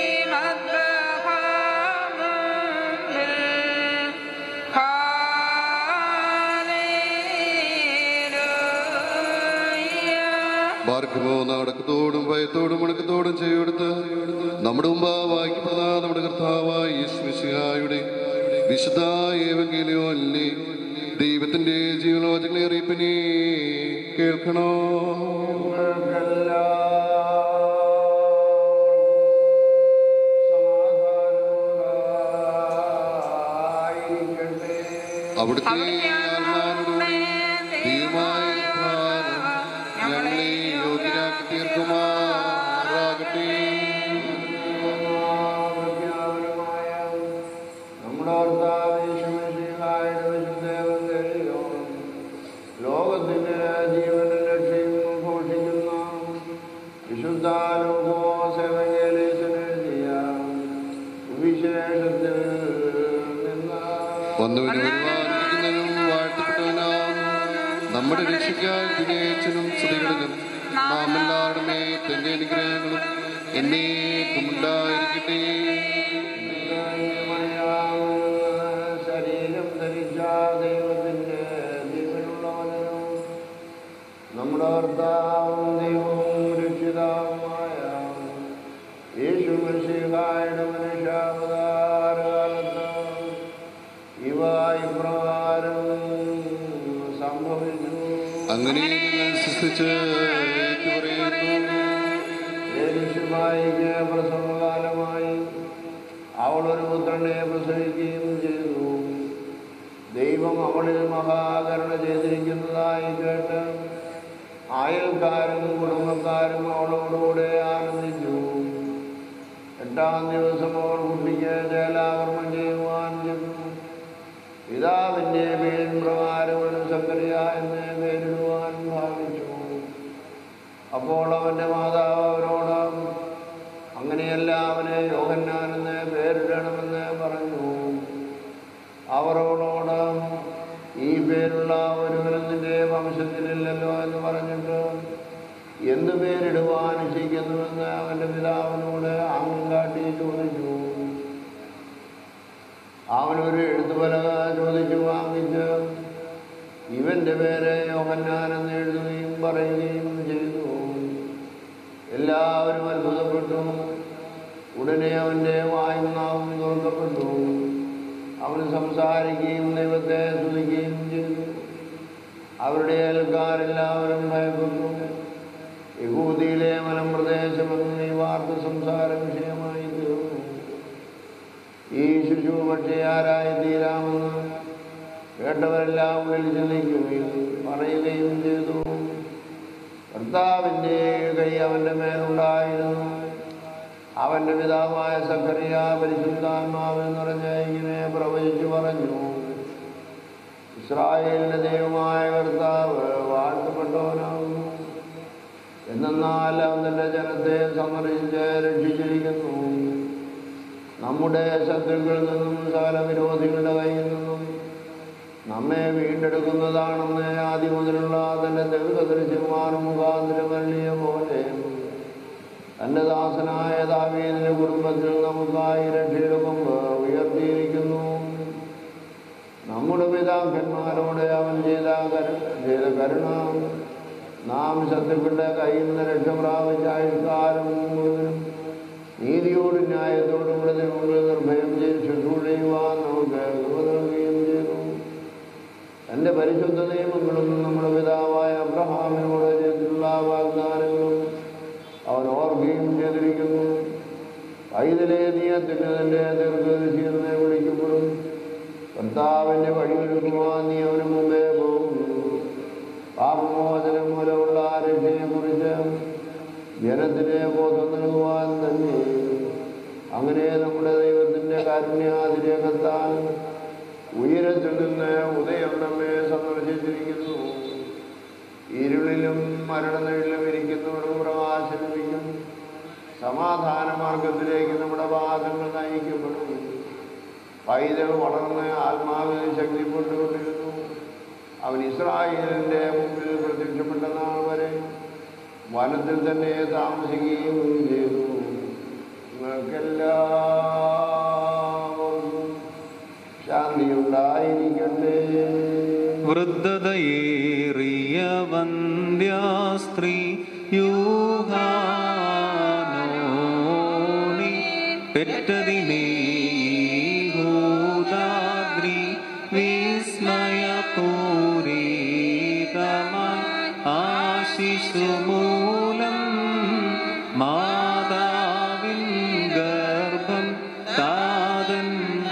മദ്ബഹാമുമ്പിൽ ബാർക്കുമോ നടക്കത്തോടും ഭയത്തോടും മുടക്കത്തോടും ചെയ്യെടുത്ത് നമ്മുടെ മുമ്പാവായിക്കപ്പെടുന്ന നമ്മുടെ കർത്താവായ യേശുമിശിഹായുടെ വിശുദ്ധ ഏവങ്കേലിയോ അല്ലേ ദൈവത്തിന്റെ ജീവനോചകളെ അറിയിപ്പിനെ കേൾക്കണോ അവിടുത്തെ ആത്മാവിനോടുകൂടി ദൈവമായ ഭാരം ഞങ്ങളെ യോഗ്യരാക്കി തീർക്കുമാറാകട്ടെ നമ്മുടെ ഭർത്താവേശുമിശിഹായുടെ വിശുദ്ധേവന്തരിലും ലോകത്തിന്റെ ജീവനും രക്ഷയും ഘോഷിക്കുന്ന വിശുദ്ധ ലോകോസേവകേലേശന് ചെയ്യാം വിശേഷത്തിൽ നിന്ന് വന്നവന് വരുവാനിരിക്കുന്നവനും വാഴ്ത്തപ്പെട്ടവനാം നമ്മുടെ രക്ഷിക്കാൻ ദിനേച്ചനും സ്തുതികളിലും നാം എല്ലാവരുമേ തന്റെ അനുഗ്രഹങ്ങളും എന്നേക്കും ഉണ്ടായിരിക്കട്ടെ ശരീരം ധരിച്ച ദൈവത്തിന്റെ ജീവനുള്ളവനും നമ്മുടെ ഭർത്താവും ദൈവവും രക്ഷിതാവുമായ യേശു മനുഷ്യകായുടെ മനുഷ്യാവതാരകാലത്ത് ഇവ ഇപ്രകാരം സംഭവിച്ചു അങ്ങനെ നിങ്ങൾ സൃഷ്ടിച്ച് ഏറ്റുപറയുന്നു യേശുമായിക്ക് പ്രസവകാലമായി അവൾ ഒരു പുത്രനെ പ്രസവിക്കുകയും ചെയ്തു ദൈവം അവളിൽ മഹാകരുണ ചെയ്തിരിക്കുന്നതായി കേട്ട് അയൽക്കാരും കുടുംബക്കാരും അവളോടുകൂടെ ആനന്ദിച്ചു എട്ടാം ദിവസം അവർ കുട്ടിക്ക് ജലാകർമ്മം ചെയ്യുവാൻ ചെന്നു പിതാവിൻ്റെ പേരിൻ പ്രകാരം ഒരു സക്കറിയ എന്ന് പേരിടുവാൻ ഭാവിച്ചു അപ്പോൾ അവൻ്റെ മാതാവ് അവരോട് അങ്ങനെയല്ല അവനെ യോഹന്നാനെന്ന് പേരിടണമെന്ന് പറഞ്ഞു അവരോടോട് ഈ പേരുള്ള ഒരുവനും നിന്റെ വംശത്തിലില്ലല്ലോ എന്ന് പറഞ്ഞിട്ട് എന്ത് പേരിടുവാൻ ഇച്ഛിക്കുന്നുവെന്ന് അവൻ്റെ പിതാവിനോട് ആംഗ്യം കാട്ടി ചോദിച്ചു അവനൊരു എഴുത്തുപലക ചോദിച്ചു വാങ്ങിച്ച് ഇവന്റെ പേര് യോഹന്നാനെന്ന് എഴുതുകയും പറയുകയും ചെയ്തു എല്ലാവരും അത്ഭുതപ്പെട്ടു ഉടനെ അവന്റെ വായും നാവും തുറക്കപ്പെട്ടു അവൻ സംസാരിക്കുകയും ദൈവത്തെ സ്തുതിക്കുകയും ചെയ്തു അവരുടെ അയൽക്കാരെല്ലാവരും ഭയപ്പെട്ടു യഹൂദിയിലെ മലമ്പ്രദേശമെന്ന് ഈ വാർത്ത സംസാര വിഷയമായി തീർന്നു ഈ ശിശു പക്ഷേ ആരായി തീരാമെന്ന് കേട്ടവരെല്ലാം ഉള്ളിൽ ചിന്തിക്കുകയും പറയുകയും ചെയ്തു കർത്താവിൻ്റെ കൈ അവൻ്റെ മേലുണ്ടായിരുന്നു അവൻ്റെ പിതാവായ സക്കറിയ പരിശുദ്ധാത്മാവിൽ നിറഞ്ഞ ഇങ്ങനെ പ്രവചിച്ചു പറഞ്ഞു ഇസ്രായേലിന്റെ ദൈവമായ കർത്താവ് വാഴ്ത്തപ്പെട്ടവനാകുന്നു എന്നാൽ അവൻ തന്റെ ജനത്തെ സന്ദർശിച്ച് രക്ഷിച്ചിരിക്കുന്നു നമ്മുടെ ശത്രുക്കളിൽ നിന്നും സകല വിരോധികളുടെ കയ്യിൽ നിന്നും നമ്മെ വീണ്ടെടുക്കുന്നതാണെന്ന് ആദ്യം മുതലുള്ള തന്റെ ദീർഘദർശന്മാർ മുഖാന്തരം വരളിയ പോലെ തന്റെ ദാസനായ ദാവീദിന്റെ കുടുംബത്തിൽ നമുക്കായി രക്ഷയുടെ മുമ്പ് ഉയർത്തിയിരിക്കുന്നു നമ്മുടെ പിതാക്കന്മാരോട് അവൻ ചെയ്ത കരു ചെയ്ത കരുണ നാം ശത്രുക്കളുടെ കയ്യിൽ നിന്ന് രക്ഷ പ്രാപിച്ച ആയുഷ്കാലം മുഴുവനും നീതിയോടും ന്യായത്തോടും കൂടെ മുമ്പിൽ നിർഭയം ചെയ്ത് ശുശ്രൂഷ ചെയ്യുവാൻ നമുക്ക് കൃപ നൽകുകയും ചെയ്തു തന്റെ പരിശുദ്ധ നിയമങ്ങളും നമ്മുടെ പിതാവായ അബ്രഹാമിനോട് ചെയ്തിട്ടുള്ള വാഗ്ദാനങ്ങളും അവൻ ഓർക്കുകയും ചെയ്തിരിക്കുന്നു പൈതലെ നീയത്തിന് തന്റെ ദീർഘദർശി എന്ന് വിളിക്കപ്പെടും കർത്താവിന്റെ വഴിയൊരുക്കുവാൻ നീ അവന് മുമ്പേ പോകുന്നു പാപമോചനം മൂലമുള്ള രക്ഷയെ കുറിച്ച് ജനത്തിന് ബോധം നൽകുവാൻ തന്നെ അങ്ങനെ നമ്മുടെ ദൈവത്തിന്റെ കാരുണ്യാതിരേകത്താൽ ഉയരത്തിൽ നിന്ന് ഉദയം നമ്മെ സന്ദർശിച്ചിരിക്കുന്നു ഇരുളിലും മരണനിഴിലും ഇരിക്കുന്നവർക്ക് പ്രകാശം ലഭിക്കും സമാധാന മാർഗത്തിലേക്ക് നമ്മുടെ പാദങ്ങൾ നയിക്കപ്പെടും പൈതൽ വളർന്ന് ആത്മാവിൽ ശക്തിപ്പെട്ടുകൊണ്ടിരുന്നു അവൻ ഇസ്രായേലിന്റെ മുമ്പിൽ പ്രത്യക്ഷപ്പെട്ട നാൾ വരെ വനത്തിൽ തന്നെ താമസിക്കുകയും ചെയ്തു നിങ്ങൾക്കെല്ലാവർക്കും ശാന്തിയുണ്ടായിരിക്കട്ടെ വൃദ്ധതയേറിയ വന്ധ്യാസ്ത്രീ യൂഹാനോനി പെറ്റതിനേഹൂദാദ്രി വിസ്മയപൂരിതമായി ആശിശുമൂലം മാതാവിൻ ഗർഭം താതൻ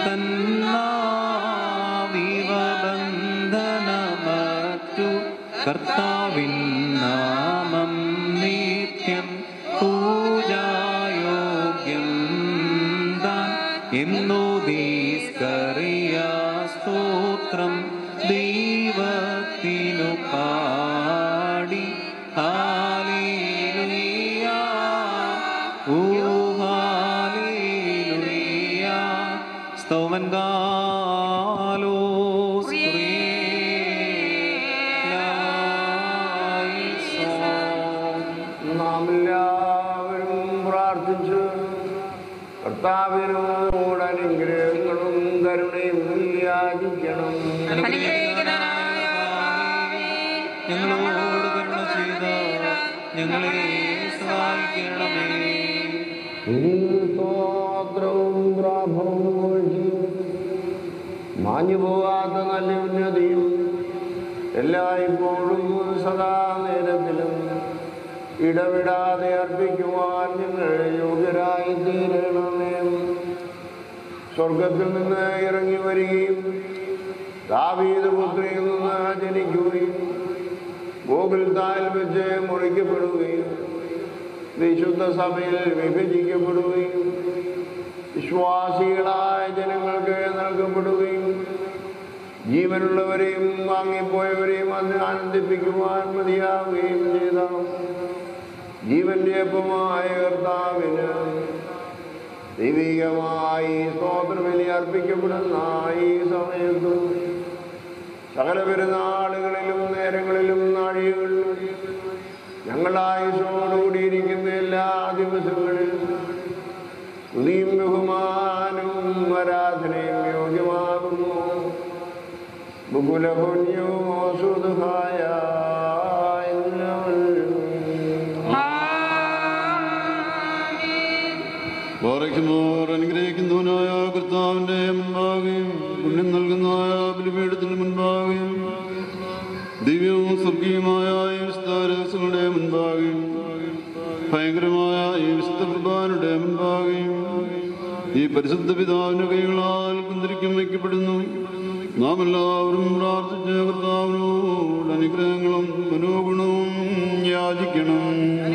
തന്നാവിവബന്ധനമറ്റു കർത്താവിൻ നാമം നിത്യം പൂജായോഗ്യം താൻ എന്നോ ദീസ്കറിയ സ്തോത്രം ദൈവത്തിനു പാടി ഹാലേലുയ ഓ ഹാലേലുയ സ്തോമൻ ഗാലോ നാം എല്ലാവരും പ്രാർത്ഥിച്ചു കർത്താവിനോട് അനുഗ്രഹങ്ങളും കരുണയും യാചിക്കണം ഞങ്ങളോട് കരുണ ചെയ്ത ഞങ്ങളെ സഹായിക്കണമേ സ്തോത്രവും പ്രാഭവും ഒഴുകിയും മാഞ്ഞു പോകാത്ത നല്ല ഉന്നതിയും എല്ലായ്പ്പോഴും സദാ നേരത്തിലും ഇടവിടാതെ അർപ്പിക്കുവാൻ ഞങ്ങൾ യോഗ്യരായി തീരണമേ സ്വർഗത്തിൽ നിന്ന് ഇറങ്ങി വരികയും ദാവീദ് പുത്രിയിൽ നിന്ന് ജനിക്കുകയും ഗോകുൽ താൽ വെച്ച് മുറിക്കപ്പെടുകയും വിശുദ്ധ സഭയിൽ വിഭജിക്കപ്പെടുകയും വിശ്വാസികളായ ജനങ്ങൾക്ക് നൽകപ്പെടുകയും ജീവനുള്ളവരെയും വാങ്ങിപ്പോയവരെയും അന്ന് ആനന്ദിപ്പിക്കുവാൻ മതിയാവുകയും ചെയ്ത ജീവന്റെ അപ്പമായ കർത്താവിന് ദൈവികമായി സ്തോത്രബലി അർപ്പിക്കപ്പെടുന്ന ഈ സമയത്തും സകല പെരുന്നാളുകളിലും നേരങ്ങളിലും നാഴികകളിലും ഞങ്ങൾ ആയുഷോടുകൂടിയിരിക്കുന്ന എല്ലാ ദിവസങ്ങളിലും സ്തുതിയും ബഹുമാനവും ആരാധനയും യോഗ്യമാകുന്നു പാറയ്ക്കുമോർ അനുഗ്രഹിക്കുന്നവനായ കർത്താവിന്റെ മുൻപാകെയും പുണ്യം നൽകുന്നതായ ബലിപീഠത്തിന് മുൻപാകെയും ദിവ്യവും സ്വർഗീയമായ ഈ വിശുദ്ധ രഹസ്യങ്ങളുടെ മുൻപാകെയും ഭയങ്കരമായ ഈ വിശുദ്ധ കുർബാനയുടെ മുൻപാകെയും ഈ പരിശുദ്ധ പിതാവിന്റെ കൈകളാൽ കുന്തിരിക്കും വയ്ക്കപ്പെടുന്നു നാം എല്ലാവരും പ്രാർത്ഥിച്ച കർത്താവിനോട് അനുഗ്രഹങ്ങളും മനോഗുണവും യാചിക്കണം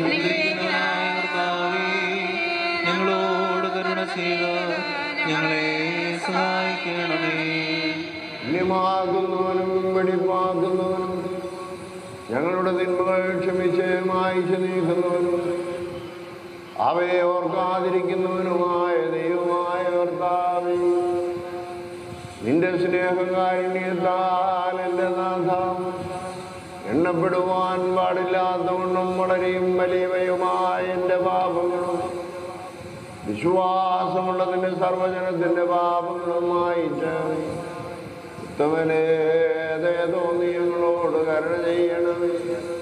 ഞങ്ങളോട് കരുണ ചെയ്ത ഞങ്ങളെ സഹായിക്കണമേ പുണ്യമാകുന്നവനും വെടിപ്പാക്കുന്നവനും ഞങ്ങളുടെ തിന്മകൾ ക്ഷമിച്ച് മായിച്ചു നീക്കുന്നവനും അവയെ ഓർക്കാതിരിക്കുന്നവനുമായ ദൈവമായ കർത്താവേ നിന്റെ സ്നേഹകാരുണ്യത്താൽ എൻ്റെ നാഥ എണ്ണപ്പെടുവാൻ പാടില്ലാത്തവണ്ണം വളരെയും വലിയവയുമായ എൻ്റെ പാപങ്ങളും വിശ്വാസമുള്ളതിൻ്റെ സർവജനത്തിൻ്റെ പാപങ്ങളും മായിച്ച് ഉത്തമനെ ദയ തോന്നി ഞങ്ങളോട് കരുണ ചെയ്യണമേ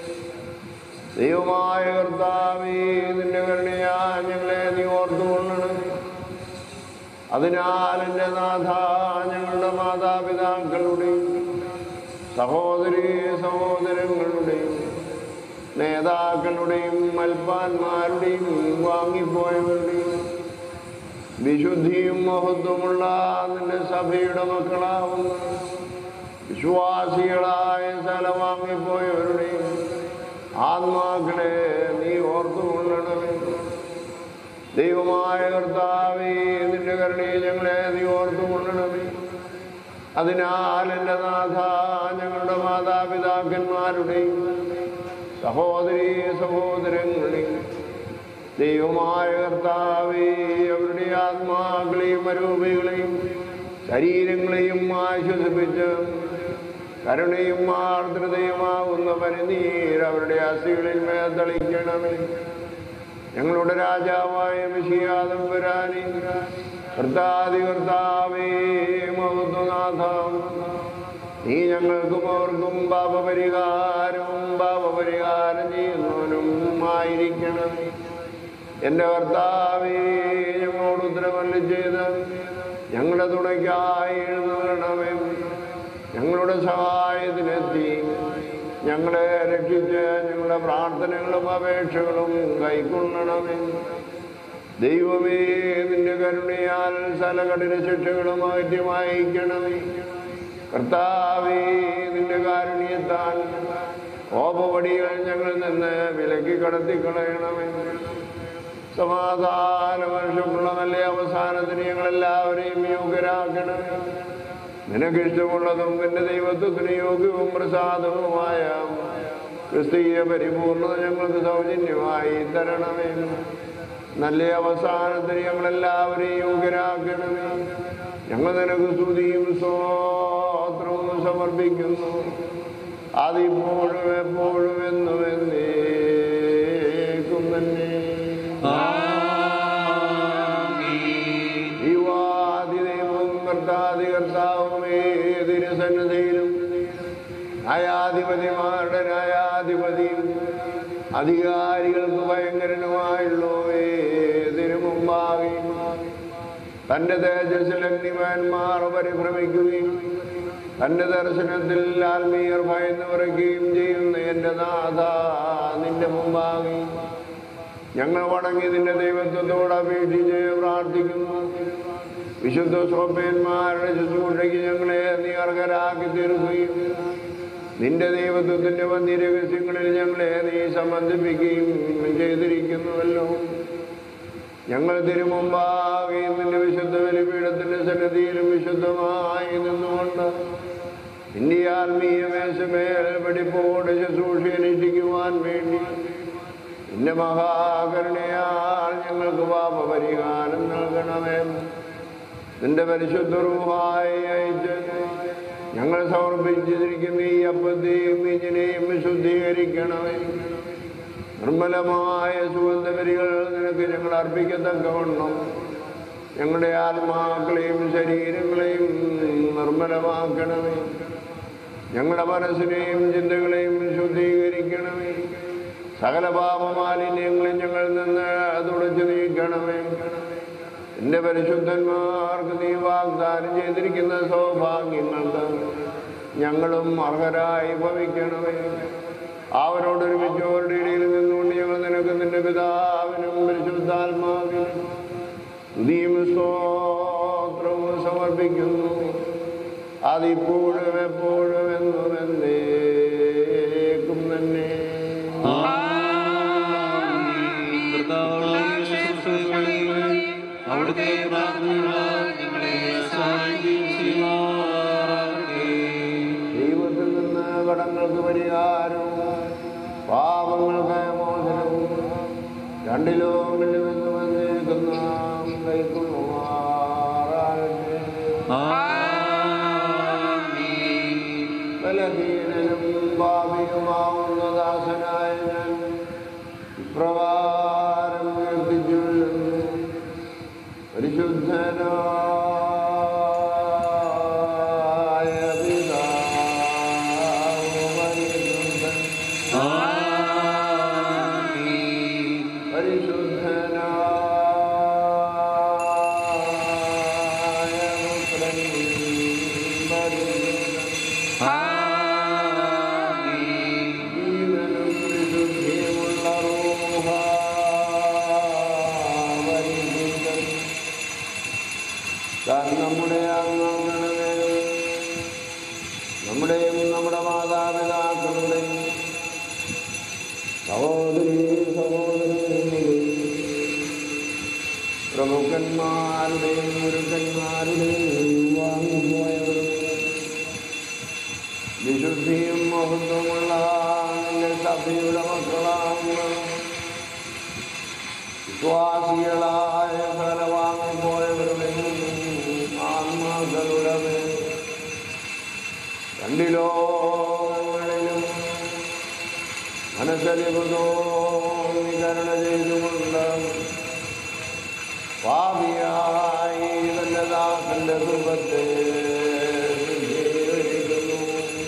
ദൈവമായ കർത്താവേ നിന്റെ കരുണയാ ഞങ്ങളെ നീ ഓർത്തുകൊള്ളണമേ അതിനാൽ എൻ്റെ നാഥ ഞങ്ങളുടെ മാതാപിതാക്കളുടെയും സഹോദരി സഹോദരങ്ങളുടെയും നേതാക്കളുടെയും മൽപ്പാന്മാരുടെയും വാങ്ങിപ്പോയവരുടെയും വിശുദ്ധിയും മഹത്വമുള്ള നിന്റെ സഭയുടെ മക്കളാവുന്ന വിശ്വാസികളായ സ്ഥലം വാങ്ങിപ്പോയവരുടെയും ആത്മാക്കളെ നീ ഓർത്തുകൊള്ളണമേ ദൈവമായ കർത്താവേ നിന്റെ കരുണയെ ഞങ്ങളെ നീ ഓർത്തുകൊള്ളണമേ അതിനാൽ എൻ്റെ നാഥ ഞങ്ങളുടെ മാതാപിതാക്കന്മാരുടെയും സഹോദരീ സഹോദരങ്ങളുടെയും ദൈവമായ കർത്താവേ അവരുടെ ആത്മാക്കളെയും അരൂപികളെയും ശരീരങ്ങളെയും ആശ്വസിപ്പിച്ച് കരുണയും ആർദ്രതയുമാകുന്ന പരിനീർ അവരുടെ അസ്ഥികളിൽ മേത്തളിക്കണമേ ഞങ്ങളുടെ രാജാവായ വിഷയാദം വരാനി കർത്താതി കർത്താവേ മഹത്വനാഥ നീ ഞങ്ങൾക്കും അവർക്കും പാപപരിഹാരവും പാപപരിഹാരം ചെയ്യുന്നവനും ആയിരിക്കണം എൻ്റെ കർത്താവേ ഞങ്ങളോട് ഉത്തരവല്ല ചെയ്ത് ഞങ്ങളുടെ തുണയ്ക്കായി എഴുന്നള്ളണമേ ഞങ്ങളുടെ സഹായത്തിനെത്തി ഞങ്ങളെ രക്ഷിച്ച് ഞങ്ങളുടെ പ്രാർത്ഥനകളും അപേക്ഷകളും കൈക്കൊള്ളണമേ ദൈവമേ നിന്റെ കരുണയാൽ സലകഠിന ശിക്ഷകളും അകറ്റി വായിക്കണമേ കർത്താവേ നിന്റെ കാരുണ്യത്താൽ കോപവടികൾ ഞങ്ങളിൽ നിന്ന് വിലക്കി കടത്തിക്കളയണമേ സമാധാന വർഷമുള്ള നല്ല അവസാനത്തിന് ഞങ്ങളെല്ലാവരെയും യോഗ്യരാക്കണമേ നിനക്കിഷ്ടമുള്ളതും നിന്റെ ദൈവത്വത്തിന് യോഗ്യവും പ്രസാദവുമായ ക്രിസ്തീയ പരിപൂർണത ഞങ്ങൾക്ക് സൗജന്യമായി തരണമേ നല്ല അവസാനത്തിന് ഞങ്ങളെല്ലാവരെയും യോഗ്യരാക്കണമേ ഞങ്ങൾ നിനക്ക് സ്തുതിയും സ്തോത്രവും സമർപ്പിക്കുന്നു അതിപ്പോഴും എപ്പോഴും എന്നും എന്നേക്കും തന്നെ ദൈവാദിദൈവവും കർത്താതി കർത്താവുമേ തിരുസന്നതയിലും ന്യായാധിപതിമാരുടെ ന്യായാധിപതിയും അധികാരികൾക്ക് ഭയങ്കരനുമായുള്ളവേ തിരുമുമ്പാകെ തന്റെ തേജസ്സിൽ അഗ്നിമാന്മാർ പരിഭ്രമിക്കുകയും തന്റെ ദർശനത്തിൽ ആത്മീയർ ഭയന്ന് വിറയ്ക്കുകയും ചെയ്യുന്ന എൻ്റെ നാഥ നിന്റെ മുമ്പാകെ ഞങ്ങൾ വണങ്ങി നിന്റെ ദൈവത്വത്തോട് അപേക്ഷിച്ച് പ്രാർത്ഥിക്കുന്നു വിശുദ്ധ സ്വപ്യന്മാരുടെ ശുശ്രൂഷയ്ക്ക് ഞങ്ങളെ നീ അർഹരാക്കി തീർക്കുകയും നിന്റെ ദൈവത്വത്തിന്റെ വന്യരഹസ്യങ്ങളിൽ ഞങ്ങളെ നീ സംബന്ധിപ്പിക്കുകയും ചെയ്തിരിക്കുന്നുവല്ലോ ഞങ്ങൾ തിരുമുമ്പാകെ നിന്റെ വിശുദ്ധ ബലിപീഠത്തിന്റെ സന്നിധിയിലും വിശുദ്ധമായി നിന്നുകൊണ്ട് നിന്റെ ആത്മീയ മേശമേൽ പഠിപ്പോട് ശുശ്രൂഷ അനുഷ്ഠിക്കുവാൻ വേണ്ടി നിന്റെ മഹാകരുണയാൽ ഞങ്ങൾക്ക് പാപപരിഹാരം നൽകണമേ നിന്റെ പരിശുദ്ധ റൂഹായി അയച്ച് ഞങ്ങൾ സമർപ്പിച്ചിരിക്കുന്ന ഈ അപ്പത്തെയും ഇതിനെയും വിശുദ്ധീകരിക്കണമേ നിർമ്മലമായ സുഗന്ധവരികൾ നിനക്ക് ഞങ്ങൾ അർപ്പിക്കത്തക്കവണ്ണം ഞങ്ങളുടെ ആത്മാക്കളെയും ശരീരങ്ങളെയും നിർമ്മലമാക്കണമേ ഞങ്ങളുടെ മനസ്സിനെയും ചിന്തകളെയും ശുദ്ധീകരിക്കണമേ സകല പാപമാലിന്യങ്ങളും ഞങ്ങളിൽ നിന്ന് തുടച്ചു നീക്കണമേ എന്റെ പരിശുദ്ധന്മാർക്ക് നീ വാഗ്ദാനം ചെയ്തിരിക്കുന്ന സൗഭാഗ്യങ്ങൾക്ക് ഞങ്ങളും അർഹരായി ഭവിക്കണമേ അവരോടൊരുമിച്ച് അവരുടെ ഇടയിൽ നിന്നുകൊണ്ട് ഞങ്ങൾ നിനക്ക് നിന്റെ പിതാവിനും പരിശുദ്ധാത്മാവിനും സ്തുതിയും സ്തോത്രവും സമർപ്പിക്കുന്നു അതിപ്പോഴും എപ്പോഴും എന്നും എന്നേക്കും തന്നെ അവിടുത്തെ പ്രാർത്ഥനകളാൽ ഞങ്ങളെ സഹായിക്കുകയും ചെയ്യുമാറാകട്ടെ. ദൈവത്തിൽ നിന്ന് കടങ്ങൾക്ക് പരിഹാരവും പാപങ്ങൾക്ക് മോചനവും രണ്ടിലോമിൽ നിന്ന് വന്നേക്കുന്ന കൈക്കൊള്ളുമാറാകട്ടെ ബലഹീനനും ഭാവിയുമാവുന്ന ദാസനായ ഞാൻ ഇപ്രകാരം ഉയർത്തിച്ചു പരിശുദ്ധനായ പിതാവ് പരിശുദ്ധൻ പരിശുദ്ധനായ പുത്രൻ ജീവനും വിശുദ്ധിയുമുള്ള റൂഹ പരിശുദ്ധൻ താൻ നമ്മുടെ അംഗങ്ങളെ നമ്മുടെയും നമ്മുടെ മാതാപിതാക്കളുടെയും സഹോദരി സഹോദരങ്ങളുടെയും പ്രമുഖന്മാരുടെയും ഗുരുക്കന്മാരുടെയും വാങ്ങിപ്പോയവരും വിശുദ്ധിയും മഹത്വമുള്ള നിന്റെ സഭയുടെ മക്കളാകുന്ന വിശ്വാസികളായ കല വാങ്ങിപ്പോയവരുടെ ആത്മാക്കളുടെ മേൽ രണ്ടിലോകങ്ങളിലും മനസ്സലിവ് തോന്നി കരുണ ചെയ്തുകൊണ്ട് പാപിയായി തന്റെ ദാസന്റെ സുഖത്തെ ശുദ്ധീകരിക്കുന്നു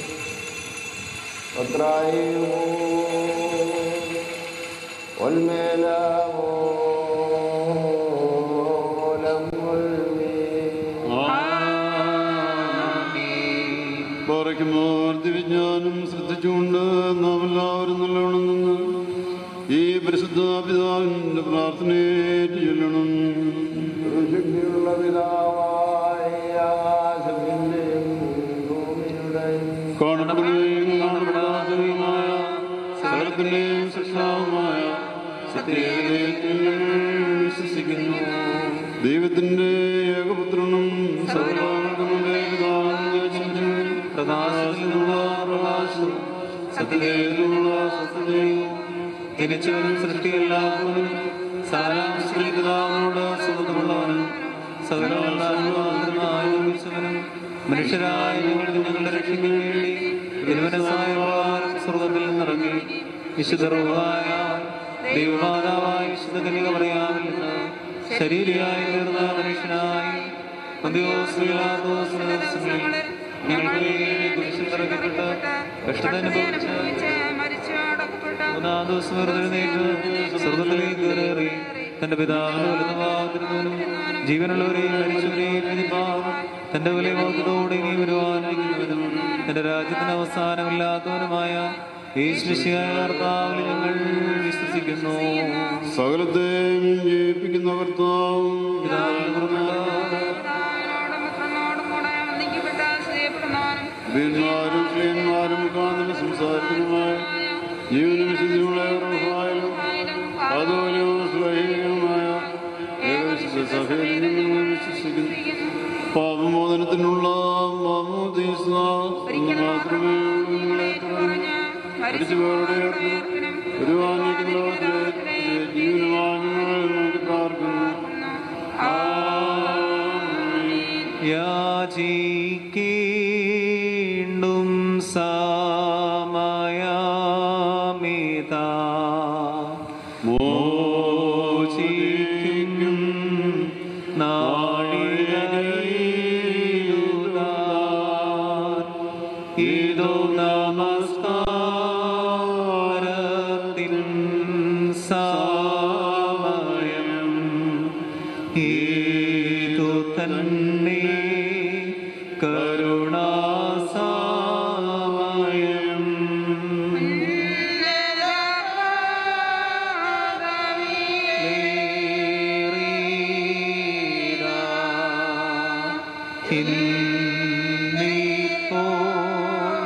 പത്രായോ പാറയ്ക്കുമാർ ദിവ്യജ്ഞാനം ശ്രദ്ധിച്ചുകൊണ്ട് നാം എല്ലാവരും നല്ലോണം നിന്ന് ഈ പരിശുദ്ധ പിതാവിന്റെ പ്രാർത്ഥനയെ ചൊല്ലണം ശുദ്ധിയുള്ള പിതാവായ ആകാശത്തിന്റെയും ഭൂമിയുടെയും കാണപ്പെടുകയും കാണപ്പെടാത്തതുമായ സകലത്തിന്റെയും സൃഷ്ടാവുമായ സത്യത്തിൽ ഞങ്ങൾ വിശ്വസിക്കുന്നു ദൈവത്തിന്റെ ഏകപുത്രനും സർവ്വലോകങ്ങളുടെ പിതാവിന്റെ പ്രകാശത്തിലുള്ള പ്രകാശവും സത്യതയിലുള്ള സത്യതയും തിരിച്ചവനും സൃഷ്ടിയല്ലാത്തവനും സാരാംശിതാവിനോട് സുഖമുള്ളവനും സകലമായ നിർമ്മിച്ചവനും മനുഷ്യരായ ഞങ്ങൾക്ക് ഞങ്ങളുടെ രക്ഷയ്ക്ക് വേണ്ടി തിരുവനസായ പ്രകാരം സ്വർഗത്തിൽ നിന്നിറങ്ങി വിശുദ്ധറുവായ ദൈവമാതാവായ വിശുദ്ധ കന്യക പറയാമിൽ നിന്ന് ശരീരയായി തീർന്ന മനുഷ്യനായി മധ്യോസ്ലിയാദോസ്ലിൽ ഞങ്ങൾക്ക് വേണ്ടി കുരിശിൽ തറക്കപ്പെട്ട് കഷ്ടതനുഭവിച്ച് മൂന്നാം ദിവസം വെറുതെഴുന്നേറ്റ് സ്വർഗത്തിലേക്ക് കയറി തന്റെ പിതാവിന്റെ വലുതമാകുന്നതിനും ജീവനുള്ളവരെയും മരിച്ചവരെയും വിധിപ്പാൻ തന്റെ വലിയ വാക്കുതോടെ ഇനി വരുവാനിരിക്കുന്നവനും തന്റെ രാജ്യത്തിന് അവസാനമില്ലാത്തവനുമായ ഈശ്വശിയായ കർത്താവിൽ ഞങ്ങൾ വിശ്വസിക്കുന്നു സകലത്തെയും ജയിപ്പിക്കുന്ന കർത്താവും വീന്മാരും ശ്രീന്മാരും കാണുന്ന സംസാരിക്കുന്നതുമായ ജീവനും ശുദ്ധിയുള്ള റൂഹായാലും അതുപോലെ സ്ലൈഹികമായ ഏകവിശുദ്ധ സഭയിൽ ഞങ്ങൾ വിശ്വസിക്കുന്നു പാപമോചനത്തിനുള്ള മാമോദീസ എന്ന് മാത്രമേ ഉള്ളൂ നിങ്ങളെ തുടർന്ന് മരിച്ചവരുടെ ഒരു വാങ്ങിക്കുന്ന ജീവനമായി ഞങ്ങൾ നോക്കി പ്രാർത്ഥിക്കുന്നു യാചിക്കേണ്ടും സമയമിതാ മോചിക്കും നാഴികയിലുതാ ഇതു നമസ്കാരത്തിൻ സമയം ഇതു തന്നെ കരുണാസമയം ഇന്നിപ്പോൾ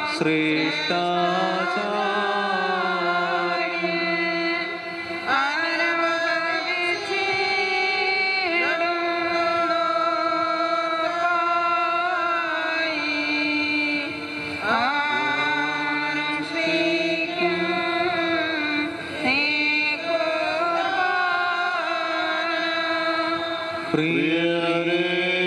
ശ്രേഷ്ഠാചാര്യം പ്രിയരേ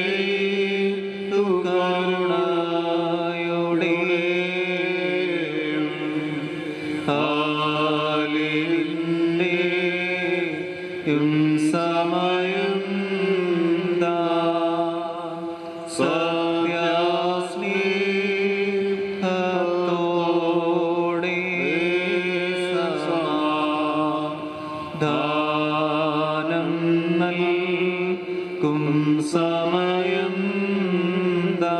കരുണയോടെ ും സമയം ദാ സത്യാസ്നേഹത്തോടെ ദാനം നൽകും സമയം ദാ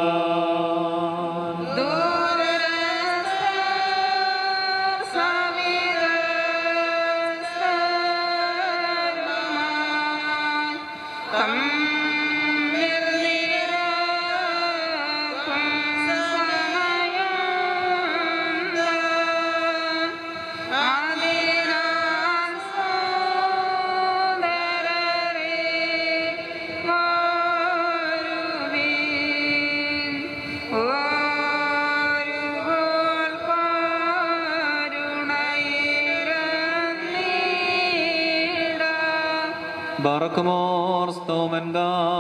Barakmor stomen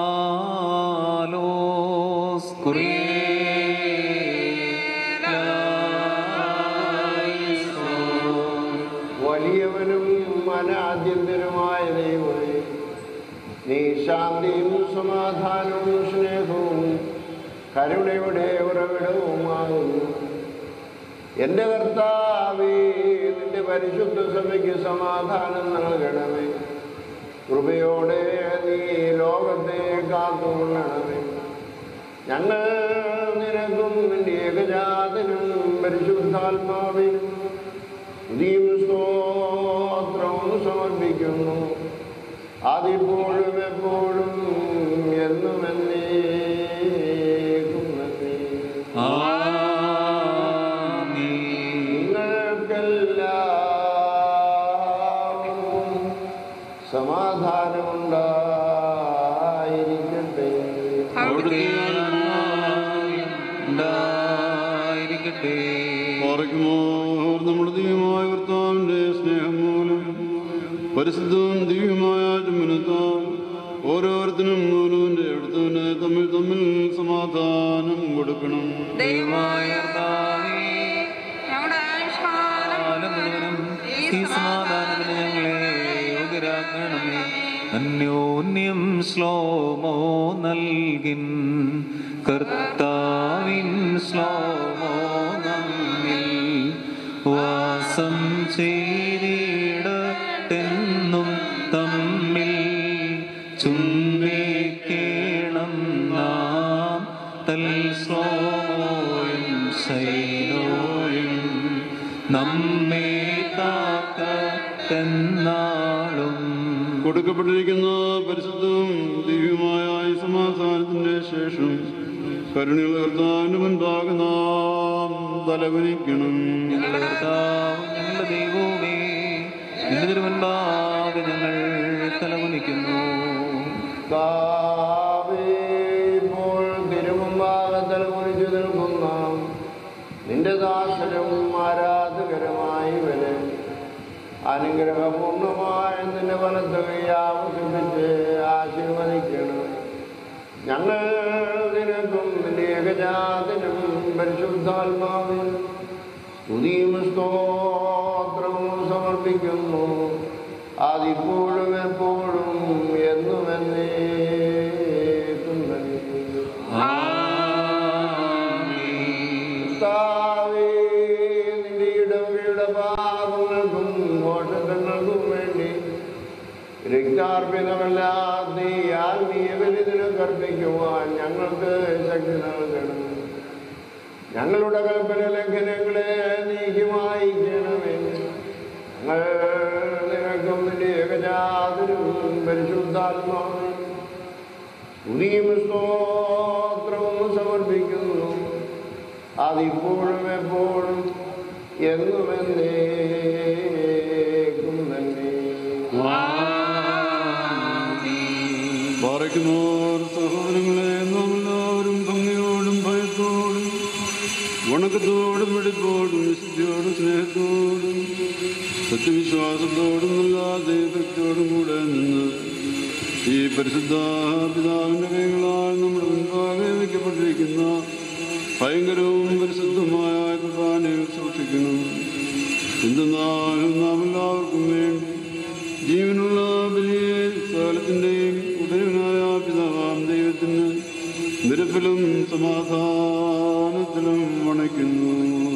galos വലിയവനും അനാദ്യന്തനുമായ ദൈവമേ നീ ശാന്തിയും സമാധാനവും സ്നേഹവും കരുണയുടെ ഉറവിടവുമാകുന്നു എൻ്റെ കർത്താവേ നിന്റെ പരിശുദ്ധ സഭയ്ക്ക് സമാധാനം നൽകണമേ കൃപയോടെ നീ ലോകത്തെ കാത്തുകൊള്ളണമേ ഞങ്ങൾ നിനക്കും നിന്റെ ഏകജാതനും പരിശുദ്ധാത്മാവിനും പുതിയും സ്തോത്രവും സമർപ്പിക്കുന്നു അതിപ്പോഴും എപ്പോഴും എന്നും എന്നേക്കും നന്ദി നിങ്ങൾക്കെല്ലാവർക്കും സമാധാനമുണ്ടായിരിക്കട്ടെ ഉണ്ടായിരിക്കട്ടെ പാറയ്ക്കുമോർ നമ്മുടെ ദൈവമായ കർത്താവിന്റെ സ്നേഹം മൂലം പരിശുദ്ധവും ദിവ്യമായ ചുമനത്താൽ ഓരോരുത്തരും ഓരോന്റെ അടുത്തവന് തമ്മിൽ തമ്മിൽ സമാധാനം കൊടുക്കണം ദൈവമായ കർത്താവേ, കാലം മുഴുവനും ഈ സമാധാനത്തിന് ഞങ്ങളെ യോഗ്യരാക്കണമേ അന്യോന്യം ശ്ലോമോ നൽകിൻ കർത്താവിൻ ശ്ലോമോ നമ്മിൽ വാസം ചെയ്തിടട്ടെന്നും തമ്മിൽ ചുംബിക്കണം നാം തൽ ശ്ലോമോയും ശൈലോയും നമ്മെ കാക്കട്ടെന്നാളും കൊടുക്കപ്പെട്ടിരിക്കുന്ന പരിശുദ്ധവും ദിവ്യമായ ഈ സമാധാനത്തിന്റെ ശേഷം കരുണയുള്ള കർത്താവിന്റെ മുൻപാകെ നാം തലകുനിക്കണം ഞങ്ങളുടെ കർത്താവും ഞങ്ങളുടെ ദൈവവുമേ നിന്റെ തിരുവൻപാകെ ഞങ്ങൾ തലകുനിക്കുന്നു കർത്താവേ, ഇപ്പോൾ തിരുമുമ്പാകത്തൽ കുറിച്ച് നിൽക്കുന്ന നിന്റെ ദാസരും ആരാധകരമായി വരെ അനുഗ്രഹപൂർണമായ നിന്റെ വലത്ത് ആവശ്യപ്പിച്ച് ആശീർവദിക്കണം ഞങ്ങൾ നിനക്കും നിന്റെ ഏകജാതനും പരിശുദ്ധാത്മാവിൽ സ്തുതിയും സ്തോത്രവും സമർപ്പിക്കുന്നു അതിപ്പോഴും എപ്പോഴും എന്നും എന്നേക്കും തന്നെ മാത്രമല്ല നീ ആത്മീയബലിതിനും കർപ്പിക്കുവാൻ ഞങ്ങൾക്ക് ശക്തി നൽകണം ഞങ്ങളുടെ കൽപ്പന ലംഘനങ്ങളെ നീക്കി വായിക്കണമേ ഞങ്ങൾ നിനക്കും നിന്റെ ഏകജാതരും പരിശുദ്ധാത്മാവും സ്തുതിയും സ്തോത്രവും സമർപ്പിക്കുന്നു അതിപ്പോഴും എപ്പോഴും എന്നും എന്നേക്കും തന്നെ പാറയ്ക്കുന്നോർ സഹോദരങ്ങളെ നാം എല്ലാവരും ഭംഗിയോടും ഭയത്തോടും വണക്കത്തോടും വെടിപ്പോടും വിശുദ്ധിയോടും സ്നേഹത്തോടും സത്യവിശ്വാസത്തോടും എല്ലാ ദൈവത്തോടും കൂടെ നിന്ന് ഈ പരിശുദ്ധ പിതാവിൻ്റെ കൈകളാൽ നമ്മുടെ മുൻപാകെ വയ്ക്കപ്പെട്ടിരിക്കുന്ന ഭയങ്കരവും പരിശുദ്ധമായ കുർബാനയിൽ സൂക്ഷിക്കണം എന്തെന്നാലും നാം എല്ലാവർക്കും വേണ്ടി ജീവനുള്ള ബലിയെ സകലത്തിൻ്റെയും ഉദയവനായ പിതാവാം ദൈവത്തിന് നിരപ്പിലും സമാധാനത്തിലും വണയ്ക്കുന്നു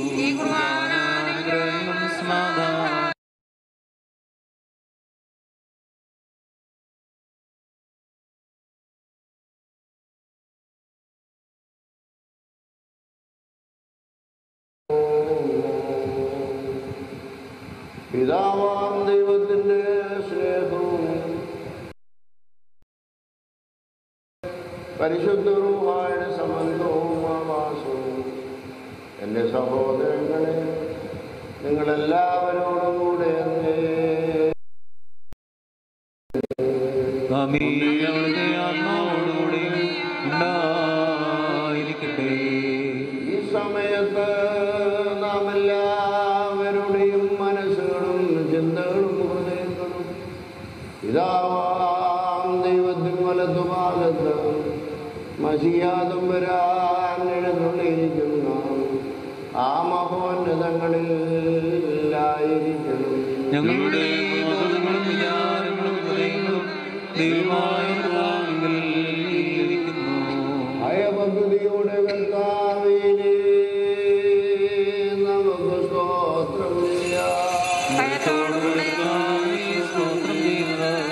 പിതാവാം ദൈവത്തിന്റെ സ്നേഹവും പരിശുദ്ധ റൂഹായുടെ സംബന്ധവും ആവാസവും എൻ്റെ സഹോദരങ്ങളെ നിങ്ങളെല്ലാവരോടും കൂടെ എന്നേ അവിടുത്തെ ആത്മാവോടുകൂടി ഉണ്ടായിരിക്കട്ടെ ഈ സമയത്ത് നാം എല്ലാവരുടെയും മനസ്സുകളും ചിന്തകളും ഹൃദയങ്ങളും പിതാവാം ദൈവത്തിൻ വലതുഭാഗത്ത് മസിയാതും വരാൻ എഴുന്നള്ളിയിരിക്കുന്ന ആ മഹോന്നതങ്ങളിൽ ആയിരിക്കണം ഞങ്ങളുടെ ബോധങ്ങളും വിചാരങ്ങളും ഹൃദയങ്ങളും ദൈവമായ കർത്താവിൽ ഇരിക്കുന്നു ഭയഭക്തിയുടെ കർത്താവിനെ നമുക്ക് സ്തോത്രമില്ല സ്തോത്രം ചെയ്യുന്നത്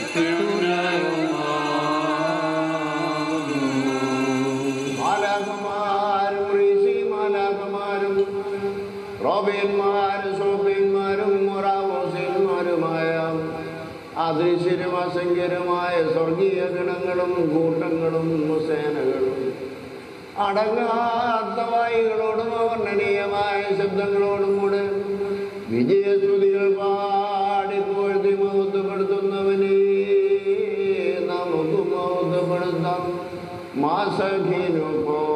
മാലാഖമാരും ഋഷിമാലാഖമാരും റോബിയന്മാരും സോബിയന്മാരും മൊറാവോസിയന്മാരുമായ അദൃശ്യരും അസംഖ്യരുമായ സ്വർഗീയ ഗണങ്ങളും കൂട്ടങ്ങളും സേനകളും അടങ്ങാത്ത വായുകളോടും അവർണ്ണനീയമായ ശബ്ദങ്ങളോടും കൂടെ വിജയസ്തുതികൾ പാടിപ്പോഴ്ത്തി മഹത്വപ്പെടുത്തുന്നവനെ നമുക്ക് മഹത്വപ്പെടുത്താം മാസഖീനു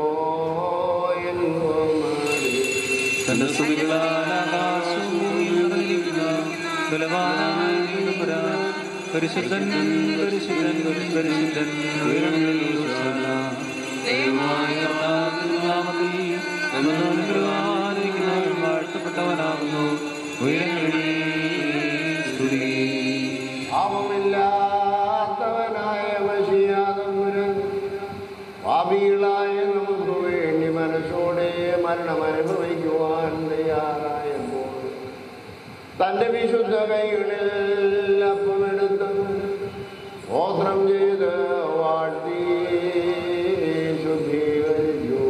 തന്റെ സ്തുതികളാൽ ആകാശവും ഭൂമിയും നിറഞ്ഞിരിക്കുന്ന ബലവാനായ ദൈവപുരാൻ പരിശുദ്ധൻ പരിശുദ്ധൻ പരിശുദ്ധൻ ഉയരങ്ങളിൽ ഹോശാന. ദൈവമായ കർത്താവിന്റെ നാമത്തിൽ അനുഗ്രഹാനിക്കുന്നവൻ വാഴ്ത്തപ്പെട്ടവനാകുന്നു ഉയരങ്ങളിൽ സ്തുതി പാപമില്ലാത്തവനായ മഷിയാതമ്പുരൻ പാപികളായ നമുക്ക് വേണ്ടി മനസ്സോടെ മരണം അനുഭവിക്കുവാൻ തയ്യാറായപ്പോൾ തന്റെ വിശുദ്ധ കൈകളിൽ അപ്പമെടുത്ത് സ്തോത്രം ചെയ്ത് വാഴ്ത്തി ശുദ്ധീകരിച്ചു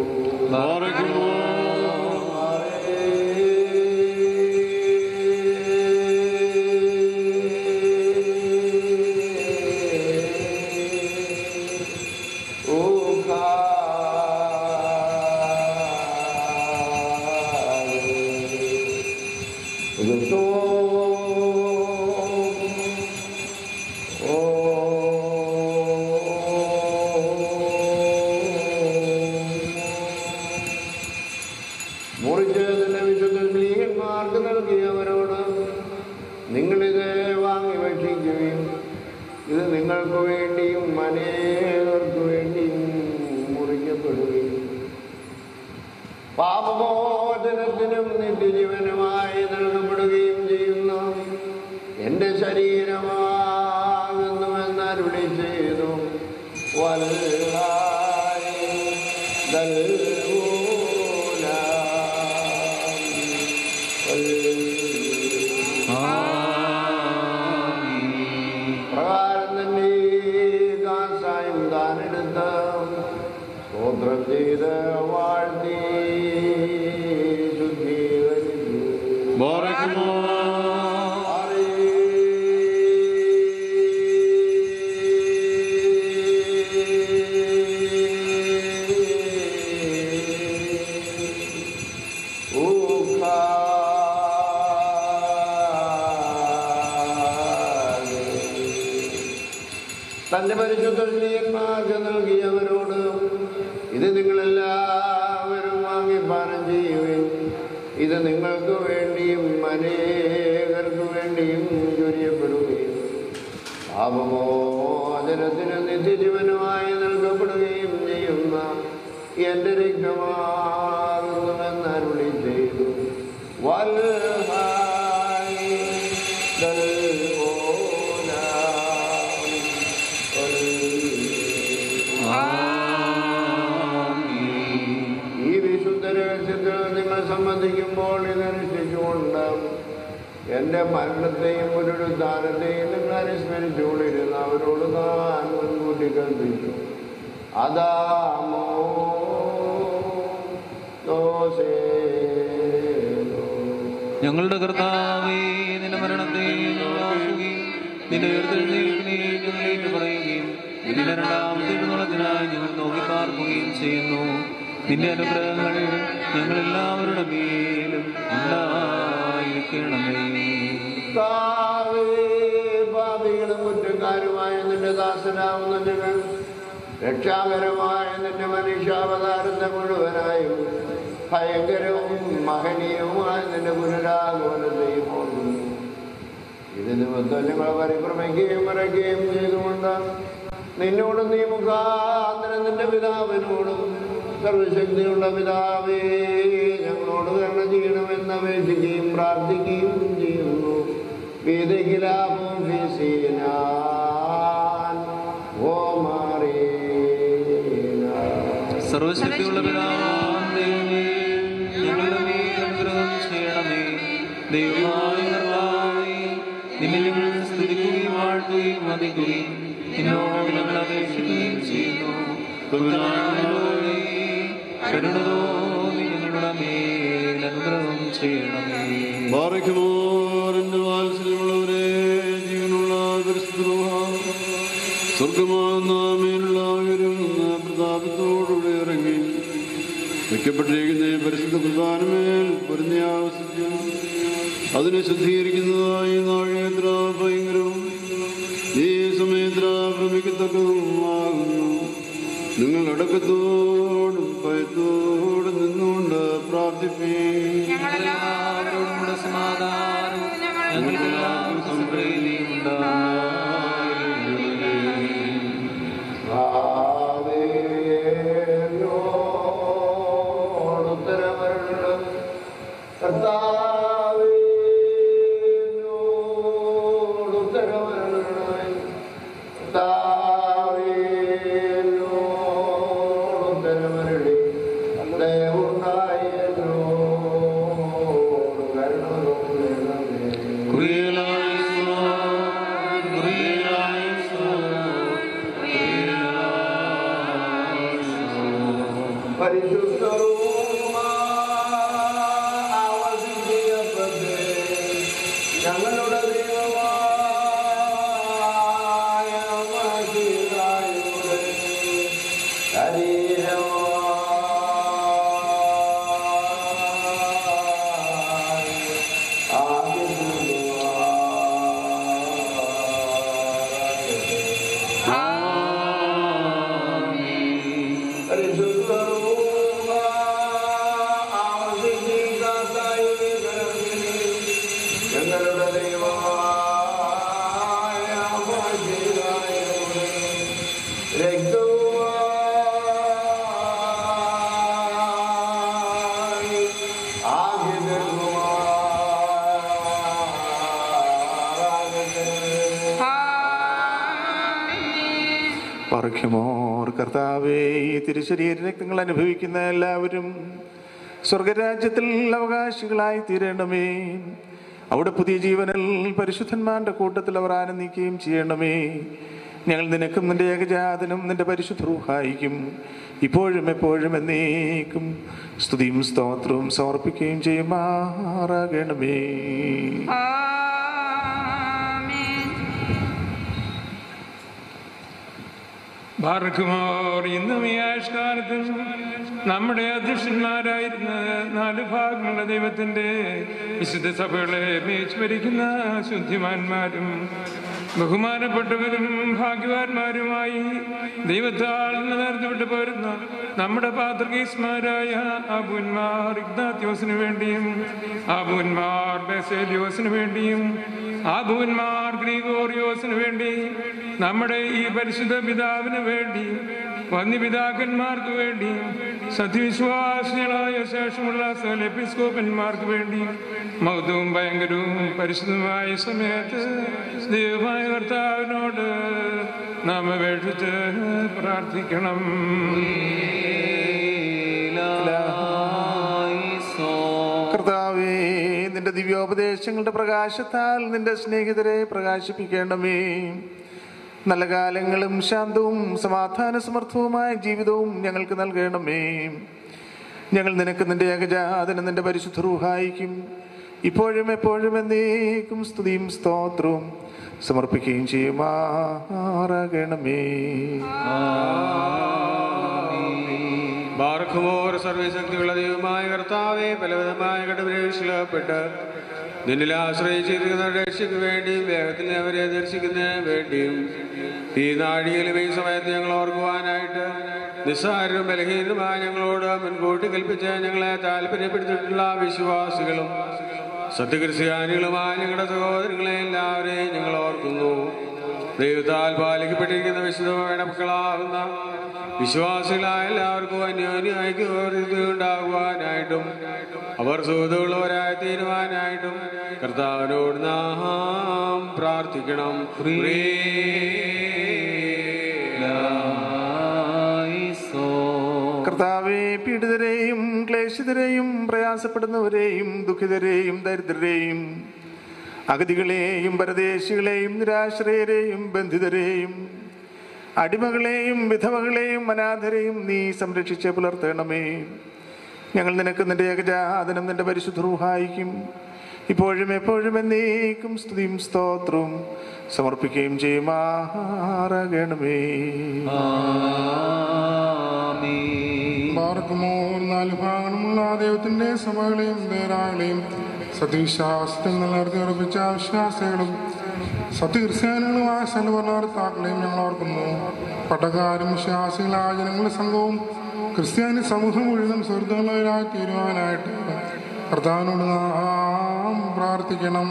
മുറിച്ച് തന്നെ വിശുദ്ധ സ്ത്രീഹന്മാർക്ക് നൽകിയവരോട് നിങ്ങളിത് വാങ്ങി ഭക്ഷിക്കുകയും ഇത് നിങ്ങൾക്ക് വേണ്ടിയും അനേകർക്ക് വേണ്ടിയും മുറിക്കപ്പെടുകയും പാപമോചനത്തിനും നിത്യജീവനുമായി നൽകപ്പെടുകയും ചെയ്യുന്ന എൻ്റെ ശരീരമാകുന്നുവെന്ന് അരുളി ചെയ്തു വല്ലായി നൽകൂല പ്രകാരം തന്നെ ചെയ്ത് വാഴ്ത്തി ശുദ്ധീകരിച്ചു തന്റെ പരിശുദ്ധ സ്ത്രീയന്മാർക്ക് നൽകിയവരോട് ഇത് നിങ്ങളെല്ലാവരും വാങ്ങി പാനം ചെയ്യുകയും ഇത് നിങ്ങൾക്ക് വേണ്ടിയും അനേകർക്ക് വേണ്ടിയും ചൊരിയപ്പെടുകയും പാപമോചനത്തിന് നിത്യജീവനുമായി നൽകപ്പെടുകയും ചെയ്യുന്ന എന്റെ രക്തമാകുന്നുവെന്ന് അരുളി ചെയ്തു വൽഹായി ഈ വിശുദ്ധ രഹസ്യത്തിൽ നിങ്ങൾ സംബന്ധിക്കുമ്പോൾ ഇതനുസരിച്ചുകൊണ്ട് എന്റെ മരണത്തെയും പുനരുദ്ധാനത്തെയും നിങ്ങൾ അനുസ്മരിച്ചുകൊണ്ടിരുന്ന അവരോട് താൻ മുൻകൂട്ടി കൽപ്പിച്ചു അതാമോ ദോഷേനോ ഞങ്ങളുടെ കർത്താവേ നിന്റെ മരണത്തെ ഞങ്ങൾ ഓർക്കുകയും നിന്റെ ഉയർത്തെഴുന്നേൽപ്പിനെ ഞങ്ങൾ ഏറ്റു പറയുകയും നിന്റെ രണ്ടാമത്തെ എഴുന്നള്ളത്തിനായി ഞങ്ങൾ നോക്കി പാർക്കുകയും ചെയ്യുന്നു നിന്റെ അനുഗ്രഹങ്ങൾ ഞങ്ങൾ എല്ലാവരുടെ മേലും ഉണ്ടായിരിക്കണമേ കർത്താവേ, പാപികളും കുറ്റക്കാരുമായ നിന്റെ ദാസനാവുന്ന ഞങ്ങൾ രക്ഷാകരമായ നിന്റെ മനുഷ്യാവതാരത്തെ മുഴുവനായും ഭയങ്കരവും മഹനീയവുമായ നിന്റെ പുനരാഗമനത്തെയും ഓർക്കുന്നു ഇത് നിമിത്തം ഞങ്ങൾ പരിഭ്രമിക്കുകയും മറയ്ക്കുകയും ചെയ്തുകൊണ്ട് നിന്നോടും നീ മുഖാന്തരം നിന്റെ പിതാവിനോടും സർവശക്തിയുള്ള പിതാവേ ഞങ്ങളോട് കരുണ ചെയ്യണമെന്ന് അപേക്ഷിക്കുകയും പ്രാർത്ഥിക്കുകയും ചെയ്യുന്നു വീതകിലാപം ഓ മാറീന സർവശക്തിയുള്ള പിതാവാം ദൈവമേ ഞങ്ങളുടെ മേൽ അനുഗ്രഹം ചെയ്യണമേ ദൈവമായ കർത്താവേ നിന്നെ ഞങ്ങൾ സ്തുതിക്കുകയും വാഴ്ത്തുകയും വധിക്കുകയും നിന്നോട് ഞങ്ങൾ അപേക്ഷിക്കുകയും ചെയ്യുന്നു കരുണാമയനോടേ, കരുണ തോന്നി ഞങ്ങളുടെ മേൽ അനുഗ്രഹം ചെയ്യണമേ ബാറയ്ക്കുമോറിന്റെ വാത്സല്യമുള്ളവരെ ജീവനുള്ള പരിശുദ്ധ സ്വർഗമാകുന്നാമേലുള്ളവരും പ്രതാപത്തോടുകൂടി ഇറങ്ങി വയ്ക്കപ്പെട്ടിരിക്കുന്ന ഈ പരിശുദ്ധ പ്രധാനമേൽ പൊരുന്ന ആവശ്യം അതിനെ ശുദ്ധീകരിക്കുന്നതായി നാഴികത്ര ഭയങ്കരവും ഈ സമയത്ര ഭ്രമിക്കത്തക്കതും ആകുന്നു നിങ്ങൾ അടക്കത്തോടും ഭയത്തോടും നിന്നുകൊണ്ട് പ്രാർത്ഥിപ്പേ എല്ലാവരോടും കൂടെ സമാധാനവും ഞങ്ങൾക്കെല്ലാവർക്കും സംപ്രീതിയും ഉണ്ടാകും ഞങ്ങളുടെ ദൈവമായ മഹിതായുടെ ഞങ്ങളുടെ ദൈവമായ മഹിതായുടെ രക്തവുമായി പറയ്ക്കുമോർ കർത്താവേ ഈ തിരുശരീര രക്തങ്ങൾ അനുഭവിക്കുന്ന എല്ലാവരും സ്വർഗരാജ്യത്തിൽ അവകാശികളായി തീരണമേ അവിടെ പുതിയ ജീവനിൽ പരിശുദ്ധന്മാരുടെ കൂട്ടത്തിൽ അവർ ആനന്ദിക്കുകയും ചെയ്യണമേ ഞങ്ങൾ നിനക്കും നിന്റെ ഏകജാതനും നിന്റെ പരിശുദ്ധ റൂഹായിക്കും ഇപ്പോഴും എപ്പോഴും എന്നേക്കും സ്തുതിയും സ്തോത്രവും സമർപ്പിക്കുകയും ചെയ്യുമാറാകണമേ ഭാർക്കുമാർ ഇന്നും ഈ ആഷ്കാലത്തും നമ്മുടെ അധ്യക്ഷന്മാരായിരുന്ന നാല് ഭാഗങ്ങളുടെ ദൈവത്തിന്റെ വിശുദ്ധ സഭകളെ മേച്ച്മരിക്കുന്ന ശുദ്ധിമാന്മാരും ബഹുമാനപ്പെട്ടവരും ഭാഗ്യവാന്മാരുമായി ദൈവത്താൽ നേർന്നുവിട്ട് പോരുന്ന നമ്മുടെ പാത്രകീസ്മാരായ ആബുന്മാർ ഇഗ്നാത്യോസിന് വേണ്ടിയും ആബുന്മാർ ബെസേലിയോസിന് വേണ്ടിയും ആബുന്മാർ ഗ്രീഗോറിയോസിന് വേണ്ടി നമ്മുടെ ഈ പരിശുദ്ധ പിതാവിന് വേണ്ടി വന്യപിതാക്കന്മാർക്ക് വേണ്ടി സത്യവിശ്വാസികളായ ശേഷമുള്ള സകല എപ്പിസ്കോപ്പന്മാർക്ക് വേണ്ടി മൗതവും ഭയങ്കരവും പരിശുദ്ധമായ സമയത്ത് ദൈവമായ കർത്താവിനോട് നാം അപേക്ഷിച്ച് പ്രാർത്ഥിക്കണം കർത്താവേ നിന്റെ ദിവ്യോപദേശങ്ങളുടെ പ്രകാശത്താൽ നിന്റെ സ്നേഹിതരെ പ്രകാശിപ്പിക്കണമേ നല്ല കാലങ്ങളും ശാന്തവും സമാധാന സമർത്ഥവുമായ ജീവിതവും ഞങ്ങൾക്ക് നൽകണമേ ഞങ്ങൾ നിനക്ക് നിന്റെ ഏകജാതനം നിന്റെ പരിശുദ്ധ റൂഹായിക്കും ഇപ്പോഴും എപ്പോഴും എന്നേക്കും സ്തുതിയും സ്തോത്രവും സമർപ്പിക്കുകയും ചെയ്യുമാറാകണമേ ബാർഖുമോർ സർവശക്തിയുള്ള ദൈവമായ കർത്താവെ പലവിധമായ കടുപരീക്ഷപ്പെട്ട് നിന്നിൽ ആശ്രയിച്ചിരിക്കുന്ന രക്ഷയ്ക്ക് വേണ്ടിയും വേഗത്തിൽ അവരെ ദർശിക്കുന്നതിന് വേണ്ടിയും ഈ നാഴികയിലും ഈ സമയത്ത് ഞങ്ങൾ ഓർക്കുവാനായിട്ട് നിസ്സാരരും ബലഹീനരുമായ ഞങ്ങളോട് മുൻകൂട്ടി കൽപ്പിച്ച് ഞങ്ങളെ താല്പര്യപ്പെടുത്തിയിട്ടുള്ള വിശ്വാസികളും സത്യക്രിസ്ത്യാനികളുമായ ഞങ്ങളുടെ സഹോദരങ്ങളെ എല്ലാവരെയും ഞങ്ങൾ ഓർക്കുന്നു ദൈവത്താൽ പാലിക്കപ്പെട്ടിരിക്കുന്ന വിശുദ്ധമായ മക്കളാകുന്ന വിശ്വാസികളായ എല്ലാവർക്കും അന്യോന്യ ഐക്യണ്ടാകുവാനായിട്ടും അവർ സുഹൃത്തുള്ളവരായി തീരുവാനായിട്ടും കർത്താവിനോട് നാം പ്രാർത്ഥിക്കണം കർത്താവെ പീഡിതരെയും ക്ലേശിതരെയും പ്രയാസപ്പെടുന്നവരെയും ദുഃഖിതരെയും ദരിദ്രരെയും അഗതികളെയും പരദേശികളെയും നിരാശ്രയരെയും ബന്ധിതരെയും അടിമകളെയും വിധവകളെയും അനാഥരെയും നീ സംരക്ഷിച്ച് പുലർത്തണമേ ഞങ്ങൾ നിനക്ക് നിന്റെ ഏകജാതനം നിന്റെ പരിശുദ്ധ റൂഹായിക്കും ഇപ്പോഴും എപ്പോഴും എന്നേക്കും സ്തുതിയും സ്തോത്രവും സമർപ്പിക്കുകയും ചെയ്യുമാറാകണമേ പാർക്കുമോർ നാല് ഭാഗങ്ങളുമുള്ള ദൈവത്തിന്റെ സഭകളെയും ദേരാകളെയും സത്യവിശ്വാസത്തിൽ നിലനിർത്തി ഉറപ്പിച്ച വിശ്വാസികളും സത്യക്രിസ്ത്യാനികളുമായ സലവർത്താക്കളെയും ഞങ്ങൾ ഓർക്കുന്നു പട്ടക്കാരും വിശ്വാസികളായ ജനങ്ങളുടെ സംഘവും ക്രിസ്ത്യാനി സമൂഹം മുഴുവൻ സുഹൃത്തുക്കളായി തീരുവാനായിട്ട് കർത്താവിനോട് നാം പ്രാർത്ഥിക്കണം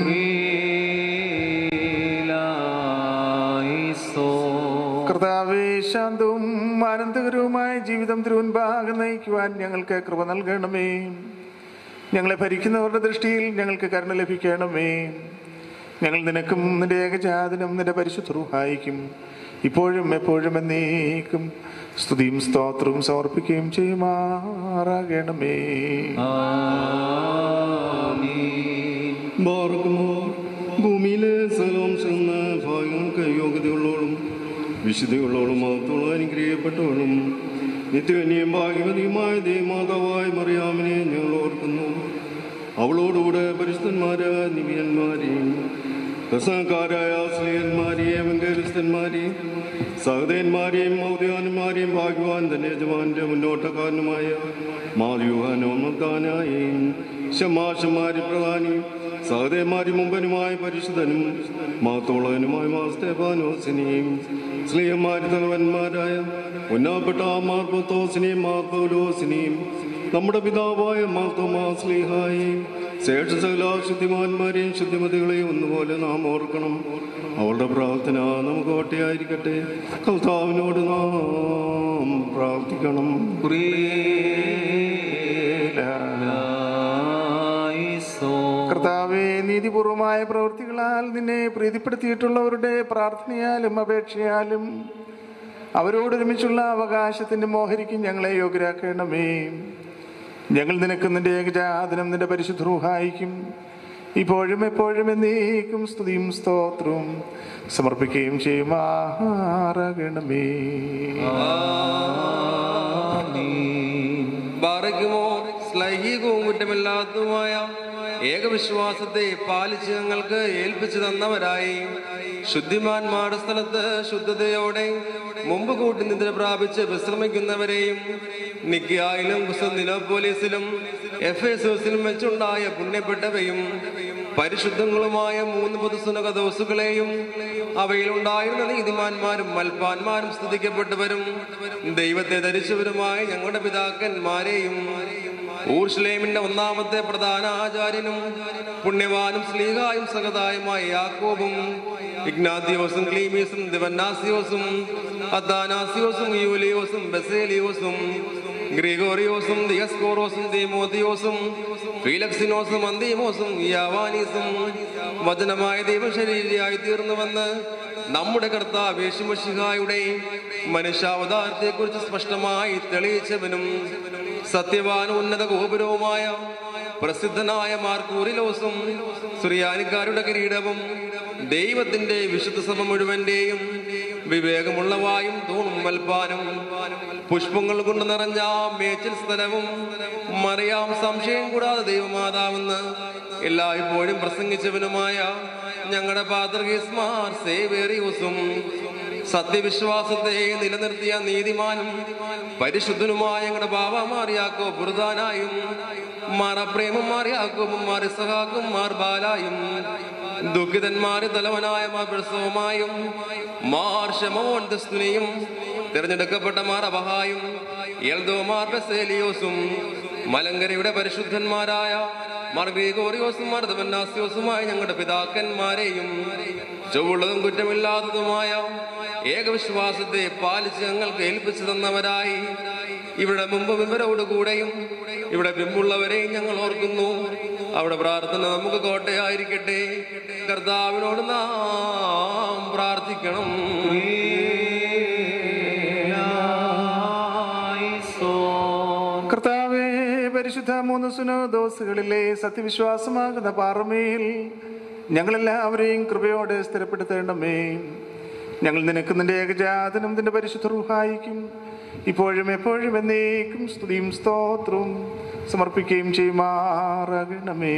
കർത്താവേ ശാന്തവും ആനന്ദകരവുമായ ജീവിതം തിരുവൻപാകം നയിക്കുവാൻ ഞങ്ങൾക്ക് കൃപ നൽകണമേ ഞങ്ങളെ ഭരിക്കുന്നവരുടെ ദൃഷ്ടിയിൽ ഞങ്ങൾക്ക് കരുണ ലഭിക്കണമേ ഞങ്ങൾ നിനക്കും നിന്റെ ഏകജാതനും നിന്റെ പരിശുദ്ധ റൂഹായിക്കും ഇപ്പോഴും എപ്പോഴും എന്നേക്കും സ്തുതിയും സ്തോത്രവും സമർപ്പിക്കുകയും ചെയ്യുമാറാകണമേ ബാർക്കുമോ ഭൂമിയിലെ സകലാംശന്ന ഭാഗങ്ങൾക്ക് യോഗ്യതയുള്ളവളും വിശുദ്ധിയുള്ളവളും മഹത്തോളം അനുഗ്രഹിക്കപ്പെട്ടവളും നിത്യകന്യം ഭാഗ്യവതിയുമായ ദേവമാതാവായ മറിയാമിനെ ഞങ്ങൾ ഓർക്കുന്നു അവളോടുകൂടെ പരിശുദ്ധന്മാരായ നിവിയന്മാരെയും പ്രസംഗക്കാരായ സ്ത്രീയന്മാരെയും വെങ്കലിസ്തന്മാരെയും സഹതന്മാരെയും മൗദ്യാന്മാരെയും ഭാഗ്യവാൻ തന്നെ യജമാന്റെ മുന്നോട്ടക്കാരനുമായ മാറിയുഹാനോമക്കാനായും ശമാശമാരി പ്രധാനിയും സഹദേമാരി മുമ്പനുമായ പരിശുദ്ധനും മാത്തോളവനുമായ മാസ്തേബാനോസിനെയും സ്ത്രീയന്മാരി തലവന്മാരായ ഉന്നാപ്പെട്ട മാർപ്പത്തോസിനെയും മാർപ്പൗലോസിനെയും നമ്മുടെ പിതാവായ മാർത്തോമാ സ്ലീഹായെയും ശേഷ സകല ശുദ്ധിമാന്മാരെയും ശുദ്ധിമതികളെയും ഒന്നുപോലെ നാം ഓർക്കണം അവളുടെ പ്രാർത്ഥന നമുക്ക് ഓട്ടയായിരിക്കട്ടെ കർത്താവിനോട് നാം പ്രാർത്ഥിക്കണം കർത്താവെ നീതിപൂർവമായ പ്രവൃത്തികളാൽ നിന്നെ പ്രീതിപ്പെടുത്തിയിട്ടുള്ളവരുടെ പ്രാർത്ഥനയാലും അപേക്ഷയാലും അവരോടൊരുമിച്ചുള്ള അവകാശത്തിന്റെ മോഹരിക്കും ഞങ്ങളെ യോഗ്യരാക്കണമേ ഞങ്ങൾ നിനക്ക് നിന്റെ ഏകജാതനം നിന്റെ പരിശുദ്ധ റൂഹായിക്കും ഇപ്പോഴും എപ്പോഴും എന്നേക്കും സ്തുതിയും സ്തോത്രവും സമർപ്പിക്കുകയും ചെയ്യുമാറാകണമേ ബാറയ്ക്കുമോ ശ്ലൈഹികവും കുറ്റമില്ലാത്തതുമായ ഏകവിശ്വാസത്തെ പാലിച്ച് ഞങ്ങൾക്ക് ഏൽപ്പിച്ചു തന്നവരായി ശുദ്ധിമാന്മാരുടെ സ്ഥലത്ത് ശുദ്ധതയോടെ മുമ്പ് കൂട്ടി നിദ്ര പ്രാപിച്ച് വിശ്രമിക്കുന്നവരെയും നിക്കിയായിലും കുസന്തിനോപോലീസിലും എഫ് എസിലും വെച്ചുണ്ടായ പുണ്യപ്പെട്ടവയും പരിശുദ്ധങ്ങളുമായ മൂന്ന് പൊതുസുനക ദോസുകളെയും അവയിലുണ്ടായിരുന്ന നീതിമാന്മാരും മൽപ്പാന്മാരും സ്തുതിക്കപ്പെട്ടവരും ദൈവത്തെ ധരിച്ചവരുമായ ഞങ്ങളുടെ പിതാക്കന്മാരെയും ഊർഷ്ലേമിന്റെ ഒന്നാമത്തെ പ്രധാന ആചാര്യനും പുണ്യവാനും സ്ലീഹായും സഹതായുമായ യാക്കോബും ഇഗ്നാത്തിയോസും ക്ലീമീസും ദിവന്നാസിയോസും അദാനാസിയോസും യൂലിയോസും ബസേലിയോസും ഗ്രിഗോറിയോസും ദിയസ്കോറോസും ദീമോത്തിയോസും ഫീലക്സിനോസും അന്തീമോസും യാവാനീസും വചനമായ ദൈവശരീരിയായി തീർന്നുവെന്ന് നമ്മുടെ കർത്താവ് യേശുമഷിഹായുടെ മനുഷ്യാവതാരത്തെക്കുറിച്ച് സ്പഷ്ടമായി തെളിയിച്ചവനും സത്യവാൻ ഉന്നത ഗോപുരവുമായ പ്രസിദ്ധനായ മാർക്കൂറിലോസും സുറിയാനിക്കാരുടെ കിരീടവും ദൈവത്തിന്റെ വിശുദ്ധ സഭ മുഴുവന്റെയും വിവേകമുള്ള വായും തൂണും മൽപ്പാനും പുഷ്പങ്ങൾ കൊണ്ട് നിറഞ്ഞ മേച്ചിൽ സ്ഥലവും മറിയാം സംശയം കൂടാതെ ദൈവമാതാവെന്ന് എല്ലായ്പ്പോഴും പ്രസംഗിച്ചവനുമായ ഞങ്ങളുടെ പാത്രകീസ്മാർ സേവേറിയൂസും സത്യവിശ്വാസത്തെ നിലനിർത്തിയ നീതിമാനും പരിശുദ്ധനുമായ ഞങ്ങളുടെ ബാബാമാറിയാക്കോ ബുറുദാനായും മാറപ്രേമം മാറിയാക്കോബും മാറി സഹാക്കും മാർ ബാലായും ദുഃഖിതന്മാര് തലവനായ മാർ പ്രസവമായും മാർ ഷമോൻ ദസ്തുനിയും തിരഞ്ഞെടുക്കപ്പെട്ട മാർ അബഹായും എൽദോ മാർ ബസേലിയോസും മലങ്കരയുടെ പരിശുദ്ധന്മാരായ മാർ ഗ്രീഗോറിയോസും മാർ ദവന്നാസിയോസുമായ ഞങ്ങളുടെ പിതാക്കന്മാരെയും ചൊവ്വുള്ളതും കുറ്റമില്ലാത്തതുമായ ഏകവിശ്വാസത്തെ പാലിച്ച് ഞങ്ങൾക്ക് ഏൽപ്പിച്ചു തന്നവരായി ഇവിടെ മുമ്പ് വിവരോടുകൂടെയും ഇവിടെ പിമ്പുള്ളവരെയും ഞങ്ങൾ ഓർക്കുന്നു അവിടെ പ്രാർത്ഥന നമുക്ക് കോട്ടയായിരിക്കട്ടെ കർത്താവിനോട് നാം പ്രാർത്ഥിക്കണം കർത്താവേ പരിശുദ്ധ മൂന്ന് സുനോദോസുകളിലെ സത്യവിശ്വാസമാകുന്ന പാറമേൽ ഞങ്ങളെല്ലാവരെയും കൃപയോടെ സ്ഥിരപ്പെടുത്തേണ്ടമേ ഞങ്ങൾ നിനക്ക് നിന്റെ ഏകജാതനും നിന്റെ പരിശുദ്ധ റൂഹായിക്കും ഇപ്പോഴും എപ്പോഴും എന്നേക്കും സ്തുതിയും സ്തോത്രവും സമർപ്പിക്കുകയും ചെയ്യുമാറാകണമേ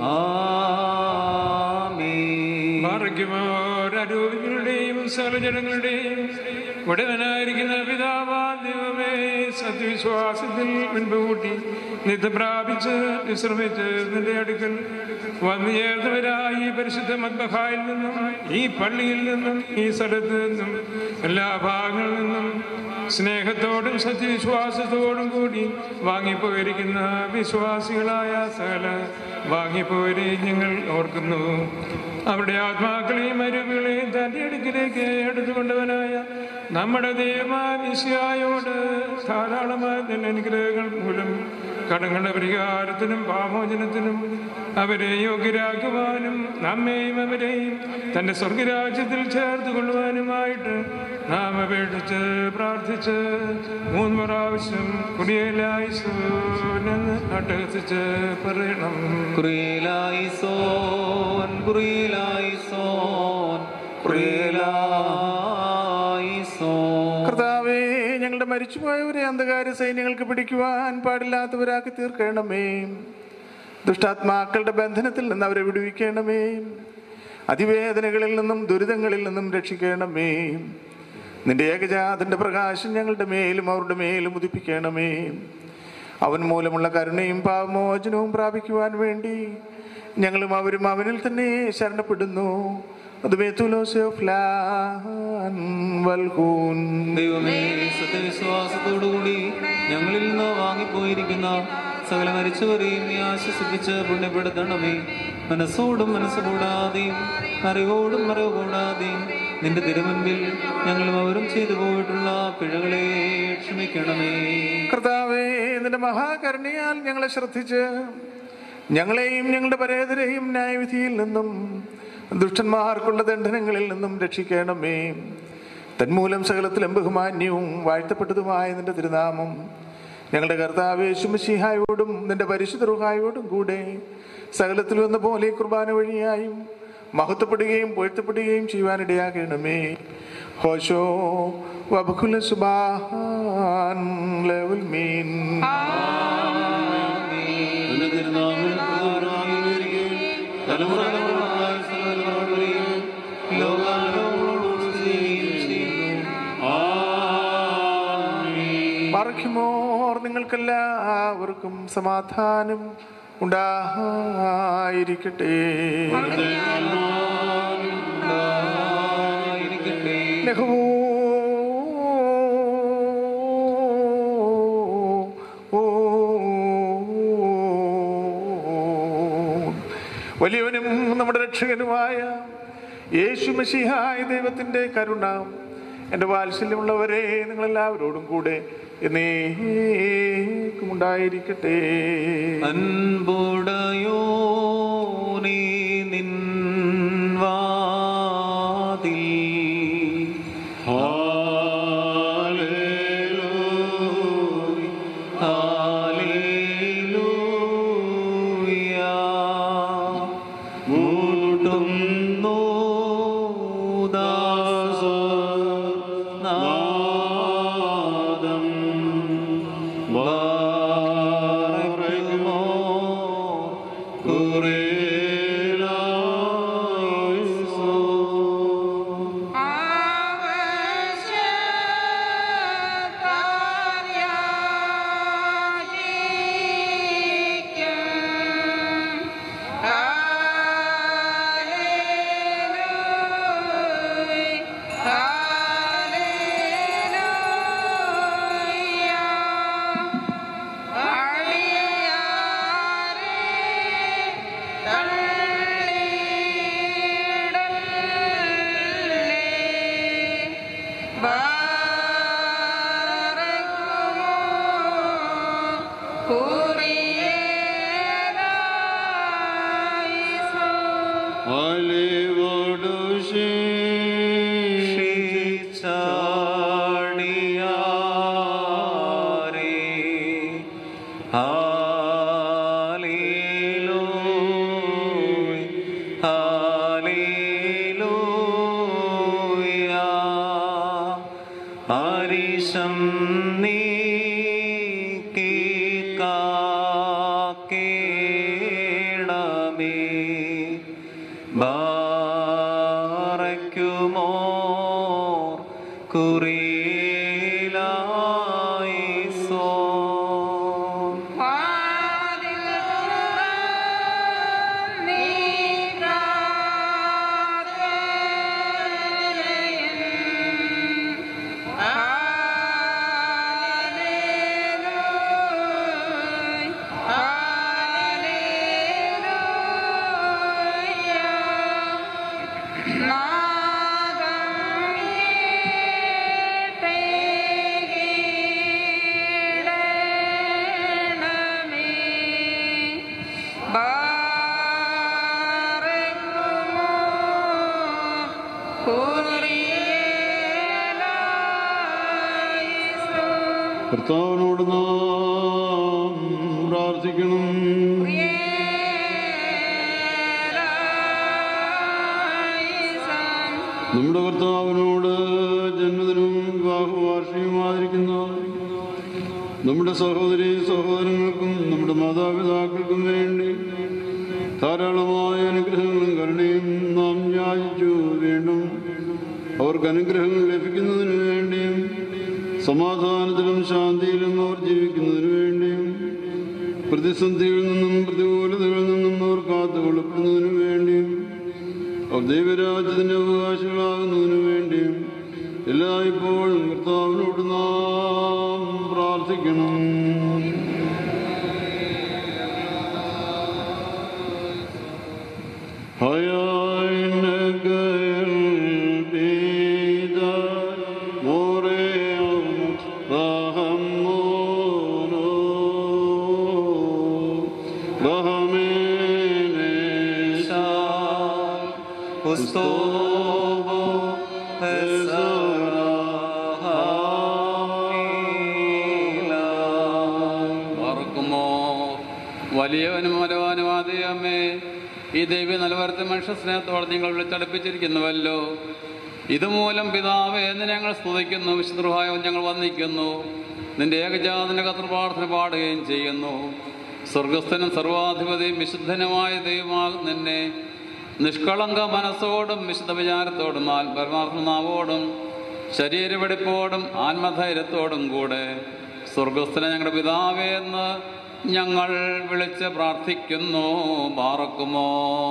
ആരോഗ്യമോരൂപികളുടെയും സകലജനങ്ങളുടെയും ഉടവനായിരിക്കുന്ന പിതാവാ ദൈവമേ സത്യവിശ്വാസത്തിൽ മുൻപ് കൂട്ടി നിത്യ പ്രാപിച്ച് വിശ്രമിച്ച് നിന്റെ അടുക്കൽ വന്നു ചേർന്നവരായി പരിശുദ്ധ മദ്ബഹായിൽ നിന്നും ഈ പള്ളിയിൽ നിന്നും ഈ സ്ഥലത്ത് നിന്നും എല്ലാ ഭാഗങ്ങളിൽ നിന്നും സ്നേഹത്തോടും സത്യവിശ്വാസത്തോടും കൂടി വാങ്ങിപ്പോയിരിക്കുന്ന വിശ്വാസികളായ സകല വാങ്ങിപ്പോരെ ഞങ്ങൾ ഓർക്കുന്നു അവരുടെ ആത്മാക്കളെയും അരുവികളെയും തന്റെ അടുക്കിലേക്ക് എടുത്തുകൊണ്ടവനായ നമ്മുടെ ദൈവമാനിശയോട് ധാരാളമായ നല്ല അനുഗ്രഹങ്ങൾ മൂലം കടങ്ങളുടെ പരിഹാരത്തിനും പാമോചനത്തിനും അവരെ യോഗ്യരാക്കുവാനും നമ്മെയും അവരെയും തന്റെ സ്വർഗരാജ്യത്തിൽ ചേർത്ത് കൊള്ളുവാനുമായിട്ട് നാം അപേക്ഷിച്ച് പ്രാർത്ഥിച്ച് മൂന്ന് പ്രാവശ്യം കുടിയേലായിസോനെന്ന് അട്ടഹസിച്ച് പറയണം കുറിയിലായിസോൻ കുറിയിലായിസോൻ കുറിയിലായിസോൻ കർത്താവേ ഞങ്ങളുടെ മരിച്ചുപോയവരെ അന്ധകാര സൈന്യങ്ങൾക്ക് പിടിക്കുവാൻ പാടില്ലാത്തവരാക്കി തീർക്കണമേ ദുഷ്ടാത്മാക്കളുടെ ബന്ധനത്തിൽ നിന്ന് അവരെ വിടുവിക്കണമേ അതിവേദനകളിൽ നിന്നും ദുരിതങ്ങളിൽ നിന്നും രക്ഷിക്കണമേ നിന്റെ ഏകജാതന്റെ പ്രകാശം ഞങ്ങളുടെ മേലും അവരുടെ മേലും ഉദിപ്പിക്കണമേ അവൻ മൂലമുള്ള കരുണയും പാവമോചനവും പ്രാപിക്കുവാൻ വേണ്ടി ഞങ്ങളും അവരും അവനിൽ തന്നെ ശരണപ്പെടുന്നു അതുമേ തുലോസ്യോഫ്ലാൻ വൽകൂൻ ദൈവമേ സത്യവിശ്വാസത്തോടുകൂടി ഞങ്ങളിൽ നിന്ന് വാങ്ങിപ്പോയിരിക്കുന്ന സകല മരിച്ചവരെയും നീ ആശ്വസിപ്പിച്ച് പുണ്യപ്പെടുത്തണമേ മനസ്സോടും മനസ്സ് കൂടാതെയും അറിവോടും അറിവ് കൂടാതെയും നിന്റെ തിരുമുൻപിൽ ഞങ്ങളും അവരും ചെയ്തു പോയിട്ടുള്ള പിഴകളെ ക്ഷമിക്കണമേ കർത്താവേ നിന്റെ മഹാകരുണയാൽ ഞങ്ങളെ ശ്രദ്ധിച്ച് ഞങ്ങളെയും ഞങ്ങളുടെ പരേതരെയും ന്യായവിധിയിൽ നിന്നും ദുഷ്ടന്മാർക്കുള്ള ദണ്ഡനങ്ങളിൽ നിന്നും രക്ഷിക്കണമേ തന്മൂലം സകലത്തിലും ബഹുമാന്യവും വാഴ്ത്തപ്പെട്ടതുമായ നിന്റെ തിരുനാമം ഞങ്ങളുടെ കർത്താവ് യേശുമസിഹായോടും നിന്റെ പരിശുദ്ധ റുഹായോടും കൂടെ സകലത്തിലും എന്ന പോലെ കുർബാന വഴിയായും മഹത്വപ്പെടുകയും പൊഴുത്തപ്പെടുകയും ചെയ്യുവാനിടയാകണമേ ഹോശോ വബുക്കുല സുബാൻ ലെവൽ മീൻ നമുക്കെല്ലാവർക്കും സമാധാനം ഉണ്ടായിരിക്കട്ടെ ലഘുവോ വലിയവനും നമ്മുടെ രക്ഷകനുമായ യേശു മഷിഹായ ദൈവത്തിൻ്റെ കരുണ എൻ്റെ വാത്സല്യമുള്ളവരെ നിങ്ങളെല്ലാവരോടും കൂടെ എന്നേക്കും ഉണ്ടായിരിക്കട്ടെ അൻപുടയോ നീ നിൻ വാതിൽ ഹല്ലേലൂയ. മുട്ടുന്നു ദാസനാദം. ബാരക്കുമോ കുറേലായിസോ. ഹരിശം നീക്കി കാക്കേണമേ ബാറയ്ക്കുമോ കുറിയിലായിസോ കർത്താവിനോട് നാം പ്രാർത്ഥിക്കണം നമ്മുടെ കർത്താവിനോട് ജന്മദിനവും വിവാഹവാർഷികവും ആദരിക്കുന്ന നമ്മുടെ സഹോദരി സഹോദരങ്ങൾക്കും നമ്മുടെ മാതാപിതാക്കൾക്കും വേണ്ടി ധാരാളമായ അനുഗ്രഹങ്ങളും കരുണയും നാം യാചിച്ചു വീണ്ടും അവർക്ക് അനുഗ്രഹങ്ങൾ ലഭിക്കുന്നതിന് വേണ്ടിയും സമാധാനത്തിലും ശാന്തിയിലും അവർ ജീവിക്കുന്നതിന് വേണ്ടിയും പ്രതിസന്ധികളിൽ നിന്നും പ്രതികൂലതകളിൽ നിന്നും അവർ കാത്തുകൊള്ളപ്പെടുന്നതിന് വേണ്ടിയും അവർ ദൈവരാജ്യത്തിന്റെ അവകാശികളാകുന്നതിന് വേണ്ടിയും എല്ലായ്പ്പോഴും കർത്താവിനോട് നാം പ്രാർത്ഥിക്കണം ഹയായിനകൽ ബീദ മോറേയം റഹമോനോ റഹമേനേശാ ഉസ്തോബോ ഓർക്കുമോ വലിയവനും മനോനുവാദിയമ്മേ ഈ ദൈവ നിലവാരത്തെ മനുഷ്യ സ്നേഹത്തോടെ നിങ്ങൾ വിളിച്ചടുപ്പിച്ചിരിക്കുന്നുവല്ലോ ഇതുമൂലം പിതാവേ എന്ന് ഞങ്ങൾ സ്തുതിക്കുന്നു വിശുദ്ധമായ ഞങ്ങൾ വന്ദിക്കുന്നു നിന്റെ ഏകജാതന്റെ കത്ര പ്രാർത്ഥന പാടുകയും ചെയ്യുന്നു സ്വർഗസ്ഥനും സർവാധിപതിയും വിശുദ്ധനുമായ ദൈവമാകും നിന്നെ നിഷ്കളങ്ക മനസ്സോടും വിശുദ്ധ വിചാരത്തോടും ആത്മപരമാത്മനാവോടും ശരീരവെടിപ്പോടും ആത്മധൈര്യത്തോടും കൂടെ സ്വർഗസ്ഥന ഞങ്ങളുടെ പിതാവേ എന്ന് ഞങ്ങൾ വിളിച്ച് പ്രാർത്ഥിക്കുന്നു പാറക്കുമോ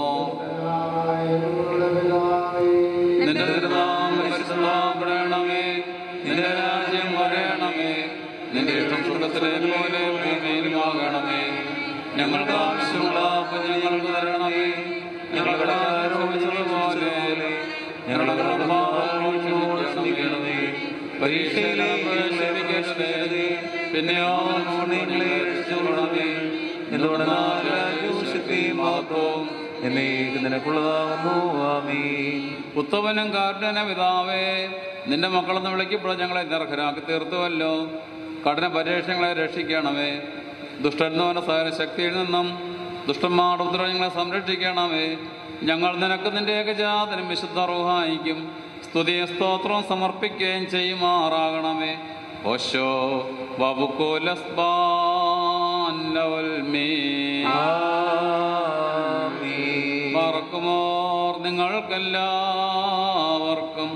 നിന്റെ തിരുനാമം പരിശുദ്ധമാകണമേ നിന്റെ രാജ്യം വരയണമേ നിന്റെ ഇഷ്ടം സ്വർഗത്തിലെ പോലെ ഭൂമിയിലുമാകണമേ ഞങ്ങൾക്ക് ആവശ്യമുള്ള അപ്പം ഞങ്ങൾക്ക് തരണമേ ഞങ്ങളുടെ പോലെ ഞങ്ങളുടെ കടഭാവങ്ങളോട് ക്ഷമിക്കണമേ പരീക്ഷയിലേക്ക് ക്ഷമിക്കരുതേ പിന്നെയോ ഞങ്ങളെ രക്ഷിച്ചുകൊള്ളണമേ എന്തുകൊണ്ടെന്നാൽ രാജ്യവും ശക്തിയും മഹത്വവും എന്നേക്ക് നിനക്കുള്ളതാകുന്നു ആമീ ഉത്തമനും കാരുണ്യന പിതാവേ നിന്റെ മക്കളെന്ന് വിളിക്കപ്പോൾ ഞങ്ങളെ നിർഹരാക്കി തീർത്തുവല്ലോ കഠിന പരീക്ഷങ്ങളെ രക്ഷിക്കണമേ ദുഷ്ടന്മാരുടെ സഹന ശക്തിയിൽ നിന്നും ദുഷ്ടന്മാരുടെ ഉപദ്രവം ഞങ്ങളെ സംരക്ഷിക്കണമേ ഞങ്ങൾ നിനക്ക് നിന്റെ ഏകജാതനും വിശുദ്ധ റുഹായിക്കും സ്തുതിയും സ്തോത്രവും സമർപ്പിക്കുകയും ചെയ്യുമാറാകണമേ ഓശോ മറക്കുമോർ നിങ്ങൾക്കെല്ലാവർക്കും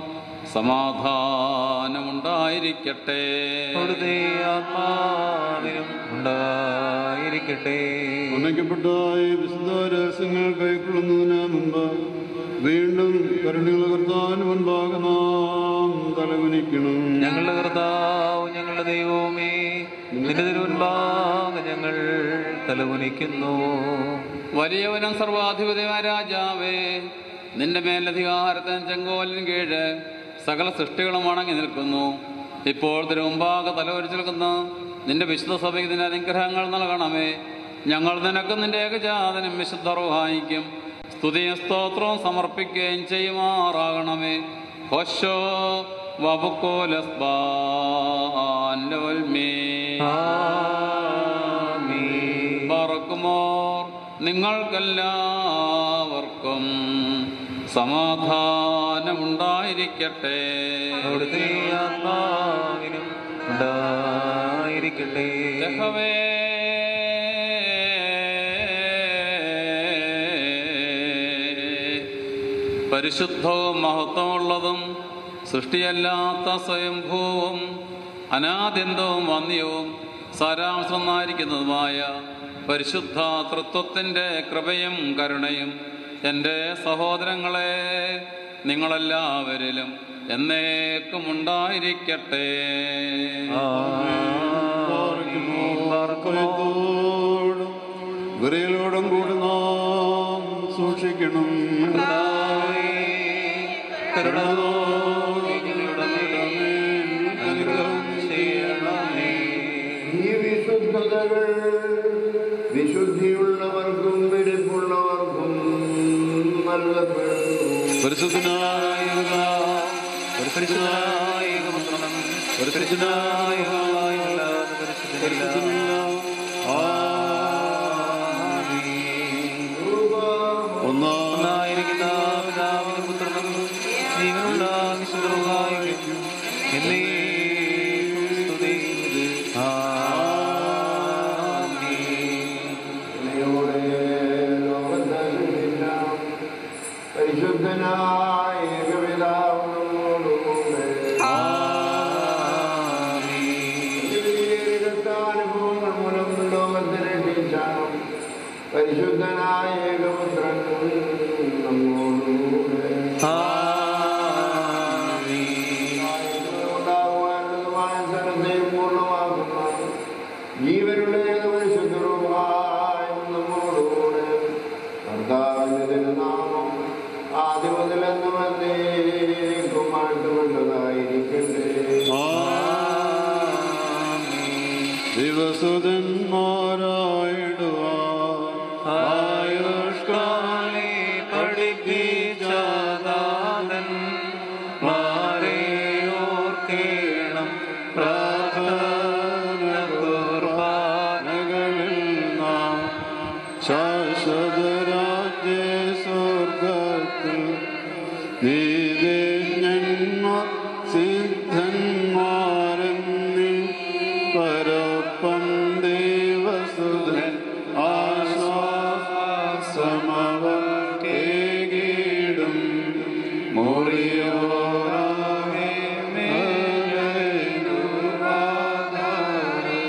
സമാധാനമുണ്ടായിരിക്കട്ടെ അവിടുത്തെ ആത്മാവിനും ഉണ്ടായിരിക്കട്ടെ ഉണക്കപ്പെട്ടായി വിശുദ്ധ രഹസ്യങ്ങൾ കൈക്കൊള്ളുന്നതിന് മുമ്പ് വീണ്ടും കരുണയുള്ള കർത്താവിന് മുൻപാകെ നാം തലകുനിക്കണം ഞങ്ങളുടെ കർത്താവ് ഞങ്ങളുടെ ദൈവവുമേ നിന്റെ തിരുവൻപാകെ ഞങ്ങൾ തലകുനിക്കുന്നു വലിയവനും സർവാധിപതിയായ രാജാവേ നിന്റെ മേലധികാരത്തിന് ചെങ്കോലിന് കീഴ് സകല സൃഷ്ടികളും വണങ്ങി നിൽക്കുന്നു ഇപ്പോൾ തിരുമുമ്പാകെ തലവരിച്ചു നിൽക്കുന്ന നിന്റെ വിശുദ്ധ സഭയ്ക്ക് നിന്റെ അനുഗ്രഹങ്ങൾ നൽകണമേ ഞങ്ങൾ നിനക്ക് നിന്റെ ഏകജാതനും വിശുദ്ധ റുഹായിക്കും സ്തുതിയും സ്തോത്രവും സമർപ്പിക്കുകയും ചെയ്യുമാറാകണമേ ഹോശോ പറക്കുമോർ നിങ്ങൾക്കെല്ലാവർക്കും സമാധാനമുണ്ടായിരിക്കട്ടെ അവിടുത്തെ ആത്മാവിനും ഉണ്ടായിരിക്കട്ടെ യഹോവേ, പരിശുദ്ധവും മഹത്വമുള്ളതും സൃഷ്ടിയല്ലാത്ത സ്വയംഭൂവും അനാദ്യന്തവും വന്യവും സാരാംശമായിരിക്കുന്നതുമായ പരിശുദ്ധ തൃത്വത്തിൻ്റെ കൃപയും കരുണയും എൻ്റെ സഹോദരങ്ങളെ നിങ്ങളെല്ലാവരിലും എന്നേക്കും ഉണ്ടായിരിക്കട്ടെ വിറയലോടും കൂടി നാം സൂക്ഷിക്കണം ഈ വിശുദ്ധതകൾ വിശുദ്ധിയുള്ളവർക്കും വെടിപ്പുള്ളവർക്കും നൽകപ്പെടുന്നു പരിശുദ്ധനായ പരിശുദ്ധനായ ഏകപുത്രനും പരിശുദ്ധനായ പിതാവുമല്ലാതെ പരിശുദ്ധനില്ല. ഒന്നായിരിക്കുന്ന പിതാവിനും പുത്രനും ജീവനുള്ള വിശുദ്ധറുഹായിക്കും എന്നേക്കും സ്തുതി പരിശുദ്ധനായ ഏകപിതാവിനോടുകൂടെ അനുഭവങ്ങൾ മൂലം ലോകത്തെ രക്ഷിച്ചാണ് പരിശുദ്ധനായ ഏകപുത്രൻ നമ്മോടുകൂടെ ഉണ്ടാകുവാനുള്ളതുമായ സ്ഥലത്തെയും പൂർണ്ണമാക്കുന്ന ജീവനുള്ള ഏകപരിശുദ്ധരുമായ നമ്മോടുകൂടെ കർത്താവിന്റെ തിരുനാമം ആദ്യം മുതലെന്ന് വന്നേക്കും മാറ്റുകൊണ്ടതായിരിക്കട്ടെ ദിവസുതന്മാരായിടുവാൻ ആയുഷ്കാലി പഠിപ്പിച്ചാദാനൻ മാരെ ഓർക്കേണം പ്രാർത്ഥന കുർബാനകളിൽ നാം ശാശ്വതരാജ്യ സ്വർഗത്തിൽ നീതിജ്ഞന്മാർ സിദ്ധന്മാരെന്നിൽ പരപ്പം ദേവസുതൻ ആശ്വാസമവർ കേകിടും മോറിയോരാകെ മേലൈനുവാദാരം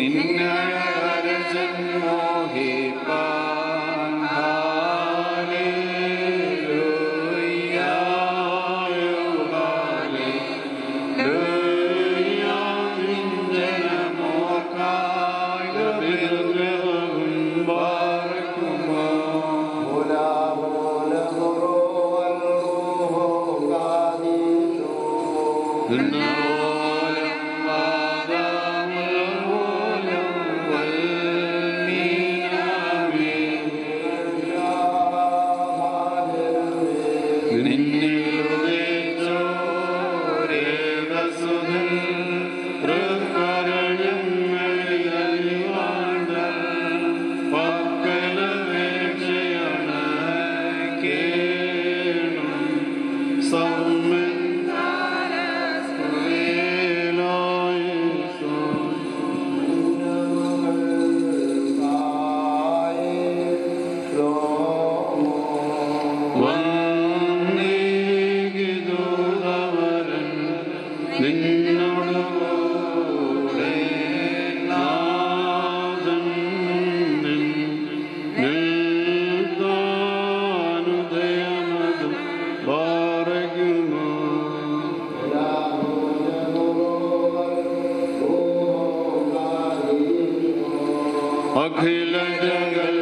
അഖില ജഗൽ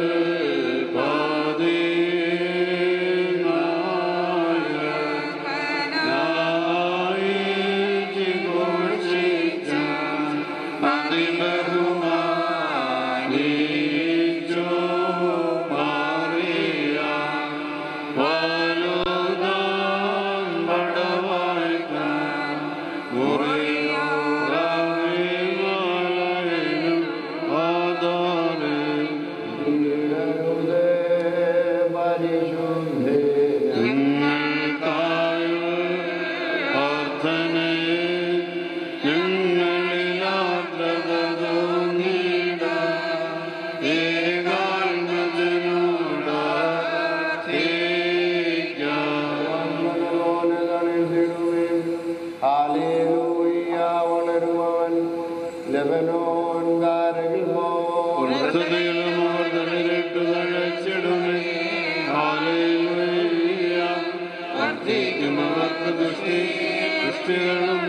ലെബനോൻ കാരകിൽ ദൃഷ്ടികളും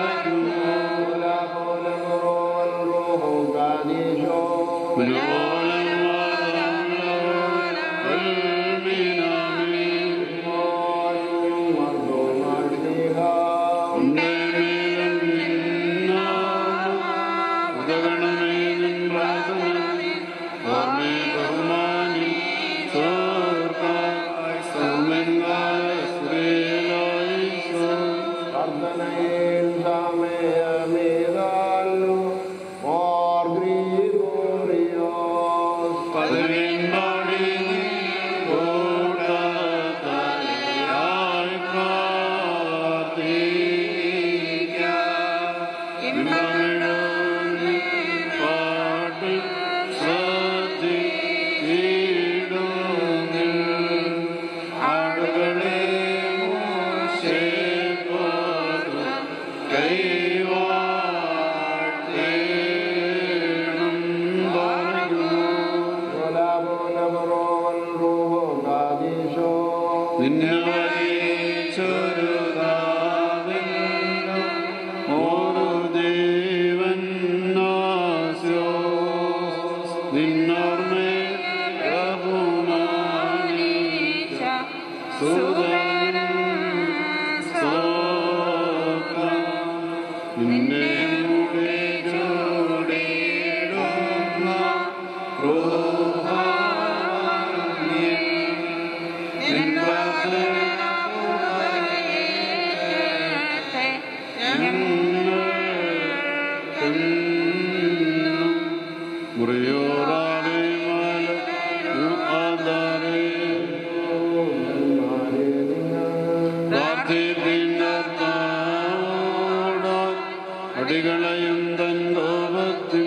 അടികളയും തൻ കോപത്തിൽ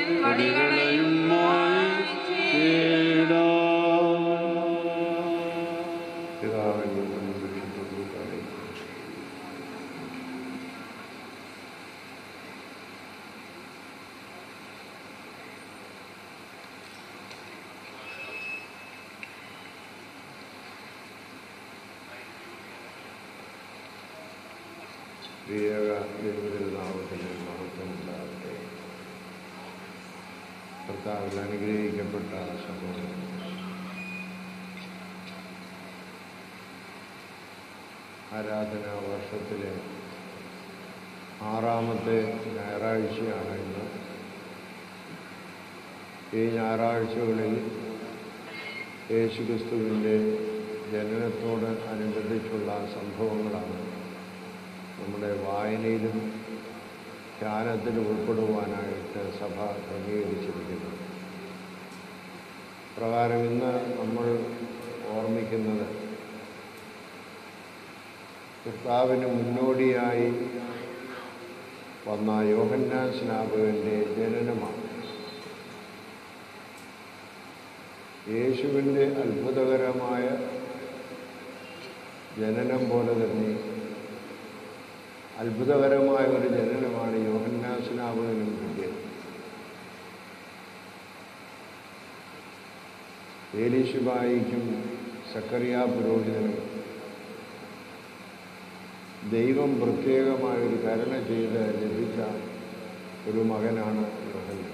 അടികളയും പ്രിയക ദൈവതിരുനാമത്തിന് മഹത്വം ഉണ്ടാകട്ടെ കർത്താവിൽ അനുഗ്രഹിക്കപ്പെട്ട സഹോദരൻ ആരാധനാ വർഷത്തിലെ ആറാമത്തെ ഞായറാഴ്ചയാണ് ഇന്ന് ഈ ഞായറാഴ്ചകളിൽ യേശുക്രിസ്തുവിൻ്റെ ജനനത്തോട് അനുബന്ധിച്ചുള്ള സംഭവങ്ങളാണ് നമ്മുടെ വായനയിലും ധ്യാനത്തിലും ഉൾപ്പെടുവാനായിട്ട് സഭ ക്രമീകരിച്ചിരിക്കുന്നത് പ്രകാരം ഇന്ന് നമ്മൾ ഓർമ്മിക്കുന്നത് കർത്താവിന് മുന്നോടിയായി വന്ന യോഹന്നാൻ സ്നാപകൻ്റെ ജനനമാണ് യേശുവിൻ്റെ അത്ഭുതകരമായ ജനനം പോലെ തന്നെ അത്ഭുതകരമായ ഒരു ജനനമാണ് യോഹന്നാൻ സ്നാപകനും കിട്ടിയത് ഏലീശുബായിക്കും സക്കറിയ പുരോഹിതനും ദൈവം പ്രത്യേകമായൊരു കരുണ ചെയ്ത് ലഭിച്ച ഒരു മകനാണ് യോഹന്നാൻ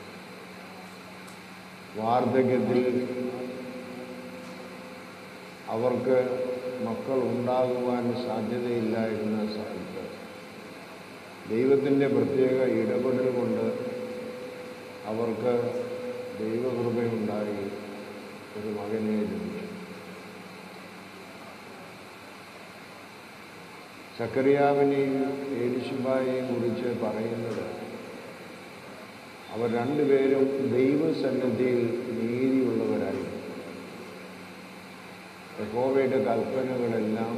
വാർദ്ധക്യത്തിൽ അവർക്ക് മക്കൾ ഉണ്ടാകുവാൻ സാധ്യതയില്ലായിരുന്ന സ്ഥലത്ത് ദൈവത്തിൻ്റെ പ്രത്യേക ഇടപെടൽ കൊണ്ട് അവർക്ക് ദൈവകൃപയുണ്ടായി ഒരു മകനെ ലഭിച്ചു ചക്കറിയാവിനെയും ഏലിശുബായെയും കുറിച്ച് പറയുന്നത് അവർ രണ്ടുപേരും ദൈവസന്നിധിയിൽ നീതിയുള്ളവരായിരുന്നു യഹോവയുടെ കൽപ്പനകളെല്ലാം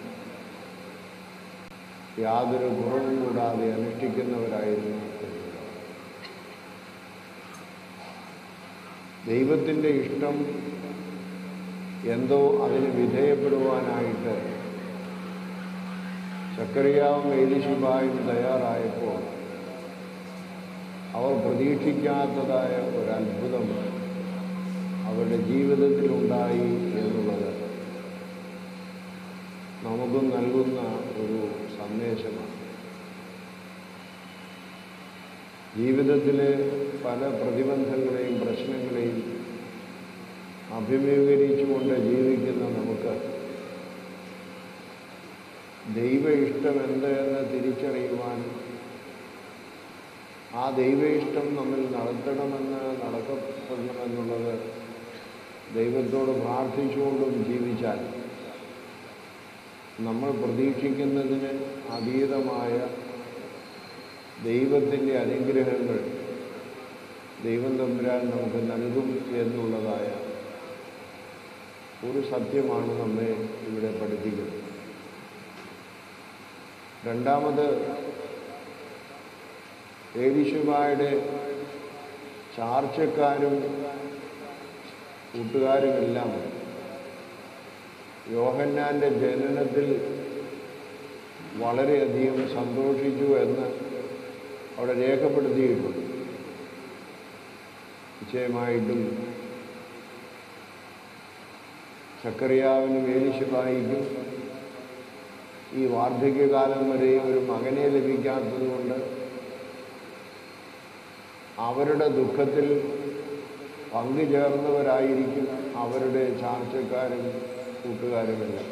യാതൊരു കുറവും കൂടാതെ അനുഷ്ഠിക്കുന്നവരായിരുന്നു ദൈവത്തിൻ്റെ ഇഷ്ടം എന്തോ അതിന് വിധേയപ്പെടുവാനായിട്ട് ചക്കറിയാവും ഏലിശുബായും തയ്യാറായപ്പോൾ അവർ പ്രതീക്ഷിക്കാത്തതായ ഒരു അത്ഭുതം അവരുടെ ജീവിതത്തിലുണ്ടായി എന്നുള്ളത് നമുക്കും നൽകുന്ന ഒരു സന്ദേശമാണ് ജീവിതത്തിലെ പല പ്രതിബന്ധങ്ങളെയും പ്രശ്നങ്ങളെയും അഭിമുഖീകരിച്ചുകൊണ്ട് ജീവിക്കുന്ന നമുക്ക് ദൈവ ഇഷ്ടം എന്ത് എന്ന് തിരിച്ചറിയുവാനും ആ ദൈവ ഇഷ്ടം നമ്മിൽ നടത്തണമെന്ന് നടക്കപ്പെടണമെന്നുള്ളത് ദൈവത്തോട് പ്രാർത്ഥിച്ചുകൊണ്ടും ജീവിച്ചാൽ നമ്മൾ പ്രതീക്ഷിക്കുന്നതിന് അതീതമായ ദൈവത്തിൻ്റെ അനുഗ്രഹങ്ങൾ ദൈവം തമ്പുരാൻ നമുക്ക് നൽകും എന്നുള്ളതായ ഒരു സത്യമാണ് നമ്മെ ഇവിടെ പഠിപ്പിക്കുന്നത് രണ്ടാമത് ഏലിശുമായുടെ ചാർച്ചക്കാരും കൂട്ടുകാരുമെല്ലാം യോഹന്നാൻ്റെ ജനനത്തിൽ വളരെയധികം സന്തോഷിച്ചു എന്ന് അവിടെ രേഖപ്പെടുത്തിയിട്ടുണ്ട് നിശ്ചയമായിട്ടും ചക്കറിയാവിനും ഏലിശുബായിക്കും ഈ വാർദ്ധക്യകാലം വരെ ഒരു മകനെ ലഭിക്കാത്തത് കൊണ്ട് അവരുടെ ദുഃഖത്തിൽ പങ്കുചേർന്നവരായിരിക്കും അവരുടെ ചാർച്ചക്കാരും കൂട്ടുകാരുമെല്ലാം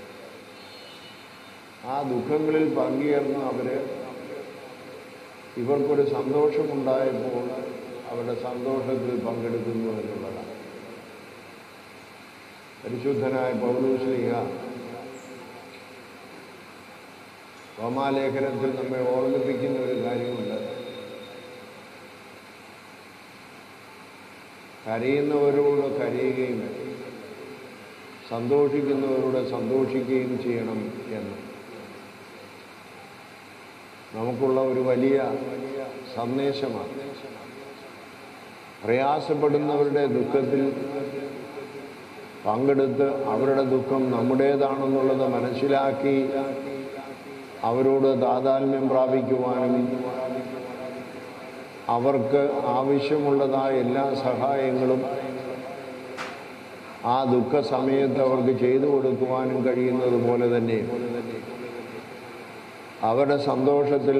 ആ ദുഃഖങ്ങളിൽ പങ്കുചേർന്ന് അവർ ഇവർക്കൊരു സന്തോഷമുണ്ടായപ്പോൾ അവരുടെ സന്തോഷത്തിൽ പങ്കെടുക്കുന്നു എന്നുള്ളതാണ് പരിശുദ്ധനായ പൗലൂശ്ലിഹ റോമാലേഖനത്തിൽ നമ്മെ ഓർമ്മിപ്പിക്കുന്ന ഒരു കാര്യമുണ്ട് കരയുന്നവരോട് കരയുകയും സന്തോഷിക്കുന്നവരോട് സന്തോഷിക്കുകയും ചെയ്യണം എന്ന് നമുക്കുള്ള ഒരു വലിയ സന്ദേശമാണ് പ്രയാസപ്പെടുന്നവരുടെ ദുഃഖത്തിൽ പങ്കെടുത്ത് അവരുടെ ദുഃഖം നമ്മുടേതാണെന്നുള്ളത് മനസ്സിലാക്കി അവരോട് താതാത്മ്യം പ്രാപിക്കുവാനും അവർക്ക് ആവശ്യമുള്ളതായ എല്ലാ സഹായങ്ങളും ആ ദുഃഖ സമയത്ത് അവർക്ക് ചെയ്തു കൊടുക്കുവാനും കഴിയുന്നത് പോലെ തന്നെ അവരുടെ സന്തോഷത്തിൽ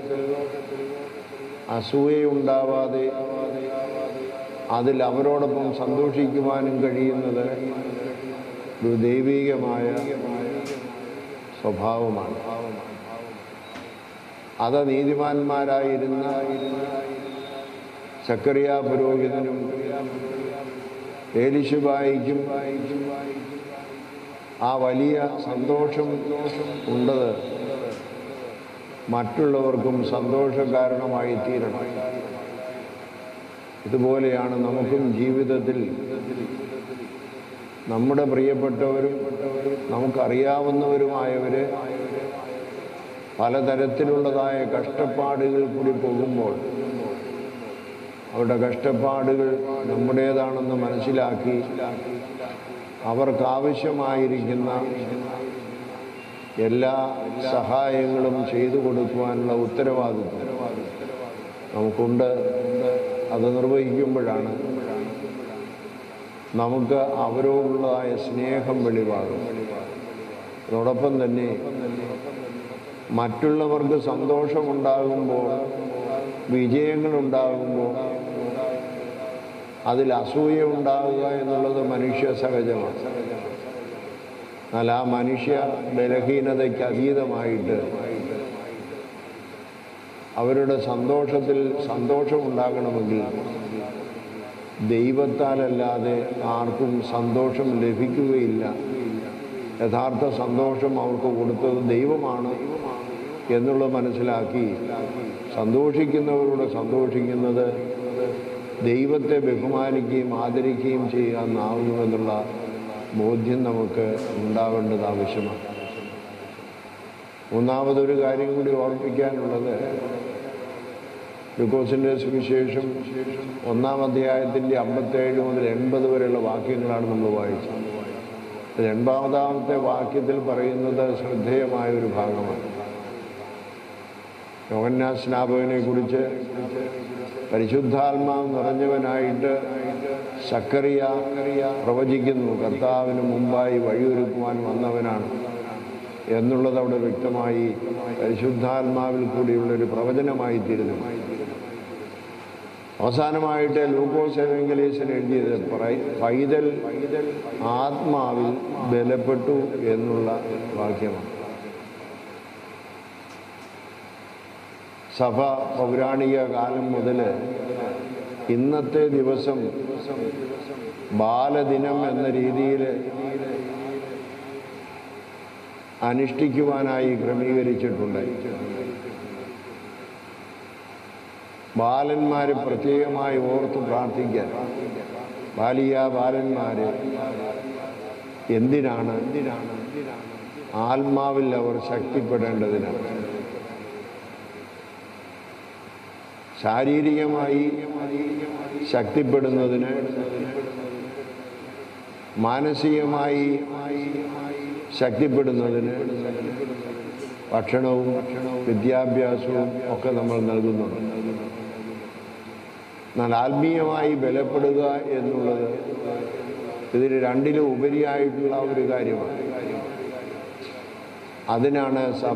അസൂയയുണ്ടാവാതെ അതിൽ അവരോടൊപ്പം സന്തോഷിക്കുവാനും കഴിയുന്നത് ഒരു ദൈവീകമായ സ്വഭാവമാണ് അത് നീതിമാന്മാരായിരുന്ന ചക്കറിയ പുരോഹിതനും ഏലിശുബായിക്കും ആ വലിയ സന്തോഷം ഉണ്ടത് മറ്റുള്ളവർക്കും സന്തോഷ കാരണമായി തീരണം ഇതുപോലെയാണ് നമുക്കും ജീവിതത്തിൽ നമ്മുടെ പ്രിയപ്പെട്ടവരും നമുക്കറിയാവുന്നവരുമായവര് പലതരത്തിലുള്ളതായ കഷ്ടപ്പാടുകൾ കൂടി പോകുമ്പോൾ അവരുടെ കഷ്ടപ്പാടുകൾ നമ്മുടേതാണെന്ന് മനസ്സിലാക്കി അവർക്കാവശ്യമായിരിക്കുന്ന എല്ലാ സഹായങ്ങളും ചെയ്തു കൊടുക്കുവാനുള്ള ഉത്തരവാദിത്വം നമുക്കുണ്ട് അത് നിർവഹിക്കുമ്പോഴാണ് നമുക്ക് അവരോടുള്ളതായ സ്നേഹം വെളിവാകും അതോടൊപ്പം തന്നെ മറ്റുള്ളവർക്ക് സന്തോഷമുണ്ടാകുമ്പോൾ വിജയങ്ങളുണ്ടാകുമ്പോൾ അതിൽ അസൂയ ഉണ്ടാവുക എന്നുള്ളത് മനുഷ്യ സഹജമാണ് എന്നാൽ ആ മനുഷ്യ ബലഹീനതയ്ക്ക് അതീതമായിട്ട് അവരുടെ സന്തോഷത്തിൽ സന്തോഷമുണ്ടാകണമെങ്കിൽ ദൈവത്താലല്ലാതെ ആർക്കും സന്തോഷം ലഭിക്കുകയില്ല യഥാർത്ഥ സന്തോഷം അവർക്ക് കൊടുത്തത് ദൈവമാണ് എന്നുള്ളത് മനസ്സിലാക്കി സന്തോഷിക്കുന്നവരോട് സന്തോഷിക്കുന്നത് ദൈവത്തെ ബഹുമാനിക്കുകയും ആദരിക്കുകയും ചെയ്യാമെന്നാവുന്നുവെന്നുള്ള ബോധ്യം നമുക്ക് ഉണ്ടാവേണ്ടത് ആവശ്യമാണ് മൂന്നാമതൊരു കാര്യം കൂടി ഓർമ്മിക്കാനുള്ളത് ഗ്ലൂക്കോസിൻ്റെ സുവിശേഷം ഒന്നാം അധ്യായത്തിൻ്റെ അമ്പത്തേഴ് മുതൽ എൺപത് വരെയുള്ള വാക്യങ്ങളാണ് നമ്മൾ വായിച്ചത് അതിൽ എൺപതാമത്തെ വാക്യത്തിൽ പറയുന്നത് ശ്രദ്ധേയമായ ഒരു ഭാഗമാണ് യോഹന്നാ സ്നാപകനെ കുറിച്ച് പരിശുദ്ധാത്മാവ് നിറഞ്ഞവനായിട്ട് സക്കറിയ പ്രവചിക്കുന്നു കർത്താവിന് മുമ്പായി വഴിയൊരുക്കുവാൻ വന്നവനാണ് എന്നുള്ളത് അവിടെ വ്യക്തമായി പരിശുദ്ധാത്മാവിൽ കൂടിയുള്ളൊരു പ്രവചനമായി തീരുന്നു അവസാനമായിട്ട് ലൂക്കോസ് എവെങ്കലീസൻ എഴുതിയത് പറ- പൈതൽ ആത്മാവിൽ ബലപ്പെട്ടു എന്നുള്ള വാക്യമാണ് സഭ പൗരാണിക കാലം മുതൽ ഇന്നത്തെ ദിവസം ബാലദിനം എന്ന രീതിയിൽ അനുഷ്ഠിക്കുവാനായി ക്രമീകരിച്ചിട്ടുണ്ട് ബാലന്മാരെ പ്രത്യേകമായി ഓർത്ത് പ്രാർത്ഥിക്കാൻ ബാലിയ ബാലന്മാര് എന്തിനാണ് ആത്മാവിൽ അവർ ശക്തിപ്പെടേണ്ടതിനാണ് ശാരീരികമായി ശക്തിപ്പെടുന്നതിന് മാനസികമായി ശക്തിപ്പെടുന്നതിന് ഭക്ഷണവും വിദ്യാഭ്യാസവും ഒക്കെ നമ്മൾ നൽകുന്നുണ്ട് എന്നാൽ ആത്മീയമായി ബലപ്പെടുക എന്നുള്ളത് ഇതിന് രണ്ടിലും ഉപരിയായിട്ടുള്ള ഒരു കാര്യമാണ് അതിനാണ് സഭ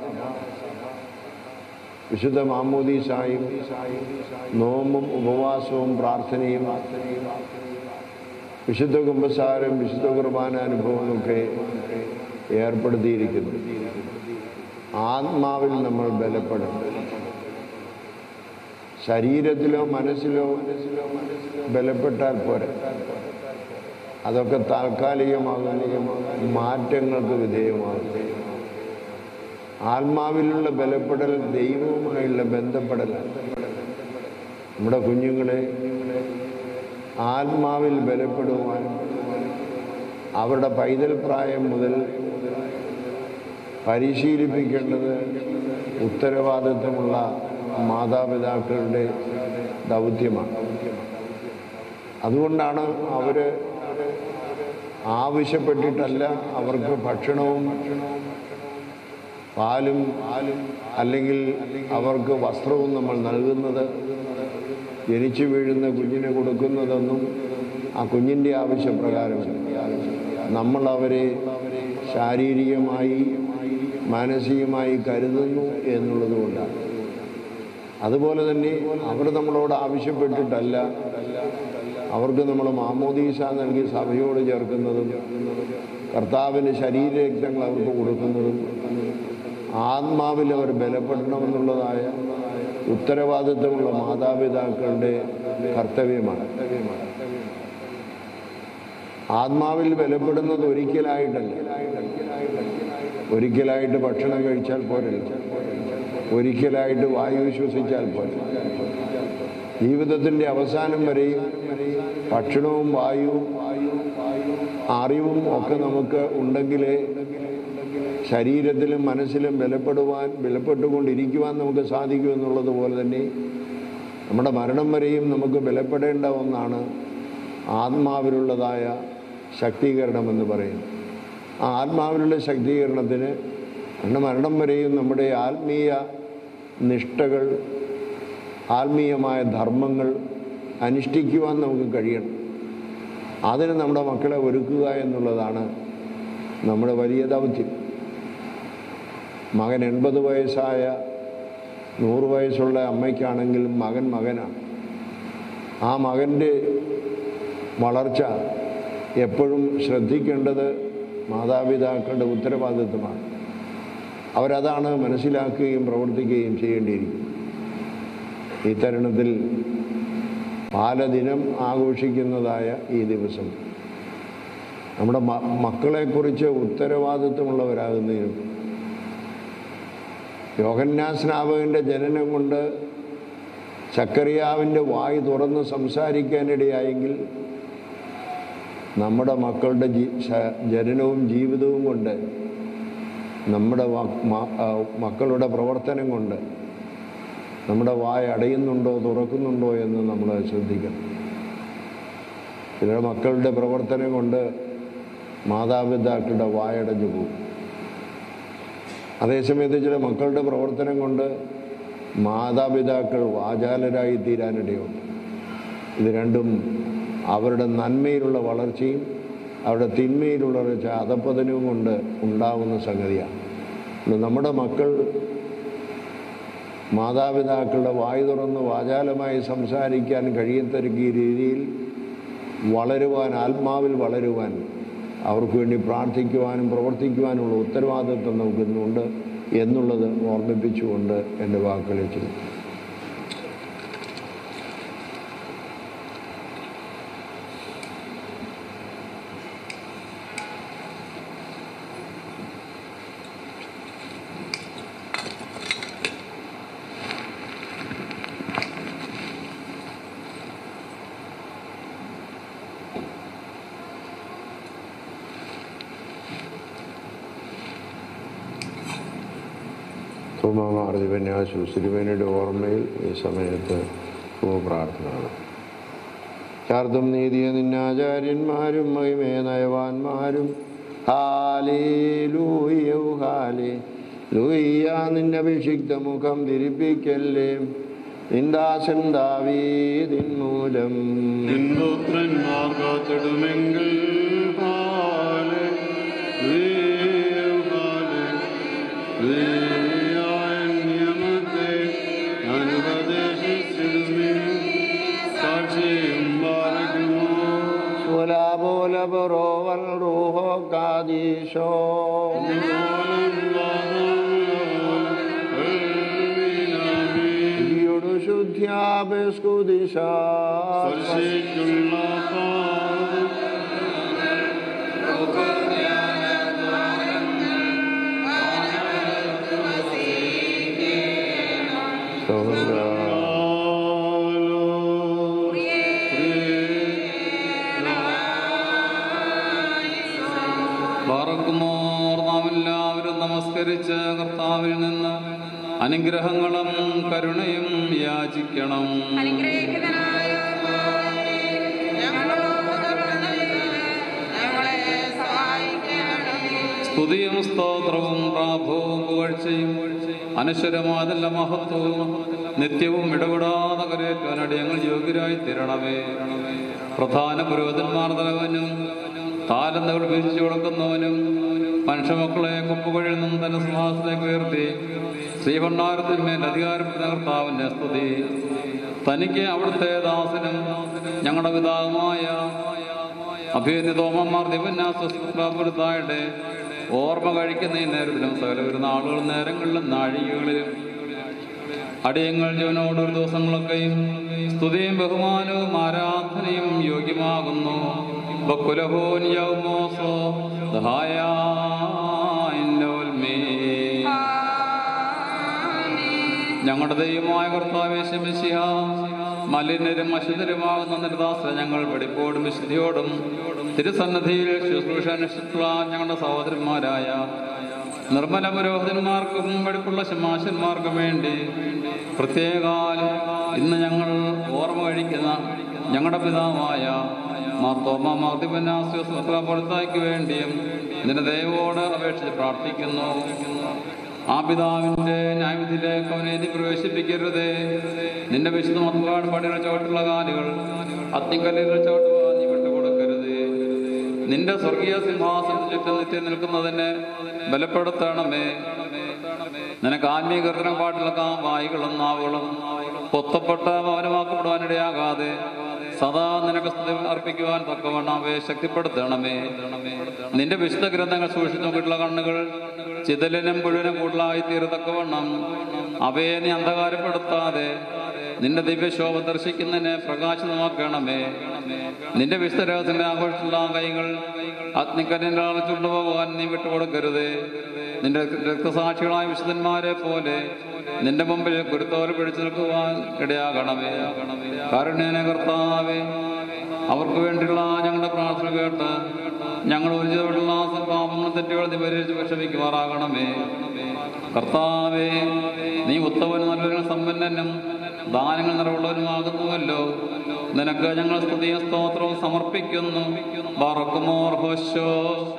വിശുദ്ധ മാമോദീസായും നോമ്പും ഉപവാസവും പ്രാർത്ഥനയും വിശുദ്ധ കുമ്പസാരം വിശുദ്ധ കുർബാന അനുഭവമൊക്കെ ഏർപ്പെടുത്തിയിരിക്കുന്നു ആത്മാവിൽ നമ്മൾ ബലപ്പെടണം ശരീരത്തിലോ മനസ്സിലോ ബലപ്പെട്ടാൽ പോരെ അതൊക്കെ താൽക്കാലികമാകുന്നതും മാറ്റങ്ങൾക്ക് വിധേയമാകും ആത്മാവിലുള്ള ബലപ്പെടൽ ദൈവവുമായുള്ള ബന്ധപ്പെടലാണ് നമ്മുടെ കുഞ്ഞുങ്ങളെ ആത്മാവിൽ ബലപ്പെടുവാൻ അവരുടെ പൈതൽ പ്രായം മുതൽ പരിശീലിപ്പിക്കേണ്ടത് ഉത്തരവാദിത്വമുള്ള മാതാപിതാക്കളുടെ ദൗത്യമാണ് അതുകൊണ്ടാണ് അവർ ആവശ്യപ്പെട്ടിട്ടല്ല അവർക്ക് ഭക്ഷണവും പാലും അല്ലെങ്കിൽ അവർക്ക് വസ്ത്രവും നമ്മൾ നൽകുന്നത് ജനിച്ചു വീഴുന്ന കുഞ്ഞിന് കൊടുക്കുന്നതെന്നും ആ കുഞ്ഞിൻ്റെ ആവശ്യപ്രകാരമല്ല നമ്മൾ അവരെ ശാരീരികമായി മാനസികമായി കരുതുന്നു എന്നുള്ളത് കൊണ്ടാണ് അതുപോലെ തന്നെ അവർ നമ്മളോട് ആവശ്യപ്പെട്ടിട്ടല്ല അവർക്ക് നമ്മൾ മാമോദീസ നൽകി സഭയോട് ചേർക്കുന്നതും കർത്താവിന് ശരീരരക്തങ്ങൾ അവർക്ക് കൊടുക്കുന്നതും ആത്മാവിൽ അവർ ബലപ്പെടണമെന്നുള്ളതായ ഉത്തരവാദിത്വമുള്ള മാതാപിതാക്കളുടെ കർത്തവ്യമാണ് ആത്മാവിൽ ബലപ്പെടുന്നത് ഒരിക്കലായിട്ടല്ല ഒരിക്കലായിട്ട് ഭക്ഷണം കഴിച്ചാൽ പോരല്ലോ ഒരിക്കലായിട്ട് വായു ശ്വസിച്ചാൽ പോരെ ജീവിതത്തിൻ്റെ അവസാനം വരെയും ഭക്ഷണവും വായുവും അറിവും ഒക്കെ നമുക്ക് ഉണ്ടെങ്കിലേ ശരീരത്തിലും മനസ്സിലും ബലപ്പെടുവാൻ ബലപ്പെട്ടുകൊണ്ടിരിക്കുവാൻ നമുക്ക് സാധിക്കൂ എന്നുള്ളത് പോലെ തന്നെ നമ്മുടെ മരണം വരെയും നമുക്ക് ബലപ്പെടേണ്ട ഒന്നാണ് ആത്മാവിലുള്ളതായ ശക്തീകരണം എന്ന് പറയുന്നത് ആ ആത്മാവിലുള്ള ശക്തീകരണത്തിന് നമ്മുടെ മരണം വരെയും നമ്മുടെ ആത്മീയ നിഷ്ഠകൾ ആത്മീയമായ ധർമ്മങ്ങൾ അനുഷ്ഠിക്കുവാൻ നമുക്ക് കഴിയണം അതിന് നമ്മുടെ മക്കളെ ഒരുക്കുക എന്നുള്ളതാണ് നമ്മുടെ വലിയ ദൗത്യം മകൻ എൺപത് വയസ്സായ നൂറ് വയസ്സുള്ള അമ്മയ്ക്കാണെങ്കിൽ മകൻ മകനാണ് ആ മകൻ്റെ വളർച്ച എപ്പോഴും ശ്രദ്ധിക്കേണ്ടത് മാതാപിതാക്കളുടെ ഉത്തരവാദിത്വമാണ് അവരതാണ് മനസ്സിലാക്കുകയും പ്രവർത്തിക്കുകയും ചെയ്യേണ്ടിയിരിക്കും ഈ തരുണത്തിൽ ബാലദിനം ആഘോഷിക്കുന്നതായ ഈ ദിവസം നമ്മുടെ മ മക്കളെക്കുറിച്ച് ഉത്തരവാദിത്വമുള്ളവരാകുന്നതിനും യോഹന്നാസ്നാപകൻ്റെ ജനനം കൊണ്ട് ചക്കറിയാവിൻ്റെ വായ് തുറന്ന് സംസാരിക്കാനിടയായെങ്കിൽ നമ്മുടെ മക്കളുടെ ജീ ശ- ജനനവും ജീവിതവും കൊണ്ട് നമ്മുടെ വ- മ- ആ, മക്കളുടെ പ്രവർത്തനം കൊണ്ട് നമ്മുടെ വായ അടയുന്നുണ്ടോ തുറക്കുന്നുണ്ടോ എന്ന് നമ്മൾ ശ്രദ്ധിക്കണം ചില മക്കളുടെ പ്രവർത്തനം കൊണ്ട് മാതാപിതാക്കളുടെ വായടഞ്ഞു പോകും അതേസമയത്ത് ചില മക്കളുടെ പ്രവർത്തനം കൊണ്ട് മാതാപിതാക്കൾ വാചാലരായി തീരാനിടയുണ്ട് ഇത് രണ്ടും അവരുടെ നന്മയിലുള്ള വളർച്ചയും അവരുടെ തിന്മയിലുള്ള ഒരു അധപ്പതനവും കൊണ്ട് ഉണ്ടാകുന്ന സംഗതിയാണ് ഇത് നമ്മുടെ മക്കൾ മാതാപിതാക്കളുടെ വായു തുറന്ന് വാചാലമായി സംസാരിക്കാൻ കഴിയത്തക്ക രീതിയിൽ വളരുവാൻ ആത്മാവിൽ വളരുവാൻ അവർക്ക് വേണ്ടി പ്രാർത്ഥിക്കുവാനും പ്രവർത്തിക്കുവാനുമുള്ള ഉത്തരവാദിത്വം നമുക്കിന്നുണ്ട് എന്നുള്ളത് ഓർമ്മിപ്പിച്ചുകൊണ്ട് എൻ്റെ വാക്കുകളിൽ ചെയ്തു തുമാർജിപന്യാസു സിരുവനയുടെ ഓർമ്മയിൽ ഈ സമയത്ത് പ്രാർത്ഥനയാണ് ചാർത്തും നീതിയ നിന്നാചാര്യന്മാരും മഹിമേ നയവാന്മാരും ഹാലേ ലൂയ്യൗ ഹാലേ ലൂയ്യ നിന്റെ അഭിഷിക്ത മുഖം തിരിപ്പിക്കല്ലേ നിന്ദാസൻ ദാവീതിൻ മൂലം പുത്രന്മാർ കാത്തിടുമെങ്കിൽ ഹാലേ ലൂയ, ഹാലേ ലൂയ, നിയമത്തെ ഞാൻ ഉപദേശിച്ചിടുമേ സാക്ഷിയും പാലിക്കുമോ ولا بول بروال روحو قاديشو യോടു ശുദ്ധ്യാപസ്കുദിശ സ്പർശിച്ചുള്ള പാദം ബാറക്കുമോർ നാം എല്ലാവരും നമസ്കരിച്ച് കർത്താവിൽ നിന്ന് അനുഗ്രഹങ്ങളും കരുണയും യാചിക്കണം സ്തുതിയും സ്തോത്രവും പ്രാഭവും പുകഴ്ചയും അനശ്വരമാതല്ല മഹത്വവും നിത്യവും ഇടപെടാതെ കരയേറ്റാനടി ഞങ്ങൾ യോഗ്യരായി തീരണമേ പ്രധാന പുരോഹിതന്മാർ തലവനും താലന്തകൾ വീതിച്ചു കൊടുക്കുന്നവനും മനുഷ്യമക്കളെ കുപ്പുകളിൽ നിന്നും തന്റെ സിംഹാസനത്തിലേക്ക് ഉയർത്തി ശ്രീഭണ്ണാരത്തിന്മേൽ അധികാരം കർത്താവിന്റെ സ്തുതി തനിക്ക് അവിടുത്തെ ദാസനും ഞങ്ങളുടെ പിതാവുമായ അഭിയന്യ തോമന്മാർ ദിവന്യാസപ്പെടുത്തായിട്ട് ഓർമ്മ കഴിക്കുന്ന ഈ നേരത്തിലും സകല വരുന്ന ആളുകൾ നേരങ്ങളിലും നാഴികകളിലും അടിയങ്ങൾ ജീവനോട് ഒരു ദിവസങ്ങളൊക്കെയും സ്തുതിയും ബഹുമാനവും ആരാധനയും യോഗ്യമാകുന്നു ബക്കുലഹോൻ യൗമോസോ ദഹായോൽമേ ഞങ്ങളുടെ ദൈവമായ കർത്താവേശമിശിഹ മലിനരും അശുദ്ധരുമാകുന്ന നിർദാസ ഞങ്ങൾ വെടിപ്പോടും വിശുദ്ധിയോടും തിരുസന്നധിയിൽ ശുശ്രൂഷ അനുഷ്ഠിച്ചുള്ള ഞങ്ങളുടെ സഹോദരന്മാരായ നിർമ്മല പുരോഹിതന്മാർക്കും വെടിപ്പുള്ള ശമാശന്മാർക്കും വേണ്ടി പ്രത്യേകാൽ ഇന്ന് ഞങ്ങൾ ഓർമ്മ കഴിക്കുന്ന ഞങ്ങളുടെ പിതാവായ മാർത്തോമ മാർദിപനാസ്യപ്പെടുത്തായ്ക്ക് വേണ്ടിയും ഇതിന്റെ ദൈവോട് അപേക്ഷിച്ച് പ്രാർത്ഥിക്കുന്നു ആ പിതാവിന്റെ ന്യായവിധിയിലേക്ക് അവനെ നീ പ്രവേശിപ്പിക്കരുതേ നിന്റെ വിശുദ്ധ മത്വാട് പടിയുടെ ചോട്ടുള്ള കാലുകൾ അത്തിക്കല്ലുകൾ ചോട്ടുവാൻ നീ വിട്ടുകൊടുക്കരുതേ നിന്റെ സ്വർഗീയ സിംഹാസനത്തിൽ ചുറ്റും നിത്യം നിൽക്കുന്നതിനെ ബലപ്പെടുത്തണമേ നിനക്ക് ആത്മീകരണം പാട്ടുള്ള വായികളും നാവുകളും പൊത്തപ്പെട്ട മൗനമാക്കപ്പെടുവാനിടയാകാതെ സദാ നിനക്ക് സ്തുതി അർപ്പിക്കുവാൻ തക്കവണ്ണം അവയെ ശക്തിപ്പെടുത്തണമേ നിന്റെ വിശുദ്ധ ഗ്രന്ഥങ്ങൾ സൂക്ഷിച്ചു നോക്കിയിട്ടുള്ള കണ്ണുകൾ ചിതലിനും പുഴുവിനും കൂടുതലായി തീരത്തക്കവണ്ണം അവയെ നീ അന്ധകാരപ്പെടുത്താതെ നിന്റെ ദിവ്യശോഭ ദർശിക്കുന്നതിനെ പ്രകാശിതമാക്കണമേ നിന്റെ വിശുദ്ധ രഹസ്യത്തിന്റെ ആഘോഷമുള്ള കൈകൾ അഗ്നിക്കല്ലിന്റെ ചുണ്ടുപോകാൻ നീ വിട്ടുകൊടുക്കരുതേ നിന്റെ രക്തസാക്ഷികളായ വിശുദ്ധന്മാരെ പോലെ നിന്റെ മുമ്പിൽ ഗുരുത്തോൽ പിടിച്ചു നിൽക്കുവാൻ ഇടയാകണമേ കാരുണ്യനെ കർത്താവേ അവർക്ക് വേണ്ടിയുള്ള ഞങ്ങളുടെ പ്രാർത്ഥന കേട്ട് ഞങ്ങൾ ഉചിതമുള്ള പാപങ്ങളും തെറ്റുകളും നീ പരിഹരിച്ച് വിഷമിക്കുമാറാകണമേ കർത്താവേ നീ ഉത്തമനും നല്ലൊരു സമ്പന്നനും ദാനങ്ങൾ നിറവുള്ളവനുമാകുന്നുവല്ലോ നിനക്ക് ഞങ്ങൾ സ്തുതിയും സ്തോത്രവും സമർപ്പിക്കുന്നു ബറക്കുമോർ ഹോശോ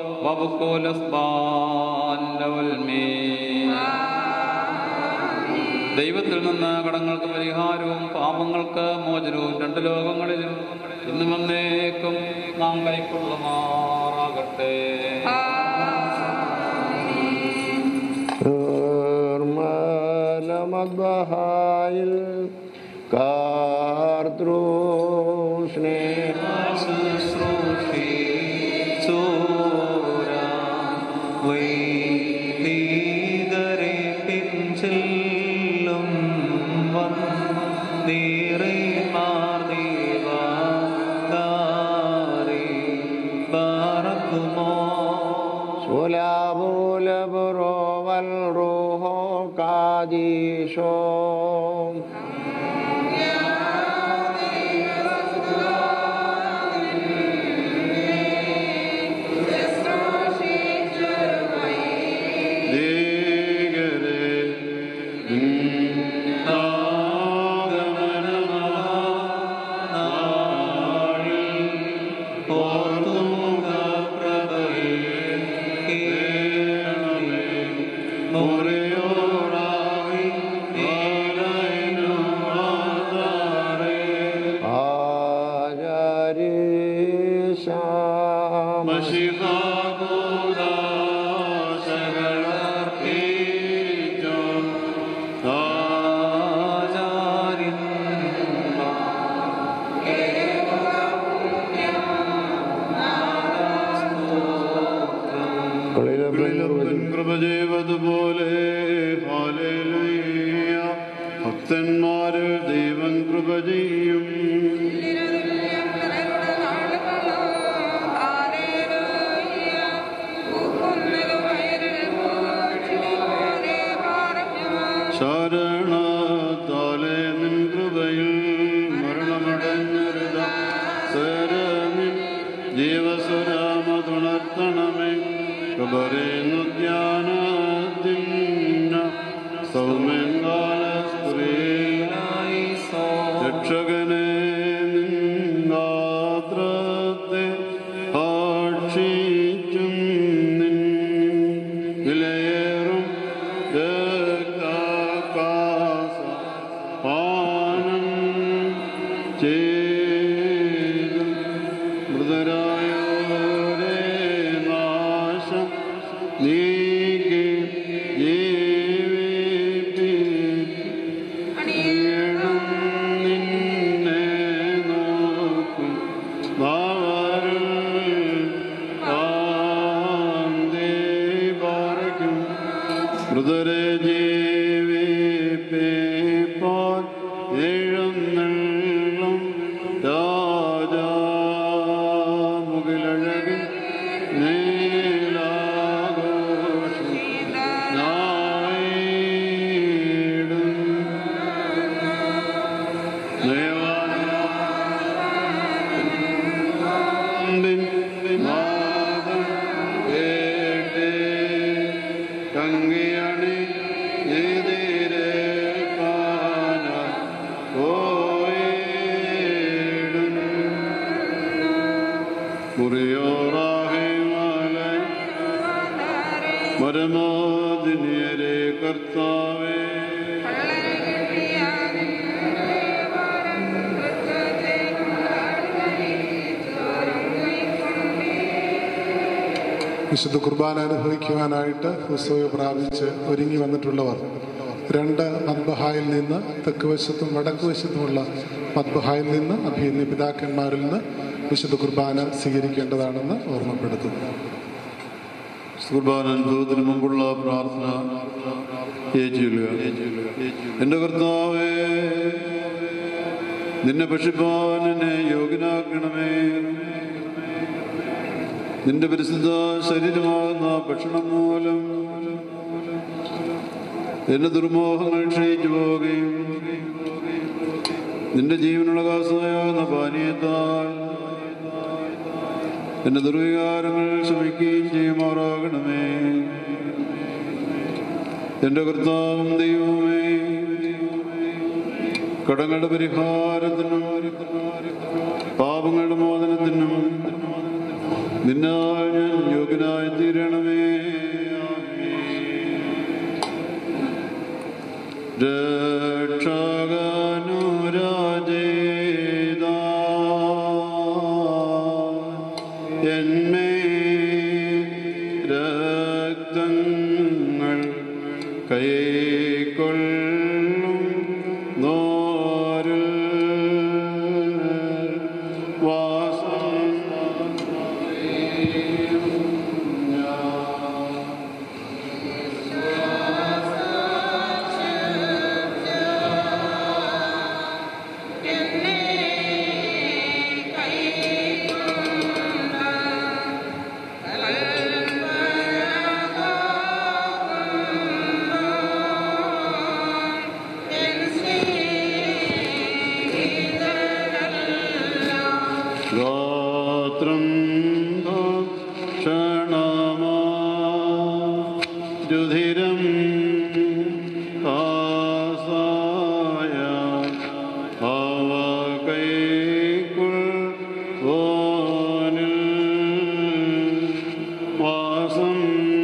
ദൈവത്തിൽ നിന്ന് കടങ്ങൾക്ക് പരിഹാരവും പാപങ്ങൾക്ക് മോചനവും രണ്ട് ലോകങ്ങളിലും ഇന്നും എന്നേക്കും നാം കൈക്കൊള്ളുമാറാകട്ടെ മദ്ബഹായിൽ വൈദികരെ പിഞ്ചെല്ലും വന്നീറേമാർ ദീവാരി ബാറക്കുമോ സുലാബുലബുറോവൽ റൂഹോ കാദീശോ കൃപ ചെയ്തതുപോലെ ഹാലേലുയ്യ. ഭക്തന്മാരിൽ ദൈവം കൃപ ചെയ്യും ശരണത്താലെ നിൻ കൃപയിൽ മരണമടഞ്ഞരുത സരമിൻ ജീവസുരാമതുണർത്തണമേ കബറേന്നു ധ്യാനത്തിന്ന സൗമ്യങ്കാല സ്ത്രീ രക്ഷകനെ നിന്നാത്രത്തെ ആക്ഷിച്ചും നിൻ വിലയേറും രക്തകാസ പാനം ചെയ്തു മൃതരായോരേ നാശം മുകിലഴകിൽ നീലാഘോഷം നായിടും ദേവാനന്ദിൻ നാദം കേട്ടേ കങ്കിയണി എതിരെ കാന പോയിടും മുറിയോറാഹെ മല പരമാദിനിയരെ കർത്താവേ വിശുദ്ധ കുർബാന അനുഭവിക്കുവാനായിട്ട് ഹുസോയെ പ്രാപിച്ച് ഒരുങ്ങി വന്നിട്ടുള്ളവർ രണ്ട് മദ്ബഹായിൽ നിന്ന് തെക്ക് വശത്തും വടക്ക് വശത്തുമുള്ള മദ്ബഹായിൽ നിന്ന് അഭിയന്യ പിതാക്കന്മാരിൽ നിന്ന് വിശുദ്ധ കുർബാന സ്വീകരിക്കേണ്ടതാണെന്ന് ഓർമ്മപ്പെടുത്തുന്നു കുർബാന അനുഭവത്തിന് മുമ്പുള്ള പ്രാർത്ഥന ഏറ്റുചൊല്ലുക എൻ്റെ കർത്താവേ നിന്നെ ഭക്ഷിപ്പാൻ എന്നെ യോഗ്യനാക്കണമേ നിന്റെ പരിശുദ്ധ ശരീരമാകുന്ന ഭക്ഷണം മൂലം എന്റെ ദുർമോഹങ്ങൾ ക്ഷയിച്ചു പോവുകയും നിന്റെ ജീവനുള്ള കാസായാകുന്ന പാനീയത്താൽ എന്റെ ദുർവികാരങ്ങൾ ശമിക്കുകയും ചെയ്യുമാറാകണമേ എന്റെ കർത്താവും ദൈവമേ കടങ്ങളുടെ പരിഹാരത്തിനും പാപങ്ങളുടെ മോചനത്തിനും നിന്നാൽ ഞാൻ യോഗ്യനായി തീരണമേ രക്ഷകനുരാജേതാ എന്മേ രക്തങ്ങൾ കൈക്കൊള്ളും നോരിൽ വാസം ഗോത്രം ക്ഷണമാ രുധിരം ആസായ അവ കൈക്കുൾ ഓനിൽ വാസം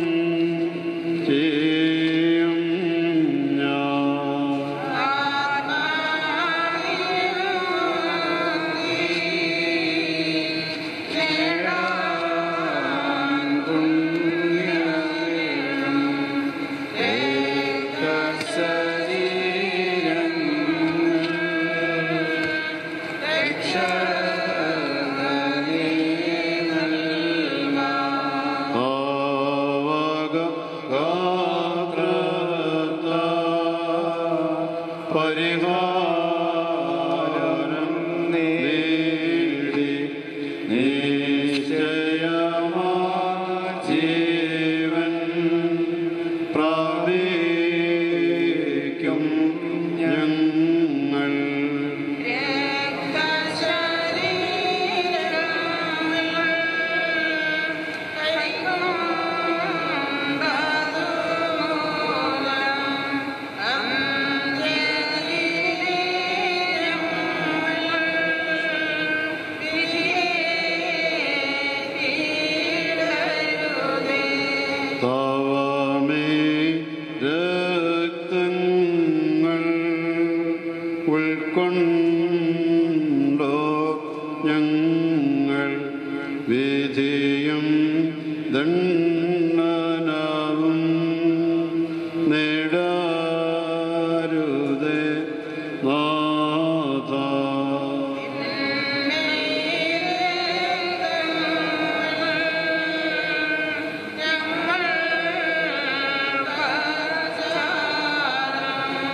ചെയ്യും ഞാൻ ആവക ഗാത്രത പരിഹാരം നേടി നിശ്ചയമാ ജീവൻ പ്രാപിക്കും ഞങ്ങൾ താവമേ രക്തങ്ങൾ ഉൾക്കൊണ്ടോ ഞങ്ങൾ വിധിയും ദണ്ഡനവും നേടാരുതേ നാഥ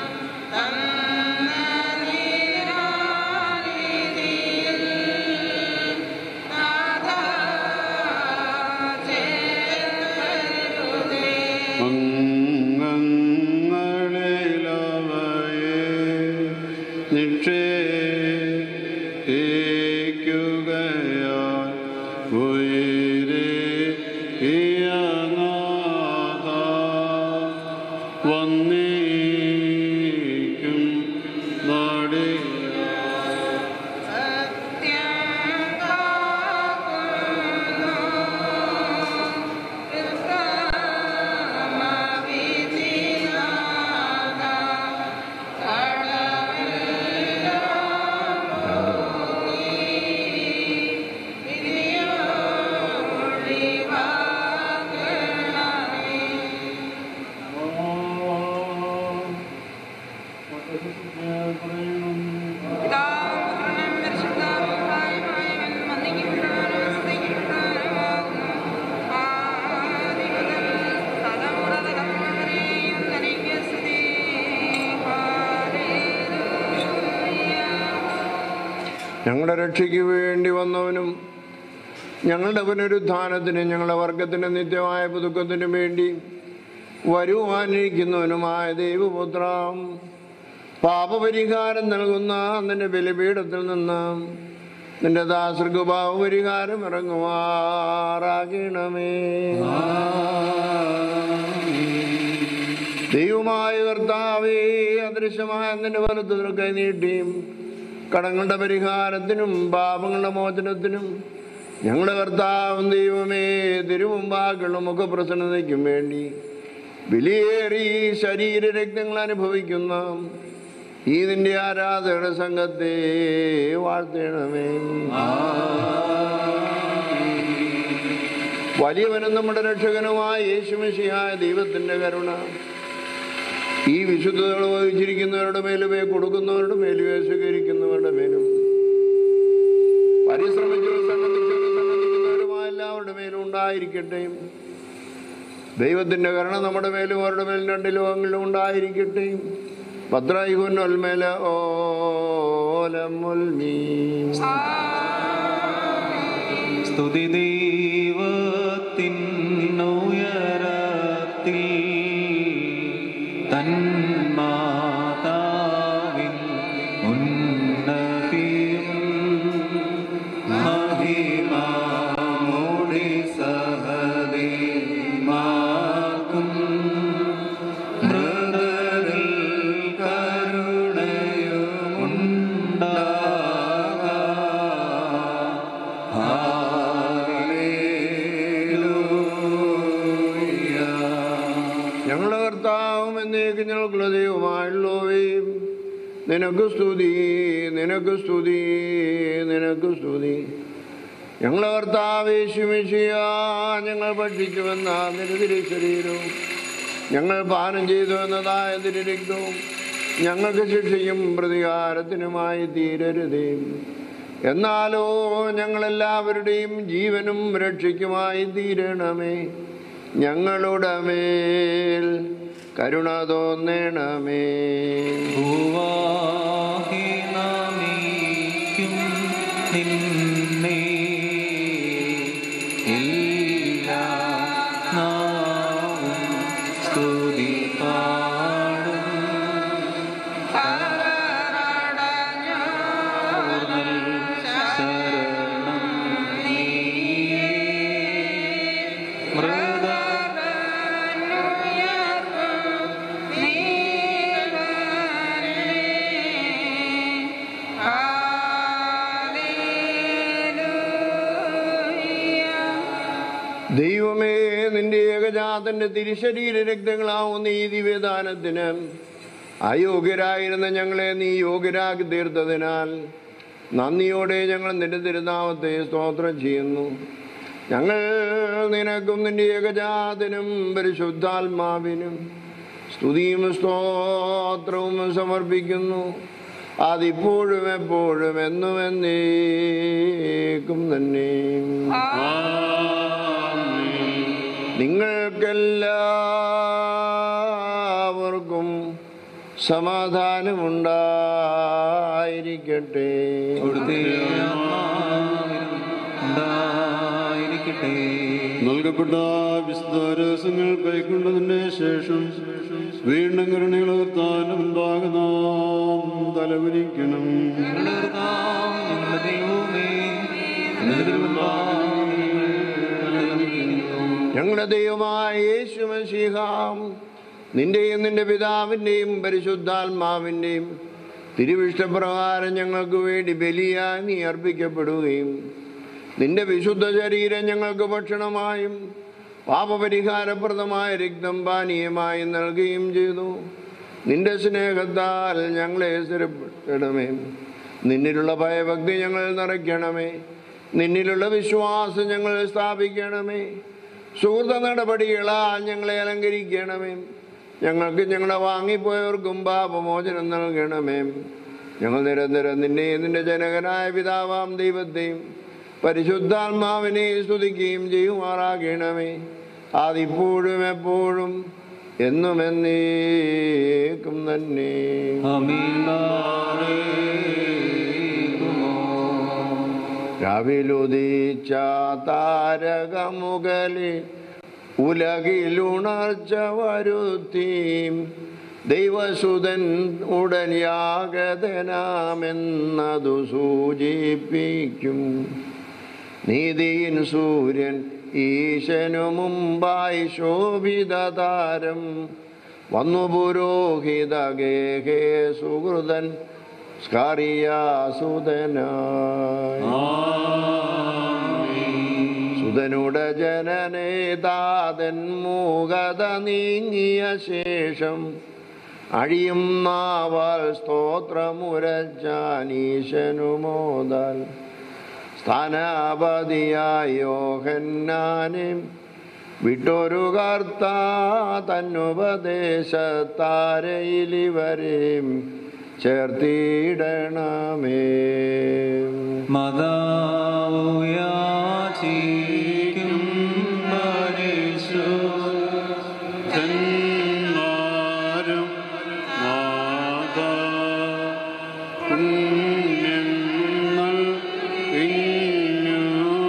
ും കരുണയാൽ ഉയരേ ഇയനാഥ വന്നേക്കും നാടേ ഞങ്ങളുടെ രക്ഷയ്ക്ക് വേണ്ടി വന്നവനും ഞങ്ങളുടെ പുനരുത്ഥാനത്തിന് ഞങ്ങളുടെ വർഗത്തിന്റെ നിത്യമായ പുതുക്കത്തിനും വേണ്ടി വരുവാനിരിക്കുന്നവനുമായ ദൈവപുത്ര പാപപരിഹാരം നൽകുന്ന നിന്റെ ബലിപീഠത്തിൽ നിന്ന് നിന്റെ ദാസർക്ക് പാപപരിഹാരം ഇറങ്ങുമാറാകണമേ ദൈവമായ കർത്താവേ അദൃശ്യമായ നിന്റെ വലത്തു കൈ നീട്ടിയും കടങ്ങളുടെ പരിഹാരത്തിനും പാപങ്ങളുടെ മോചനത്തിനും ഞങ്ങളുടെ കർത്താവും ദൈവമേ തിരുമുമ്പാക്കുള്ള മുഖപ്രസന്നതയ്ക്കും വേണ്ടി വിലയേറി ശരീര രക്തങ്ങൾ അനുഭവിക്കുന്ന ഈ നിന്റെ ആരാധകരുടെ സംഘത്തെ വാഴ്ത്തണമേ വലിയവനും നമ്മുടെ രക്ഷകനുമായ യേശുമിശിയായ ദൈവത്തിന്റെ കരുണ ഈ വിശുദ്ധതകൾ വഹിച്ചിരിക്കുന്നവരുടെ മേലുമേ കൊടുക്കുന്നവരുടെ മേലുമേ സ്വീകരിക്കുന്നവരുടെ മേലും പരിശ്രമിച്ചവർ സംബന്ധിച്ചവർ സംബന്ധിക്കുന്നവരുമായ എല്ലാവരുടെ മേലും ഉണ്ടായിരിക്കട്ടെ ദൈവത്തിന്റെ കരുണ നമ്മുടെ മേലും അവരുടെ മേലും രണ്ട് ലോകങ്ങളിലും ഉണ്ടായിരിക്കട്ടെ ഭദ്രായിഹുന്നൊൽമേല ഓലമുൽമീ സ്തുതി ദൈവത്തിനുയരത്തിൽ തന്മാതാവിൻ ഉന്നതിയും മഹിമാമോടി സഹദേമാക്കും മൃദരിൽ ഞങ്ങളുടെ കർത്താവും എന്നേക്ക് ഞങ്ങൾക്കുള്ള ദൈവമായുള്ളവയും നിനക്ക് സ്തുതി നിനക്ക് സ്തുതി നിനക്ക് സ്തുതി ഞങ്ങളെ കർത്താവേശുമിഷിയ ഞങ്ങൾ ഭക്ഷിച്ചുവെന്ന നിരതിരി ശരീരവും ഞങ്ങൾ പാനം ചെയ്തു എന്നതായ തിരുരക്തവും ഞങ്ങൾക്ക് ശിക്ഷയും പ്രതികാരത്തിനുമായി തീരരുതേ എന്നാലോ ഞങ്ങളെല്ലാവരുടെയും ജീവനും രക്ഷയ്ക്കുമായി തീരണമേ ഞങ്ങളുടെ മേൽ കരുണ തോന്നണമേ ഭൂവാഹി നമിക്കും നിന്നെ എല്ലാ നാവും സ്തുതി പാടും ശരണം നീയേ മൃദ ദൈവമേ നിന്റെ ഏകജാതന്റെ തിരുശരീര രക്തങ്ങളാവുന്ന ഈ ദിവ്യദാനത്തിന് അയോഗ്യരായിരുന്ന ഞങ്ങളെ നീ യോഗ്യരാക്കി തീർത്തതിനാൽ നന്ദിയോടെ ഞങ്ങൾ നിന്റെ തിരുനാമത്തെ സ്തോത്രം ചെയ്യുന്നു ഞങ്ങൾ നിനക്കും നിന്റെ ഏകജാതനും പരിശുദ്ധാത്മാവിനും സ്തുതിയും സ്തോത്രവും സമർപ്പിക്കുന്നു അതിപ്പോഴും എപ്പോഴും എന്നും എന്നേക്കും തന്നെ നിങ്ങൾക്കെല്ലാവർക്കും സമാധാനമുണ്ടായിരിക്കട്ടെ ഉണ്ടായിരിക്കട്ടെ നൽകപ്പെട്ട വിസ്താരസങ്ങൾ കൈക്കൊണ്ടതിന് ശേഷം വീണ്ടും കരുണകൾ താനും ഉണ്ടാകുന്നാം തലവരിക്കണം ഞങ്ങളുടെ ദൈവമേ ഞങ്ങളുടെ ദൈവമായ യേശു മശീഹാം നിന്റെയും നിന്റെ പിതാവിൻ്റെയും പരിശുദ്ധാത്മാവിൻ്റെയും തിരുവിഷ്ടപ്രകാരം ഞങ്ങൾക്ക് വേണ്ടി ബലിയായി നീ അർപ്പിക്കപ്പെടുകയും നിന്റെ വിശുദ്ധ ശരീരം ഞങ്ങൾക്ക് ഭക്ഷണമായും പാപപരിഹാരപ്രദമായ രക്തം പാനീയമായി നൽകുകയും ചെയ്തു നിന്റെ സ്നേഹത്താൽ ഞങ്ങളെ സ്ഥിരപ്പെടണമേ നിന്നിലുള്ള ഭയഭക്തി ഞങ്ങൾ നിറയ്ക്കണമേ നിന്നിലുള്ള വിശ്വാസം ഞങ്ങൾ സ്ഥാപിക്കണമേ സുഹൃത നടപടികളാൽ ഞങ്ങളെ അലങ്കരിക്കണമേ ഞങ്ങൾക്ക് ഞങ്ങളെ വാങ്ങിപ്പോയവർക്കും പാപമോചനം നൽകണമേ ഞങ്ങൾ നിരന്തരം നിന്നെ നിന്റെ ജനകനായ പിതാവാം ദൈവത്തെയും പരിശുദ്ധാത്മാവിനെ സ്തുതിക്കുകയും ചെയ്യുമാറാകണമേ അതിപ്പോഴും എപ്പോഴും എന്നും എന്നേക്കും തന്നെ രാവിലുദിച്ച താരകമുകളിൽ ഉലകിലുണർച്ച വരുത്തീം ദൈവസുതൻ ഉടൻ യാഗതനാമെന്നതു സൂചിപ്പിക്കും നീതിയിൻ സൂര്യൻ ഈശനു മുമ്പായി ശോഭിത താരം വന്നു പുരോഹിത ഗേഹേ സുഹൃതൻ സ്കറിയാസുതനായി സുതനുടെ ജനനേതാതൻ മൂകത നീങ്ങിയ ശേഷം അഴിയും നാവാൽ സ്തോത്രമുരജാനീശനുമോദാൽ സ്ഥാനാപതിയായ യോഹന്നാനെ വിട്ടൊരു കർത്താ തന്നുപദേശത്താരയിലിവരെയും ചേർത്തിടണമേ മതാവുയാചിക്കും പരിശു ധന്മാരും മാതാ പുണ്യം നൽകിഞ്ഞു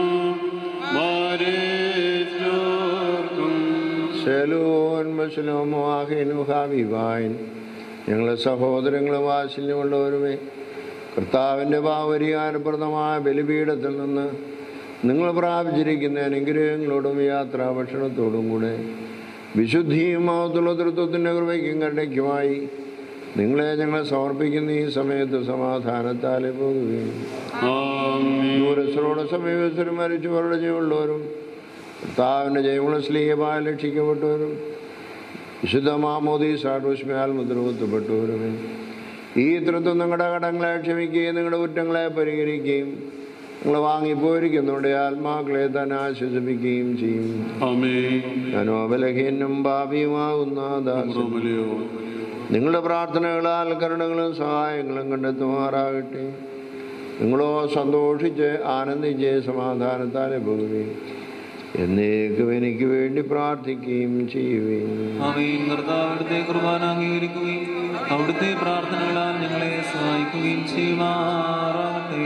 മരേറ്റോർക്കും ശലോൻ മസ്ലോമാഹിനുഹാവിവായൻ ഞങ്ങളെ സഹോദരങ്ങളും വാത്സല്യമുള്ളവരുമേ കർത്താവിൻ്റെ പാവരികാരപ്രദമായ ബലിപീഠത്തിൽ നിന്ന് നിങ്ങൾ പ്രാപിച്ചിരിക്കുന്ന അനുഗ്രഹങ്ങളോടും യാത്രാ ഭക്ഷണത്തോടും കൂടെ വിശുദ്ധിയും മഹത്തുള്ള തൃത്വത്തിൻ്റെ കൃപയ്ക്കും കരുണയ്ക്കുമായി നിങ്ങളെ ഞങ്ങൾ സമർപ്പിക്കുന്ന ഈ സമയത്ത് സമാധാനത്താലെ പോകുകയും ദൂരസ്ഥരോട് സമീപസ്ഥരും മരിച്ചവരുടെ ജീവനുള്ളവരും കർത്താവിൻ്റെ ജയമുള്ള സ്ലീയമായി രക്ഷിക്കപ്പെട്ടവരും വിശുദ്ധ മാമോദി സാഡുഷ്മയാൽ മുദ്രകുത്തപ്പെട്ടവരുമേ ഈ തൃത്വം നിങ്ങളുടെ കടങ്ങളെ ക്ഷമിക്കുകയും നിങ്ങളുടെ കുറ്റങ്ങളെ പരിഹരിക്കുകയും നിങ്ങൾ വാങ്ങിപ്പോയിരിക്കുന്നവരുടെ ആത്മാക്കളെ തന്നെ ആശ്വസിപ്പിക്കുകയും ചെയ്യും മനോബലഹീനും ഭാവിയുമാകുന്ന ദാസൻ നിങ്ങളുടെ പ്രാർത്ഥനകളാൽ കരുണകളും സഹായങ്ങളും കണ്ടെത്തുമാറാകട്ടെ നിങ്ങളോ സന്തോഷിച്ച് ആനന്ദിച്ച് സമാധാനത്താലെ പോകുകയും എന്നേക്കും എനിക്ക് വേണ്ടി പ്രാർത്ഥിക്കുകയും ചെയ്യുകയും അവയും കർത്താവ് അവിടുത്തെ കുർബാന അംഗീകരിക്കുകയും അവിടുത്തെ പ്രാർത്ഥനകളാൽ ഞങ്ങളെ സഹായിക്കുകയും ചെയ്യുമാറാകട്ടെ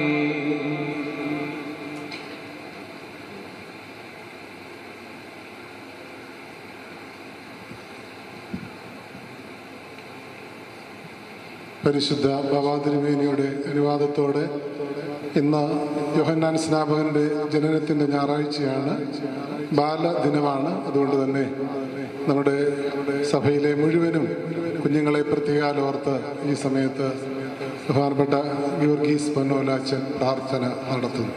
പരിശുദ്ധ ബാബാതിരുമേനിയുടെ അനുവാദത്തോടെ ഇന്ന് യോഹന്നാൻ സ്നാപകന്റെ ജനനത്തിൻ്റെ ഞായറാഴ്ചയാണ് ബാലദിനമാണ് അതുകൊണ്ട് തന്നെ നമ്മുടെ സഭയിലെ മുഴുവനും കുഞ്ഞുങ്ങളെ പ്രത്യേകാലോർത്ത് ഈ സമയത്ത് ബഹുമാനപ്പെട്ട ഗീവർഗീസ് പൊന്നോലാച്ചൻ പ്രാർത്ഥന നടത്തുന്നു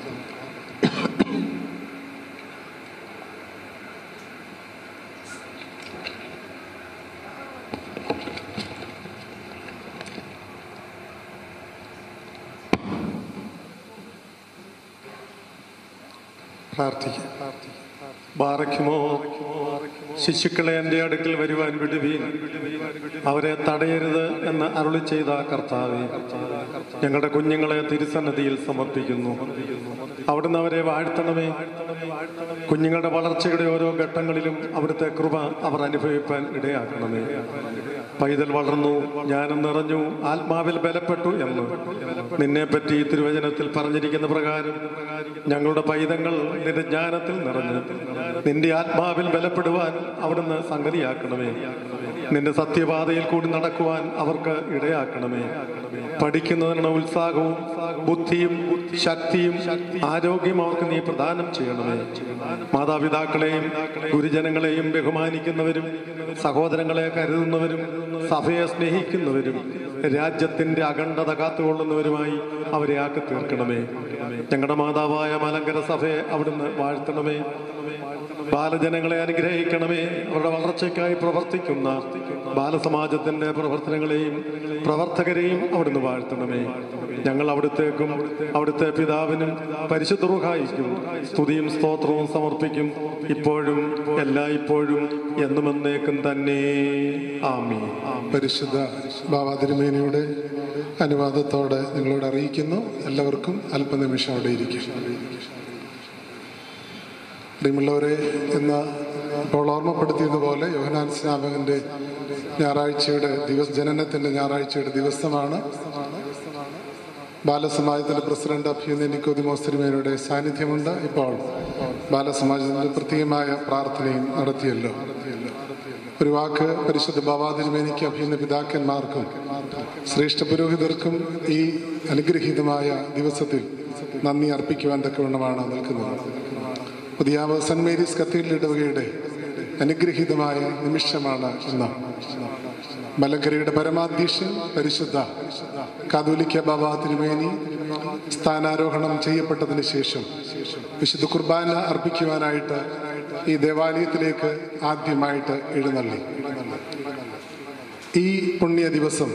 പ്രാർത്ഥിക്കാം ബാറയ്ക്കുമോ ശിശുക്കളെ എൻ്റെ അടുക്കൽ വരുവാൻ വിടുവീൻ അവരെ തടയരുത് എന്ന് അരുളി ചെയ്ത കർത്താവെ ഞങ്ങളുടെ കുഞ്ഞുങ്ങളെ തിരുസന്നതിയിൽ സമർപ്പിക്കുന്നു അവിടുന്ന് അവരെ വാഴ്ത്തണമേ കുഞ്ഞുങ്ങളുടെ വളർച്ചയുടെ ഓരോ ഘട്ടങ്ങളിലും അവിടുത്തെ കൃപ അവർ അനുഭവിപ്പാൻ ഇടയാക്കണമേ പൈതൽ വളർന്നു ജ്ഞാനം നിറഞ്ഞു ആത്മാവിൽ ബലപ്പെട്ടു എന്ന് നിന്നെ പറ്റി തിരുവചനത്തിൽ പറഞ്ഞിരിക്കുന്ന പ്രകാരം ഞങ്ങളുടെ പൈതങ്ങൾ നിന്റെ ജ്ഞാനത്തിൽ നിറഞ്ഞ് നിന്റെ ആത്മാവിൽ ബലപ്പെടുവാൻ അവിടുന്ന് സംഗതിയാക്കണമേ നിന്റെ സത്യപാതയിൽ കൂടി നടക്കുവാൻ അവർക്ക് ഇടയാക്കണമേ പഠിക്കുന്നതിനുള്ള ഉത്സാഹവും ബുദ്ധിയും ശക്തിയും ആരോഗ്യം അവർക്ക് നീ പ്രദാനം ചെയ്യണമേ മാതാപിതാക്കളെയും ഗുരുജനങ്ങളെയും ബഹുമാനിക്കുന്നവരും സഹോദരങ്ങളെ കരുതുന്നവരും സഭയെ സ്നേഹിക്കുന്നവരും രാജ്യത്തിന്റെ അഖണ്ഡത കാത്തുകൊള്ളുന്നവരുമായി അവരെ ആക്കി തീർക്കണമേ ഞങ്ങളുടെ മാതാവായ മലങ്കര സഭയെ അവിടുന്ന് വാഴ്ത്തണമേ ബാലജനങ്ങളെ അനുഗ്രഹിക്കണമേ അവരുടെ വളർച്ചയ്ക്കായി പ്രവർത്തിക്കുന്ന ബാലസമാജത്തിന്റെ പ്രവർത്തനങ്ങളെയും പ്രവർത്തകരെയും അവിടുന്ന് വാഴ്ത്തണമേ ഞങ്ങൾ അവിടുത്തേക്കും അവിടുത്തെ പിതാവിനും പരിശുദ്ധ റുഹായിക്കും സ്തുതിയും സ്തോത്രവും സമർപ്പിക്കും ഇപ്പോഴും എല്ലാ ഇപ്പോഴും എന്നും എന്നേക്കും തന്നെ ആമി പരിശുദ്ധ ബാബാതിരുമേനിയുടെ അനുവാദത്തോടെ നിങ്ങളോട് അറിയിക്കുന്നു എല്ലാവർക്കും അല്പനിമിഷം അവിടെ ഇരിക്കും പ്രിയമുള്ളവരെ ഇന്ന് ഇപ്പോൾ ഓർമ്മപ്പെടുത്തിയതുപോലെ യോഹനാൻ സ്നാപകന്റെ ഞായറാഴ്ചയുടെ ദിവസ ജനനത്തിന്റെ ഞായറാഴ്ചയുടെ ദിവസമാണ് ബാലസമാജത്തിന്റെ പ്രസിഡന്റ് അഭ്യുന്ന നിക്കോദിമോസ് തിരുമേനയുടെ സാന്നിധ്യമുണ്ട് ഇപ്പോൾ ബാലസമാജത്തിന്റെ പ്രത്യേകമായ പ്രാർത്ഥനയും നടത്തിയല്ലോ ഒരു വാക്ക് പരിശുദ്ധ ബാബാ തിരുമേനിക്ക് അഭ്യുന്ന പിതാക്കന്മാർക്കും ശ്രേഷ്ഠ പുരോഹിതർക്കും ഈ അനുഗ്രഹീതമായ ദിവസത്തിൽ നന്ദി അർപ്പിക്കുവാൻ തക്കവണ്ണമാണ് നിൽക്കുന്നത് പുതിയാവ് സെന്റ് മേരീസ് കത്തീഡ്രൽ ഇടവകയുടെ അനുഗ്രഹീതമായ നിമിഷമാണ് ഇന്ന് മലങ്കരയുടെ പരമാധ്യക്ഷൻ പരിശുദ്ധ കാതോലിക്ക ബാബ തിരുമേനി സ്ഥാനാരോഹണം ചെയ്യപ്പെട്ടതിന് ശേഷം വിശുദ്ധ കുർബാന അർപ്പിക്കുവാനായിട്ട് ഈ ദേവാലയത്തിലേക്ക് ആദ്യമായിട്ട് എഴുന്നള്ളി ഈ പുണ്യ ദിവസം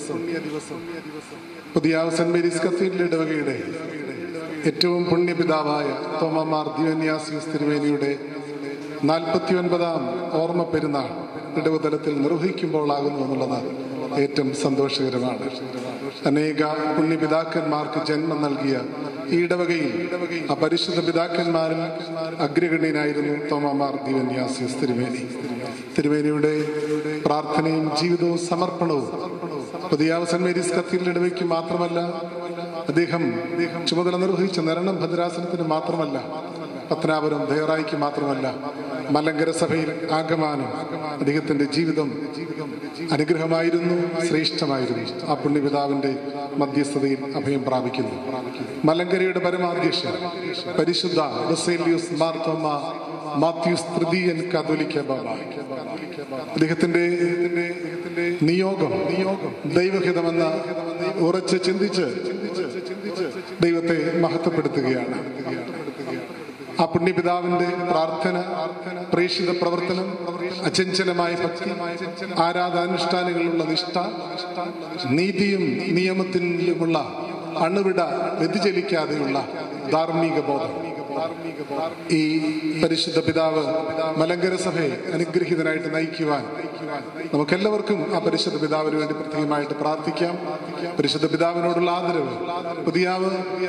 പുതിയ സെന്റ് മേരീസ് കത്തീഡ്രൽ ഇടവകയുടെ ഏറ്റവും പുണ്യപിതാവായ തോമമാർ ദിവന്യാസിയസ് തിരുവേനിയുടെ നാൽപ്പത്തി ഒൻപതാം ഓർമ്മ പെരുന്നാൾ ഇടവുതലത്തിൽ നിർവഹിക്കുമ്പോഴാകുന്നു എന്നുള്ളത് ഏറ്റവും സന്തോഷകരമാണ് അനേക പുണ്യപിതാക്കന്മാർക്ക് ജന്മം നൽകിയ ഈ ഇടവകയിൽ ആ പരിശുദ്ധ പിതാക്കന്മാരിൽ അഗ്രഗണ്യനായിരുന്നു തോമമാർ ദിവന്യാസിയസ് തിരുവേനി തിരുവേനിയുടെ പ്രാർത്ഥനയും ജീവിതവും സമർപ്പണവും പുതിയ സെന്റ് മേരീസ് കത്തീഡ്രൽ ഇടവയ്ക്ക് മാത്രമല്ല അദ്ദേഹം ചുമതല നിർവഹിച്ച നരണം ഭദ്രാസനത്തിന് മാത്രമല്ല പത്തനാപുരം ദേറായിക്ക് മാത്രമല്ല മലങ്കര സഭയിൽ ആഗമാനം അദ്ദേഹത്തിന്റെ ജീവിതം അനുഗ്രഹമായിരുന്നു ശ്രേഷ്ഠമായിരുന്നു ആ പുണ്യപിതാവിന്റെ മധ്യസ്ഥതയിൽ അഭയം പ്രാപിക്കുന്നു മലങ്കരയുടെ പരമാധ്യക്ഷൻ പരിശുദ്ധ ബസേലിയൂസ് മാർത്തോമ മാത്യൂസ് തൃതീയൻ കാതോലിക്ക ബാബ അദ്ദേഹത്തിന്റെ നിയോഗം ദൈവഹിതമെന്ന ഉറച്ച് ചിന്തിച്ച് ദൈവത്തെ മഹത്വപ്പെടുത്തുകയാണ് ആ പുണ്യപിതാവിന്റെ പ്രാർത്ഥന പ്രേക്ഷിത പ്രവർത്തനം അചഞ്ചലമായ ഭക്തി ആരാധാനുഷ്ഠാനങ്ങളിലുള്ള നിഷ്ഠ നീതിയും നിയമത്തിലുമുള്ള അണുവിട വ്യതിചലിക്കാതെയുള്ള ധാർമ്മിക ബോധം ഈ പരിശുദ്ധ പിതാവ് മലങ്കര സഭയെ അനുഗ്രഹീതനായിട്ട് നയിക്കുവാൻ നമുക്കെല്ലാവർക്കും ആ പരിശുദ്ധ പിതാവിന് വേണ്ടി പ്രത്യേകമായിട്ട് പ്രാർത്ഥിക്കാം പരിശുദ്ധ പിതാവിനോടുള്ള ആദരവ് പുതിയാവ്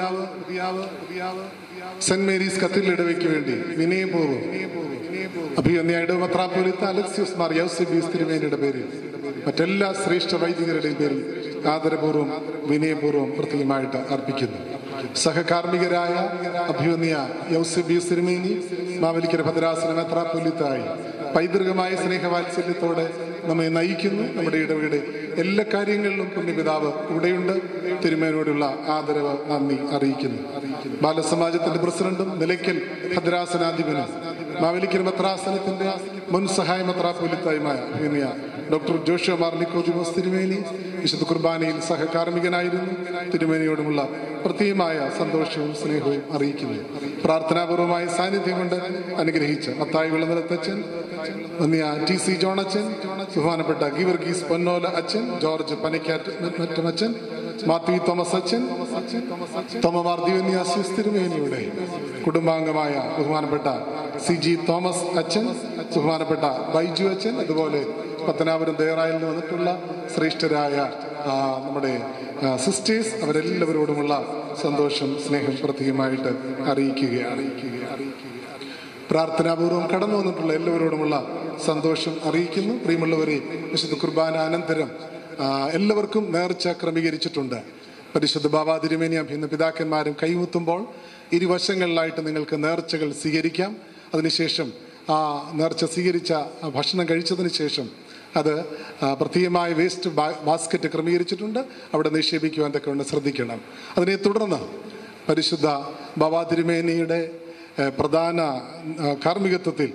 സെന്റ് മേരീസ് കത്തീഡ്രൽ ഇടവയ്ക്ക് വേണ്ടി വിനയപൂർവ്വം അഭിയന്യ ഇടവത്രാപ്പോലിത്ത അലക്സിയസ് മാർ യൗസിബീസ് തിരുമേനിയുടെ പേരിൽ മറ്റെല്ലാ ശ്രേഷ്ഠ വൈദികരുടെയും പേരിൽ ആദരപൂർവ്വം വിനയപൂർവ്വം പ്രത്യേകമായിട്ട് അർപ്പിക്കുന്നു സഹകാർമ്മികരായ അഭ്യുന്നിയ യൗസിബീസ് തിരുമേനി മാവലിക്കര ഭദ്രാസന മെത്രാപ്പൊലിത്തായി പൈതൃകമായ സ്നേഹവാത്സല്യത്തോടെ നമ്മെ നയിക്കുന്നു നമ്മുടെ ഇടവയുടെ എല്ലാ കാര്യങ്ങളിലും പുണ്യപിതാവ് ഇവിടെയുണ്ട് തിരുമേനോടുള്ള ആദരവ് നന്ദി അറിയിക്കുന്നു ബാലസമാജത്തിന്റെ പ്രസിഡന്റും നിലയ്ക്കൽ ഭദ്രാസനാധിപനും മാവേലിക്കൽ മെത്രാസനത്തിന്റെ മുൻ സഹായ മെത്രാപ്പൊലിത്തായുമായ അഭിനയ ഡോക്ടർ ജോഷോ മാർലിക്കോജിമോസ് തിരുമേനി വിശുദ്ധ കുർബാനയിൽ സഹകാർമ്മികനായിരുന്നു തിരുമേനിയോടുമുള്ള പ്രത്യേകമായ സന്തോഷവും സ്നേഹവും അറിയിക്കുന്നു പ്രാർത്ഥനാപൂർവമായ സാന്നിധ്യം കൊണ്ട് അനുഗ്രഹിച്ച മത്തായി വിളനിലത്തച്ഛൻ ടി സി ജോൺ അച്ഛൻ ബഹുമാനപ്പെട്ട ഗീവർഗീസ് പൊന്നോല അച്ഛൻ ജോർജ് പനിക്കാറ്റ് മറ്റമച്ഛൻ മാത്യു തോമസ് അച്ഛൻ തോമമാർ ദിവന്യാസിസ് തിരുമേനിയുടെ കുടുംബാംഗമായ ബഹുമാനപ്പെട്ട സി ജി തോമസ് അച്ഛൻ ബഹുമാനപ്പെട്ട ബൈജു അച്ഛൻ അതുപോലെ പത്തനാപുരം ദേറായിൽ നിന്ന് വന്നിട്ടുള്ള ശ്രേഷ്ഠരായ ആ, നമ്മുടെ സിസ്റ്റേഴ്സ് അവരെല്ലാവരോടുമുള്ള സന്തോഷം സ്നേഹം പ്രത്യേകമായിട്ട് അറിയിക്കുകയാണ് പ്രാർത്ഥനാപൂർവ്വം കടന്നു വന്നിട്ടുള്ള എല്ലാവരോടുമുള്ള സന്തോഷം അറിയിക്കുന്നു പ്രിയമുള്ളവരെ വിശുദ്ധ കുർബാന അനന്തരം ആ, എല്ലാവർക്കും നേർച്ച ക്രമീകരിച്ചിട്ടുണ്ട് പരിശുദ്ധ ബാബാ തിരുമേനി അഭിന്ന പിതാക്കന്മാരും കൈമുത്തുമ്പോൾ ഇരുവശങ്ങളിലായിട്ട് നിങ്ങൾക്ക് നേർച്ചകൾ സ്വീകരിക്കാം അതിനുശേഷം ആ നേർച്ച സ്വീകരിച്ച ആ ഭക്ഷണം കഴിച്ചതിന് ശേഷം അത് ആ, പ്രത്യേകമായ വേസ്റ്റ് ബാ- ബാസ്ക്കറ്റ് ക്രമീകരിച്ചിട്ടുണ്ട് അവിടെ നിക്ഷേപിക്കുവാൻ തക്കവണ്ണം ശ്രദ്ധിക്കണം അതിനെ തുടർന്ന് പരിശുദ്ധ ബാബാ തിരുമേനിയുടെ ഏഹ്, പ്രധാന ആ, കാർമ്മികത്വത്തിൽ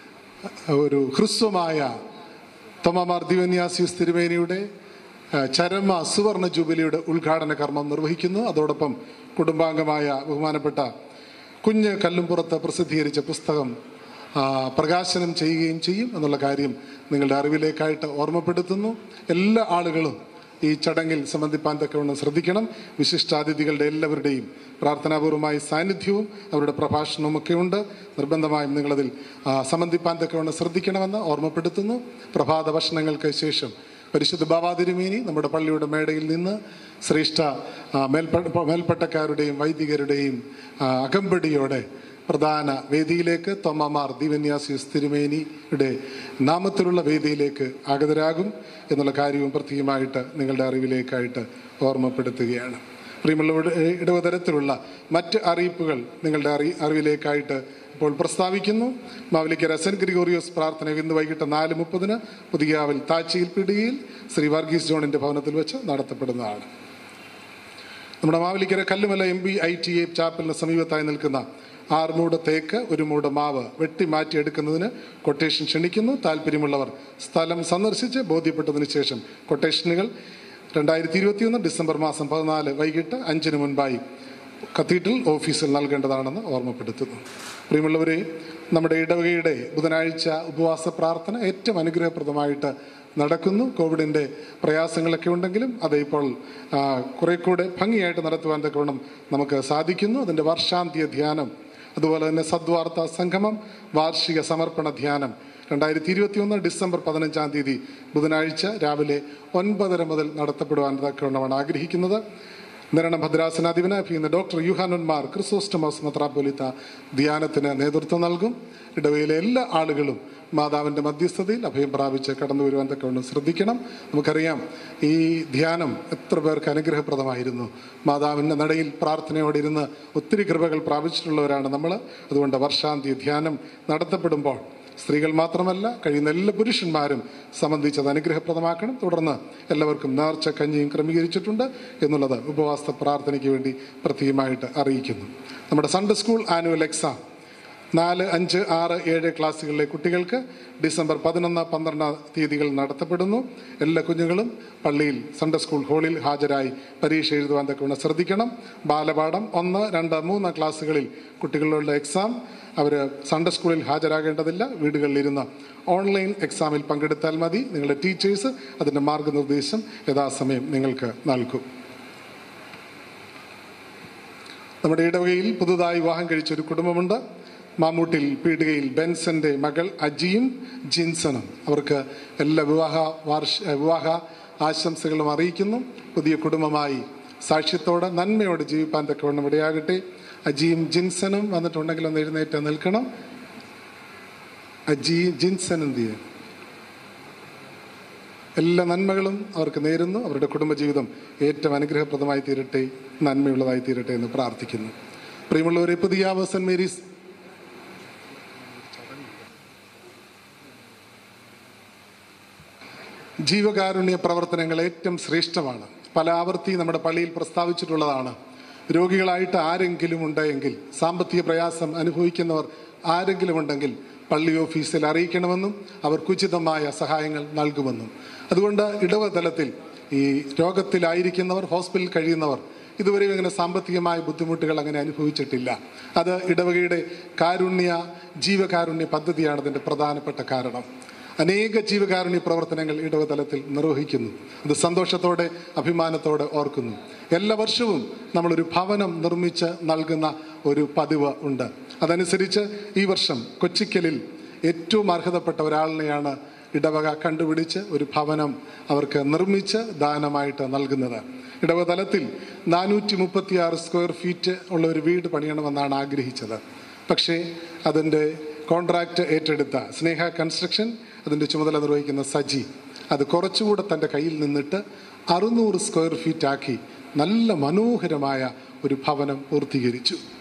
ഒരു ഹ്രസ്വമായ തൊമാമാർ ദിവന്യാസിസ് തിരുമേനിയുടെ ആ, ചരമ സുവർണ ജൂബിലിയുടെ ഉദ്ഘാടന കർമ്മം നിർവഹിക്കുന്നു അതോടൊപ്പം കുടുംബാംഗമായ ബഹുമാനപ്പെട്ട കുഞ്ഞ് കല്ലുംപുറത്ത് പ്രസിദ്ധീകരിച്ച പുസ്തകം ആ, പ്രകാശനം ചെയ്യുകയും ചെയ്യും എന്നുള്ള കാര്യം നിങ്ങളുടെ അറിവിലേക്കായിട്ട് ഓർമ്മപ്പെടുത്തുന്നു എല്ലാ ആളുകളും ഈ ചടങ്ങിൽ സംബന്ധിപ്പാൻ തക്കവണ്ണം ശ്രദ്ധിക്കണം വിശിഷ്ടാതിഥികളുടെ എല്ലാവരുടെയും പ്രാർത്ഥനാപൂർവമായ സാന്നിധ്യവും അവരുടെ പ്രഭാഷണവും ഒക്കെ ഉണ്ട് നിർബന്ധമായും നിങ്ങളതിൽ ആ, സംബന്ധിപ്പാൻ തക്കവണ്ണം ശ്രദ്ധിക്കണമെന്ന് ഓർമ്മപ്പെടുത്തുന്നു പ്രഭാത ഭക്ഷണങ്ങൾക്ക് ശേഷം പരിശുദ്ധ ബാബാ തിരുമേനി നമ്മുടെ പള്ളിയുടെ മേടയിൽ നിന്ന് ശ്രേഷ്ഠ ആ, മേൽപ്പ മേൽപ്പട്ടക്കാരുടെയും വൈദികരുടെയും ആ, അകമ്പടിയോടെ പ്രധാന വേദിയിലേക്ക് തൊമ്മമാർ ദിവന്യാസിസ് തിരുമേനിയുടെ നാമത്തിലുള്ള വേദിയിലേക്ക് ആഗതരാകും എന്നുള്ള കാര്യവും പ്രത്യേകമായിട്ട് നിങ്ങളുടെ അറിവിലേക്കായിട്ട് ഓർമ്മപ്പെടുത്തുകയാണ് പ്രിയമുള്ള ഇടവതരത്തിലുള്ള മറ്റ് അറിയിപ്പുകൾ നിങ്ങളുടെ അറി അറിവിലേക്കായിട്ട് ഇപ്പോൾ പ്രസ്താവിക്കുന്നു മാവലിക്കര സെന്റ് ഗ്രിഗോറിയോസ് പ്രാർത്ഥന ഇന്ന് വൈകിട്ട് നാല് മുപ്പതിന് പുതിയാവിൽ താച്ചിയിൽ പിടിയിൽ ശ്രീ വർഗീസ് ജോണിന്റെ ഭവനത്തിൽ വെച്ച് നടത്തപ്പെടുന്നതാണ് നമ്മുടെ Mavelikkara Kallumala M B I T A ചാപ്പലിന് സമീപത്തായി നിൽക്കുന്ന ആറ് മൂട് തേക്ക് ഒരു മൂട് മാവ് വെട്ടി മാറ്റിയെടുക്കുന്നതിന് കൊട്ടേഷൻ ക്ഷണിക്കുന്നു താല്പര്യമുള്ളവർ സ്ഥലം സന്ദർശിച്ച് ബോധ്യപ്പെട്ടതിന് ശേഷം കൊട്ടേഷനുകൾ രണ്ടായിരത്തി ഇരുപത്തിയൊന്ന് ഡിസംബർ മാസം പതിനാല് വൈകിട്ട് അഞ്ചിന് മുൻപായി കത്തീഡ്രൽ ഓഫീസിൽ നൽകേണ്ടതാണെന്ന് ഓർമ്മപ്പെടുത്തുന്നു പ്രിയമുള്ളവരെ നമ്മുടെ ഇടവകയുടെ ബുധനാഴ്ച ഉപവാസ പ്രാർത്ഥന ഏറ്റവും അനുഗ്രഹപ്രദമായിട്ട് നടക്കുന്നു കോവിഡിൻ്റെ പ്രയാസങ്ങളൊക്കെ ഉണ്ടെങ്കിലും അത് ഇപ്പോൾ ആ, കുറെ കൂടെ ഭംഗിയായിട്ട് നടത്തുവാൻ തക്കവണ്ണം നമുക്ക് സാധിക്കുന്നു അതിൻ്റെ വർഷാന്ത്യ ധ്യാനം അതുപോലെ തന്നെ സദ്വാർത്താ സംഗമം വാർഷിക സമർപ്പണ ധ്യാനം രണ്ടായിരത്തി ഇരുപത്തിയൊന്ന് ഡിസംബർ പതിനഞ്ചാം തീയതി ബുധനാഴ്ച രാവിലെ ഒൻപതര മുതൽ നടത്തപ്പെടുവാൻ തക്കവണ്ണമാണ് ആഗ്രഹിക്കുന്നത് നിരണ ഭദ്രാസനാധിപന അഭിയുന്ന ഡോക്ടർ യുഹാനന്മാർ ക്രിസോസ്റ്റമോസ് മെത്രാപ്പൊലിത്ത ധ്യാനത്തിന് നേതൃത്വം നൽകും ഇടവയിലെ എല്ലാ ആളുകളും മാതാവിൻ്റെ മധ്യസ്ഥതയിൽ അഭയം പ്രാപിച്ച് കടന്നു വരുവാൻ തക്കവണ്ണം ശ്രദ്ധിക്കണം നമുക്കറിയാം ഈ ധ്യാനം എത്ര പേർക്ക് അനുഗ്രഹപ്രദമായിരുന്നു മാതാവിൻ്റെ നടയിൽ പ്രാർത്ഥനയോടെ ഇരുന്ന് ഒത്തിരി കൃപകൾ പ്രാപിച്ചിട്ടുള്ളവരാണ് നമ്മൾ അതുകൊണ്ട് വർഷാന്തി ധ്യാനം നടത്തപ്പെടുമ്പോൾ സ്ത്രീകൾ മാത്രമല്ല കഴിയുന്ന എല്ലാ പുരുഷന്മാരും സംബന്ധിച്ചത് അനുഗ്രഹപ്രദമാക്കണം തുടർന്ന് എല്ലാവർക്കും നേർച്ച കഞ്ഞിയും ക്രമീകരിച്ചിട്ടുണ്ട് എന്നുള്ളത് ഉപവാസ പ്രാർത്ഥനയ്ക്ക് വേണ്ടി പ്രത്യേകമായിട്ട് അറിയിക്കുന്നു നമ്മുടെ സൺഡേ സ്കൂൾ ആനുവൽ എക്സാം നാല് അഞ്ച് ആറ് ഏഴ് ക്ലാസ്സുകളിലെ കുട്ടികൾക്ക് ഡിസംബർ പതിനൊന്ന് പന്ത്രണ്ട് തീയതികൾ നടത്തപ്പെടുന്നു എല്ലാ കുഞ്ഞുങ്ങളും പള്ളിയിൽ സൺഡേ സ്കൂൾ ഹാളിൽ ഹാജരായി പരീക്ഷ എഴുതുവാൻ തക്കവണ്ണം ശ്രദ്ധിക്കണം ബാലപാഠം ഒന്ന് രണ്ട് മൂന്ന് ക്ലാസ്സുകളിൽ കുട്ടികളുടെ എക്സാം അവർ സൺഡേ സ്കൂളിൽ ഹാജരാകേണ്ടതില്ല വീടുകളിലിരുന്ന് ഓൺലൈൻ എക്സാമിൽ പങ്കെടുത്താൽ മതി നിങ്ങളുടെ ടീച്ചേഴ്സ് അതിൻ്റെ മാർഗനിർദ്ദേശം യഥാസമയം നിങ്ങൾക്ക് നൽകും നമ്മുടെ ഇടവകയിൽ പുതുതായി വിവാഹം കഴിച്ച ഒരു കുടുംബമുണ്ട് മാമൂട്ടിൽ പീടികയിൽ ബെൻസന്റെ മകൾ അജിയും ജിൻസണും അവർക്ക് എല്ലാ വിവാഹ വാർഷ വിവാഹ ആശംസകളും അറിയിക്കുന്നു പുതിയ കുടുംബമായി സാക്ഷ്യത്തോടെ നന്മയോടെ ജീവിപ്പാൻ തക്കവണ്ണം ഇടയാകട്ടെ അജിയും ജിൻസനും വന്നിട്ടുണ്ടെങ്കിൽ ഒന്ന് എഴുന്നേറ്റ് നിൽക്കണം അജി ജിൻസൻ എന്ത് ചെയ്യും എല്ലാ നന്മകളും അവർക്ക് നേരുന്നു അവരുടെ കുടുംബജീവിതം ഏറ്റവും അനുഗ്രഹപ്രദമായി തീരട്ടെ നന്മയുള്ളതായി തീരട്ടെ എന്ന് പ്രാർത്ഥിക്കുന്നു പ്രിയമുള്ളവരെ പുതിയ സെന്റ് മേരീസ് ജീവകാരുണ്യ പ്രവർത്തനങ്ങൾ ഏറ്റവും ശ്രേഷ്ഠമാണ് പല ആവർത്തി നമ്മുടെ പള്ളിയിൽ പ്രസ്താവിച്ചിട്ടുള്ളതാണ് രോഗികളായിട്ട് ആരെങ്കിലും ഉണ്ടെങ്കിൽ സാമ്പത്തിക പ്രയാസം അനുഭവിക്കുന്നവർ ആരെങ്കിലും ഉണ്ടെങ്കിൽ പള്ളി ഓഫീസിൽ അറിയിക്കണമെന്നും അവർക്ക് ഉചിതമായ സഹായങ്ങൾ നൽകുമെന്നും അതുകൊണ്ട് ഇടവ തലത്തിൽ ഈ രോഗത്തിലായിരിക്കുന്നവർ ഹോസ്പിറ്റലിൽ കഴിയുന്നവർ ഇതുവരെ ഇങ്ങനെ സാമ്പത്തികമായ ബുദ്ധിമുട്ടുകൾ അങ്ങനെ അനുഭവിച്ചിട്ടില്ല അത് ഇടവകയുടെ കാരുണ്യ ജീവകാരുണ്യ പദ്ധതിയാണ് അതിൻ്റെ പ്രധാനപ്പെട്ട കാരണം അനേക ജീവകാരുണ്യ പ്രവർത്തനങ്ങൾ ഇടവതലത്തിൽ നിർവഹിക്കുന്നു അത് സന്തോഷത്തോടെ അഭിമാനത്തോടെ ഓർക്കുന്നു എല്ലാ വർഷവും നമ്മളൊരു ഭവനം നിർമ്മിച്ച് നൽകുന്ന ഒരു പതിവ് ഉണ്ട് അതനുസരിച്ച് ഈ വർഷം കൊച്ചിക്കലിൽ ഏറ്റവും അർഹതപ്പെട്ട ഒരാളിനെയാണ് ഇടവക കണ്ടുപിടിച്ച് ഒരു ഭവനം അവർക്ക് നിർമ്മിച്ച് ദാനമായിട്ട് നൽകുന്നത് ഇടവക തലത്തിൽ നാനൂറ്റി മുപ്പത്തിയാറ് സ്ക്വയർ ഫീറ്റ് ഉള്ള ഒരു വീട് പണിയണമെന്നാണ് ആഗ്രഹിച്ചത് പക്ഷേ അതിൻ്റെ കോൺട്രാക്റ്റ് ഏറ്റെടുത്ത സ്നേഹ കൺസ്ട്രക്ഷൻ അതിൻ്റെ ചുമതല നിർവഹിക്കുന്ന സജി അത് കുറച്ചുകൂടെ തൻ്റെ കയ്യിൽ നിന്നിട്ട് അറുന്നൂറ് സ്ക്വയർ ഫീറ്റ് ആക്കി നല്ല മനോഹരമായ ഒരു ഭവനം പൂർത്തീകരിച്ചു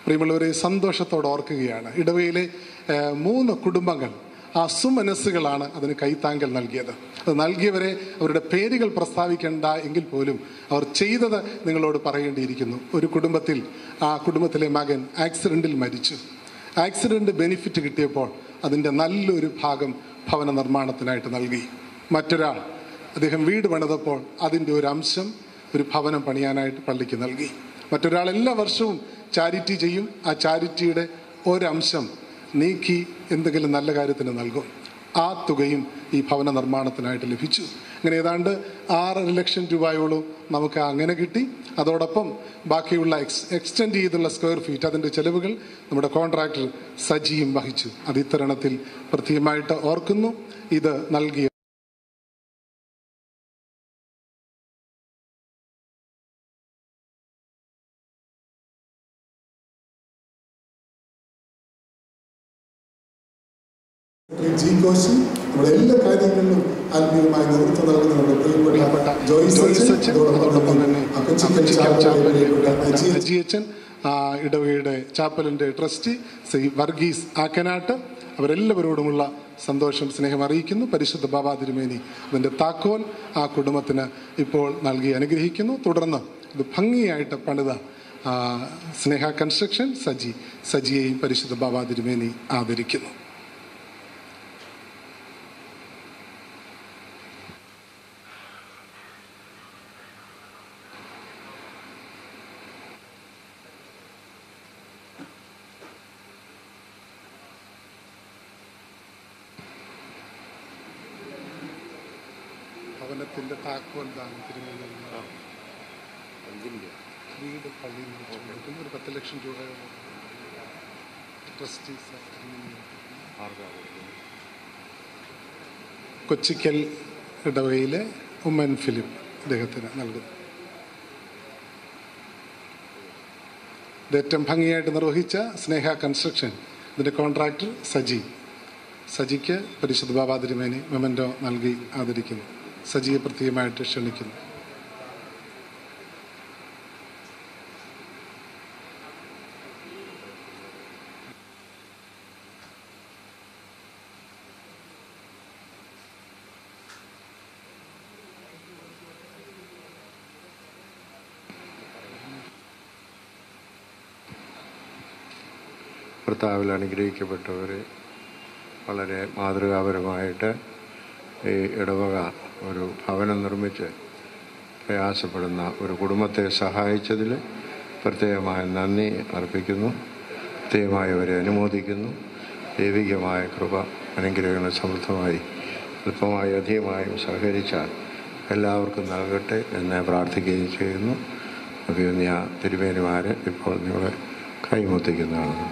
പ്രിയമുള്ളവരെ സന്തോഷത്തോടെ ഓർക്കുകയാണ് ഇടവയിലെ ഏഹ്, മൂന്ന് കുടുംബങ്ങൾ ആ സുമനസ്സുകളാണ് അതിന് കൈത്താങ്കൽ നൽകിയത് അത് നൽകിയവരെ അവരുടെ പേരുകൾ പ്രസ്താവിക്കേണ്ട എങ്കിൽ പോലും അവർ ചെയ്തത് നിങ്ങളോട് പറയേണ്ടിയിരിക്കുന്നു ഒരു കുടുംബത്തിൽ ആ കുടുംബത്തിലെ മകൻ ആക്സിഡന്റിൽ മരിച്ചു ആക്സിഡന്റ് ബെനിഫിറ്റ് കിട്ടിയപ്പോൾ അതിൻ്റെ നല്ലൊരു ഭാഗം ഭവന നിർമ്മാണത്തിനായിട്ട് നൽകി മറ്റൊരാൾ അദ്ദേഹം വീട് പണിതപ്പോൾ അതിൻ്റെ ഒരു അംശം ഒരു ഭവനം പണിയാനായിട്ട് പള്ളിക്ക് നൽകി മറ്റൊരാൾ എല്ലാ വർഷവും ചാരിറ്റി ചെയ്യും ആ ചാരിറ്റിയുടെ ഒരംശം നീക്കി എന്തെങ്കിലും നല്ല കാര്യത്തിന് നൽകും ആ തുകയും ഈ ഭവന നിർമ്മാണത്തിനായിട്ട് ലഭിച്ചു അങ്ങനെ ഏതാണ്ട് ആറര ലക്ഷം രൂപയോളം നമുക്ക് അങ്ങനെ കിട്ടി അതോടൊപ്പം ബാക്കിയുള്ള എക്സ് എക്സ്റ്റെൻഡ് ചെയ്തുള്ള സ്ക്വയർ ഫീറ്റ് അതിൻ്റെ ചെലവുകൾ നമ്മുടെ കോൺട്രാക്ടർ സജിയും വഹിച്ചു അത് ഇത്തരണത്തിൽ പ്രത്യേകമായിട്ട് ഓർക്കുന്നു ഇത് നൽകിയ ജി കോശി നമ്മുടെ എല്ലാ കാര്യങ്ങളിലും ആത്മീയമായ നേതൃത്വം നൽകുന്ന നമ്മുടെ പ്രിയപ്പെട്ട ജോയിസ് അച്ഛൻ, അതോടൊപ്പം തന്നെ അപ്പച്ചിക്കൽ ചാപ്പലിലെ പ്രിയപ്പെട്ട അജി അജി അച്ഛൻ ആ, ഇടവകയുടെ ചാപ്പലിന്റെ ട്രസ്റ്റി ശ്രീ വർഗീസ് ആക്കനാട്ട് അവരെല്ലാവരോടുമുള്ള സന്തോഷം സ്നേഹം അറിയിക്കുന്നു പരിശുദ്ധ ബാബാ തിരുമേനി അതിൻ്റെ താക്കോൽ ആ കുടുംബത്തിന് ഇപ്പോൾ നൽകി അനുഗ്രഹിക്കുന്നു തുടർന്ന് ഇത് ഭംഗിയായിട്ട് പണിത ആ, സ്നേഹ കൺസ്ട്രക്ഷൻ സജി സജിയെയും പരിശുദ്ധ ബാബാ തിരുമേനി ആദരിക്കുന്നു ഭവനത്തിന്റെ താക്കോൽ ദാനം തിരുമേനി വീട് പള്ളിയിൽ നിന്ന് കൊടുക്കുന്നു. ഒരു പത്ത് ലക്ഷം രൂപ ട്രസ്റ്റീസ് കൊച്ചിക്കൽ ഇടവയിലെ ഉമ്മൻ ഫിലിപ്പ് അദ്ദേഹത്തിന് നൽകുന്നു ഇത് ഏറ്റവും ഭംഗിയായിട്ട് നിർവഹിച്ച സ്നേഹ കൺസ്ട്രക്ഷൻ ഇതിന്റെ കോൺട്രാക്ടർ സജി സജിക്ക് പരിശുദ്ധ ബാബാ തിരുമേനി മെമൻറ്റോ നൽകി ആദരിക്കുന്നു സജിയെ പ്രത്യേകമായിട്ട് ക്ഷണിക്കുന്നു ഭർത്താവിൽ അനുഗ്രഹിക്കപ്പെട്ടവരെ വളരെ മാതൃകാപരമായിട്ട് ഈ ഇടവക ഒരു ഭവനം നിർമ്മിച്ച് പ്രയാസപ്പെടുന്ന ഒരു കുടുംബത്തെ സഹായിച്ചതിൽ പ്രത്യേകമായ നന്ദി അർപ്പിക്കുന്നു പ്രത്യേകമായി അവരെ അനുമോദിക്കുന്നു ദൈവികമായ കൃപ അനുഗ്രഹങ്ങൾ സമൃദ്ധമായി അല്പമായി അധികമായും സഹകരിച്ചാൽ എല്ലാവർക്കും നൽകട്ടെ എന്ന് പ്രാർത്ഥിക്കുകയും ചെയ്യുന്നു അഭിമന്യ തിരുമേനിമാരെ ഇപ്പോൾ നിങ്ങളെ കൈമുത്തിക്കുന്നതാണ്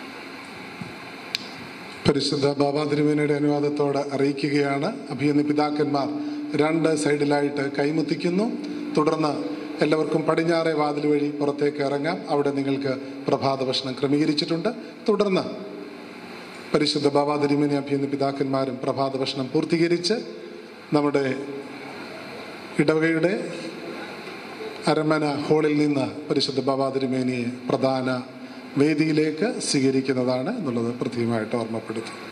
പരിശുദ്ധ ബാബാ തിരുമേനയുടെ അനുവാദത്തോടെ അറിയിക്കുകയാണ് അഭിയന്ന പിതാക്കന്മാർ രണ്ട് സൈഡിലായിട്ട് കൈമുത്തിക്കുന്നു തുടർന്ന് എല്ലാവർക്കും പടിഞ്ഞാറെ വാതിൽ വഴി പുറത്തേക്ക് ഇറങ്ങാം അവിടെ നിങ്ങൾക്ക് പ്രഭാത ഭക്ഷണം ക്രമീകരിച്ചിട്ടുണ്ട് തുടർന്ന് പരിശുദ്ധ ബാബാ തിരുമേനി അഭിയന്ന പിതാക്കന്മാരും പ്രഭാത ഭക്ഷണം പൂർത്തീകരിച്ച് നമ്മുടെ ഇടവകയുടെ അരമന ഹാളിൽ നിന്ന് പരിശുദ്ധ ബാബാ തിരുമേനിയെ പ്രധാന വേദിയിലേക്ക് സ്വീകരിക്കുന്നതാണ് എന്നുള്ളത് പ്രത്യേകമായിട്ട് ഓർമ്മപ്പെടുത്തും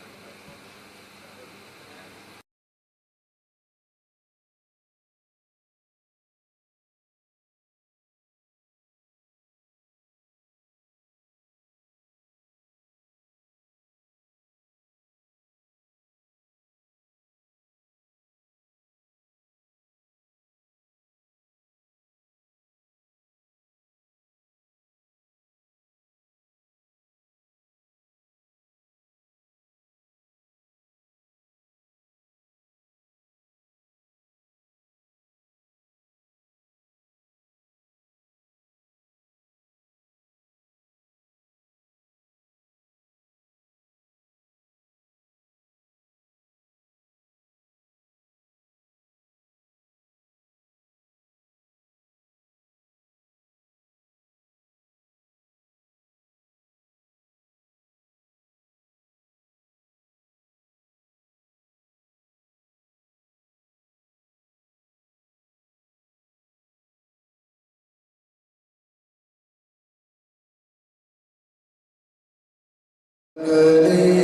കലേ